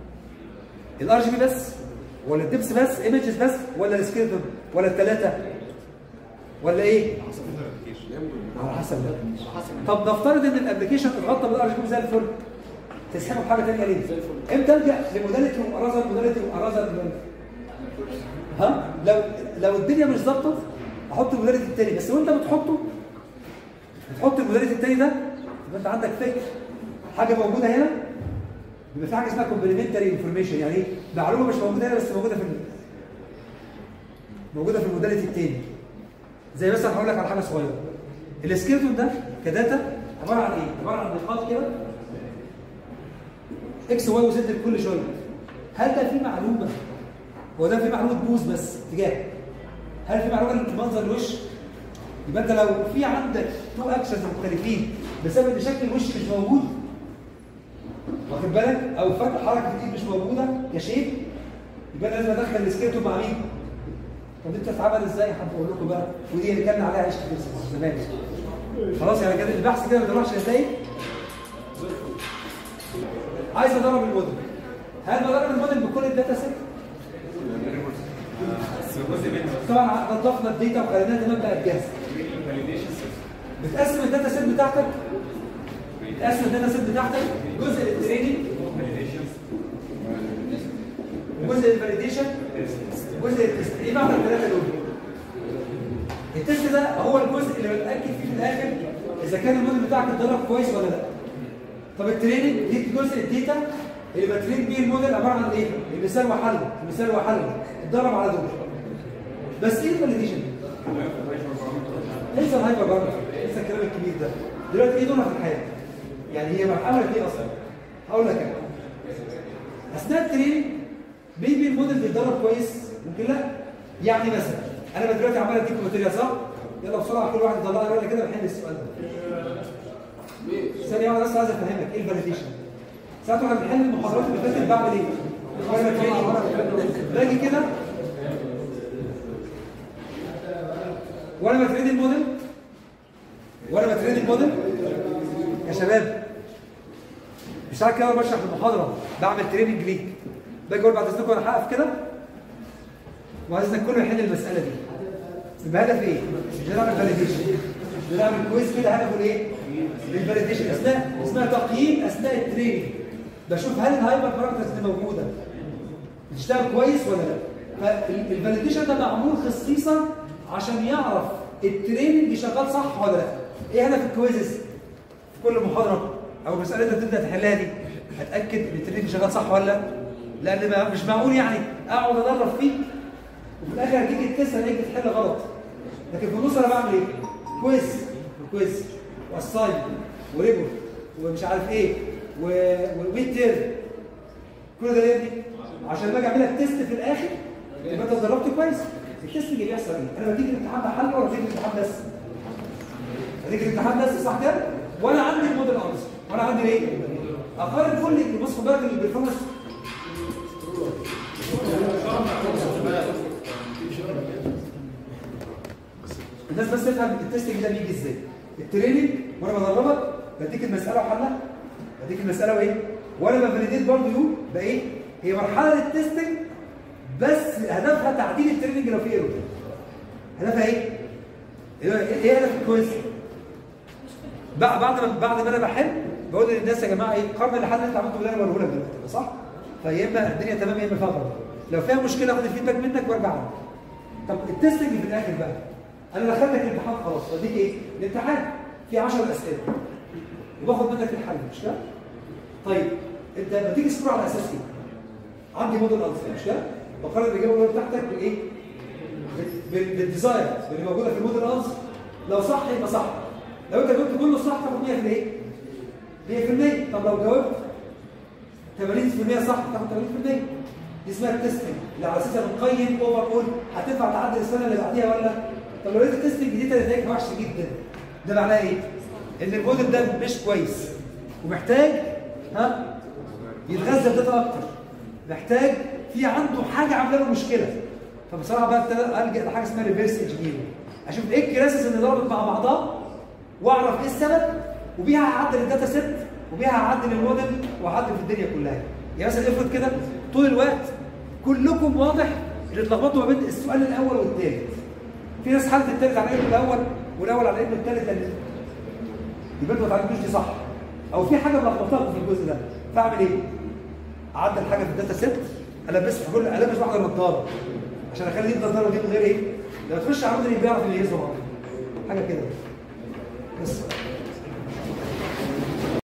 الار جي بي بس ولا الدبس بس ايمجز بس ولا السكيلتون ولا الثلاثه ولا ايه؟ على حسب ده طب نفترض ان الابلكيشن اتغطى بالار جي بي زي الفل تسحبه بحاجه ثانيه ليه؟ امتى الجا لموداليتي وارازر موداليتي وارازر موداليتي ها لو لو الدنيا مش ظابطه احط الموداليتي الثاني بس وانت بتحطه بتحط الموداليتي الثاني ده يبقى انت عندك فكر حاجه موجوده هنا بيبقى في حاجه اسمها كومبلمنتري انفورميشن يعني ايه معلومه مش موجوده هنا بس موجوده في ال- موجوده في الموداليتي الثاني زي مثلا هقول لك على حاجه صغيره السكيلتون ده كداتا عباره عن ايه؟ عباره عن نقاط كده اكس واي وزد كل شويه هل ده في معلومه هو ده في معلومه بوز بس اتجاه هل في معلومه منظر الوش يبقى انت لو في عندك تو اكشنز مختلفين بسبب ان شكل الوش مش موجود واخد بالك او فتح حركه الايد مش موجوده كشيب يبقى لازم ادخل السكيلتون مع مين؟ طب دي بتتعمل ازاي؟ هبقول لكم بقى ودي اللي كان عليها عيش كتير زمان خلاص يعني كده البحث كده ما بيطلعش نتائج عايز ادرب الموديل هل بدرب الموديل بكل الداتا سيت؟ طبعا نظفنا الداتا وخليناها تمام بقت جاهزه بتقسم الداتا سيت بتاعتك بتقسم الداتا سيت بتاعتك جزء للتريننج جزء للفاليديشن جزء للتست ايه معنى الثلاثه دول؟ التست ده هو الجزء اللي بتاكد فيه في الاخر اذا كان الموديل بتاعك اتدرب كويس ولا لا طب التريننج دي جزء الداتا اللي بترين بيه الموديل عباره عن ايه؟ المثال وحل المثال وحل اتدرب على دول بس ايه الفاليديشن؟ انسى الهايبر بارامتر انسى الكلام الكبير ده دلوقتي ايه دورها في الحياه؟ يعني هي مرحله ايه اصلا؟ هقول لك انا اثناء التريننج بيبي الموديل بيتدرب كويس ممكن لا يعني مثلا انا دلوقتي عمال اديك ماتيريال صح؟ يلا بسرعه كل واحد يطلع لي ورقه كده ونحل السؤال ده ثانيه واحده بس عايز افهمك ايه الفاليديشن ساعات واحنا بنحل المحاضرات اللي فاتت بعمل ايه؟ وانا بتريننج باجي كده وانا بترين الموديل وانا بترين الموديل يا شباب مش عارف كده وانا بشرح المحاضره بعمل تريننج ليك باجي اقول بعد اذنكم انا هقف كده وعايز انك كله يحل المساله دي يبقى هدف ايه؟ مش هنعمل فاليديشن مش هنعمل كويز كده هدفه ايه؟ الفاليديشن اثناء اسمها تقييم اثناء التريننج بشوف هل الهايبر بارامترز دي موجوده بتشتغل كويس ولا لا فالفاليديشن ده معمول خصيصا عشان يعرف التريننج شغال صح ولا لا ايه هدف الكويزز في كل محاضره او المساله اللي انت تبدا تحلها دي اتاكد ان التريننج شغال صح ولا لا لان ما مش معقول يعني اقعد ادرب فيك وفي الاخر هتيجي التست هتيجي تحل غلط لكن في النص انا بعمل ايه كويز كويز واساين وريبورت ومش عارف ايه وميد تيرم كل ده ليه يا ابني؟ عشان لما اجي اعمل لك تيست في الاخر يبقى انت اتدربت كويس التيست اللي بيحصل ايه؟ انا بديك الامتحان بحل ولا بديك الامتحان بس؟ بديك الامتحان بس صح كده؟ وانا عندي الموديل انسر وانا عندي ايه؟ اقارن كل بص خد بالك البرفورمانس الناس بس تفهم التستنج ده بيجي ازاي التريننج وانا بدربك بديك المساله وحلها بديك المساله وايه وانا بفاليديت برضه يو بايه هي مرحله التستنج بس هدفها تعديل التريننج لو في ايرور هدفها ايه ايه إيه هدف الكويز بقى بعد ما بعد ما انا بحل بقول للناس يا جماعه ايه قارن الحل اللي انت عملته باللي انا بقوله لك دلوقتي صح فيا اما الدنيا تمام يا اما فيها غلط لو فيها مشكله خد الفيدباك منك وارجع عنك طب التستنج في الاخر بقى انا دخلتك الامتحان خلاص اديك ايه الامتحان فيه 10 اسئله وباخد منك الحل مش كده طيب انت لما تيجي تسكور على اساس ايه عندي موديل الفا مش كده بقرر الاجابه اللي بتاعتك بالايه بال- بالديزاين اللي موجوده في الموديل انسر لو صح يبقى صح لو انت جاوبت كله صح تاخد 100% ايه 100% طب لو جاوبت 80% صح تاخد 80% دي اسمها التستنج اللي على اساسها بنقيم اوفر اول هتنفع تعدل السنه اللي بعديها ولا طب لو لقيت التستنج دي نتائج وحشه جدا ده معناه ايه؟ ان الموديل ده مش كويس ومحتاج ها يتغذى بداتا اكتر محتاج في عنده حاجه عامله له مشكله فبصراحه بقى ابتدى الجا لحاجه اسمها ريفرس انجينيرنج اشوف ايه الكلاسز اللي ضربت مع بعضها واعرف ايه السبب وبيها هعدل الداتا سيت وبيها هعدل الموديل وهعدل في الدنيا كلها يعني مثلا افرض كده طول الوقت كلكم واضح ان اتلخبطوا ما بين السؤال الاول والثالث في ناس حلت الثالث على ابن الاول والاول على ابن الثالث لان يبقى انتوا ما اتعلمتوش دي صح او في حاجه ملخبطاكم في الجزء ده فاعمل ايه؟ اعدل حاجه في الداتا سيت البس في كل البس واحده نضاره عشان اخلي دي نضاره ودي من غير ايه؟ لما تخش على الموديل بيعرف اللي يهزه بعض حاجه كده بس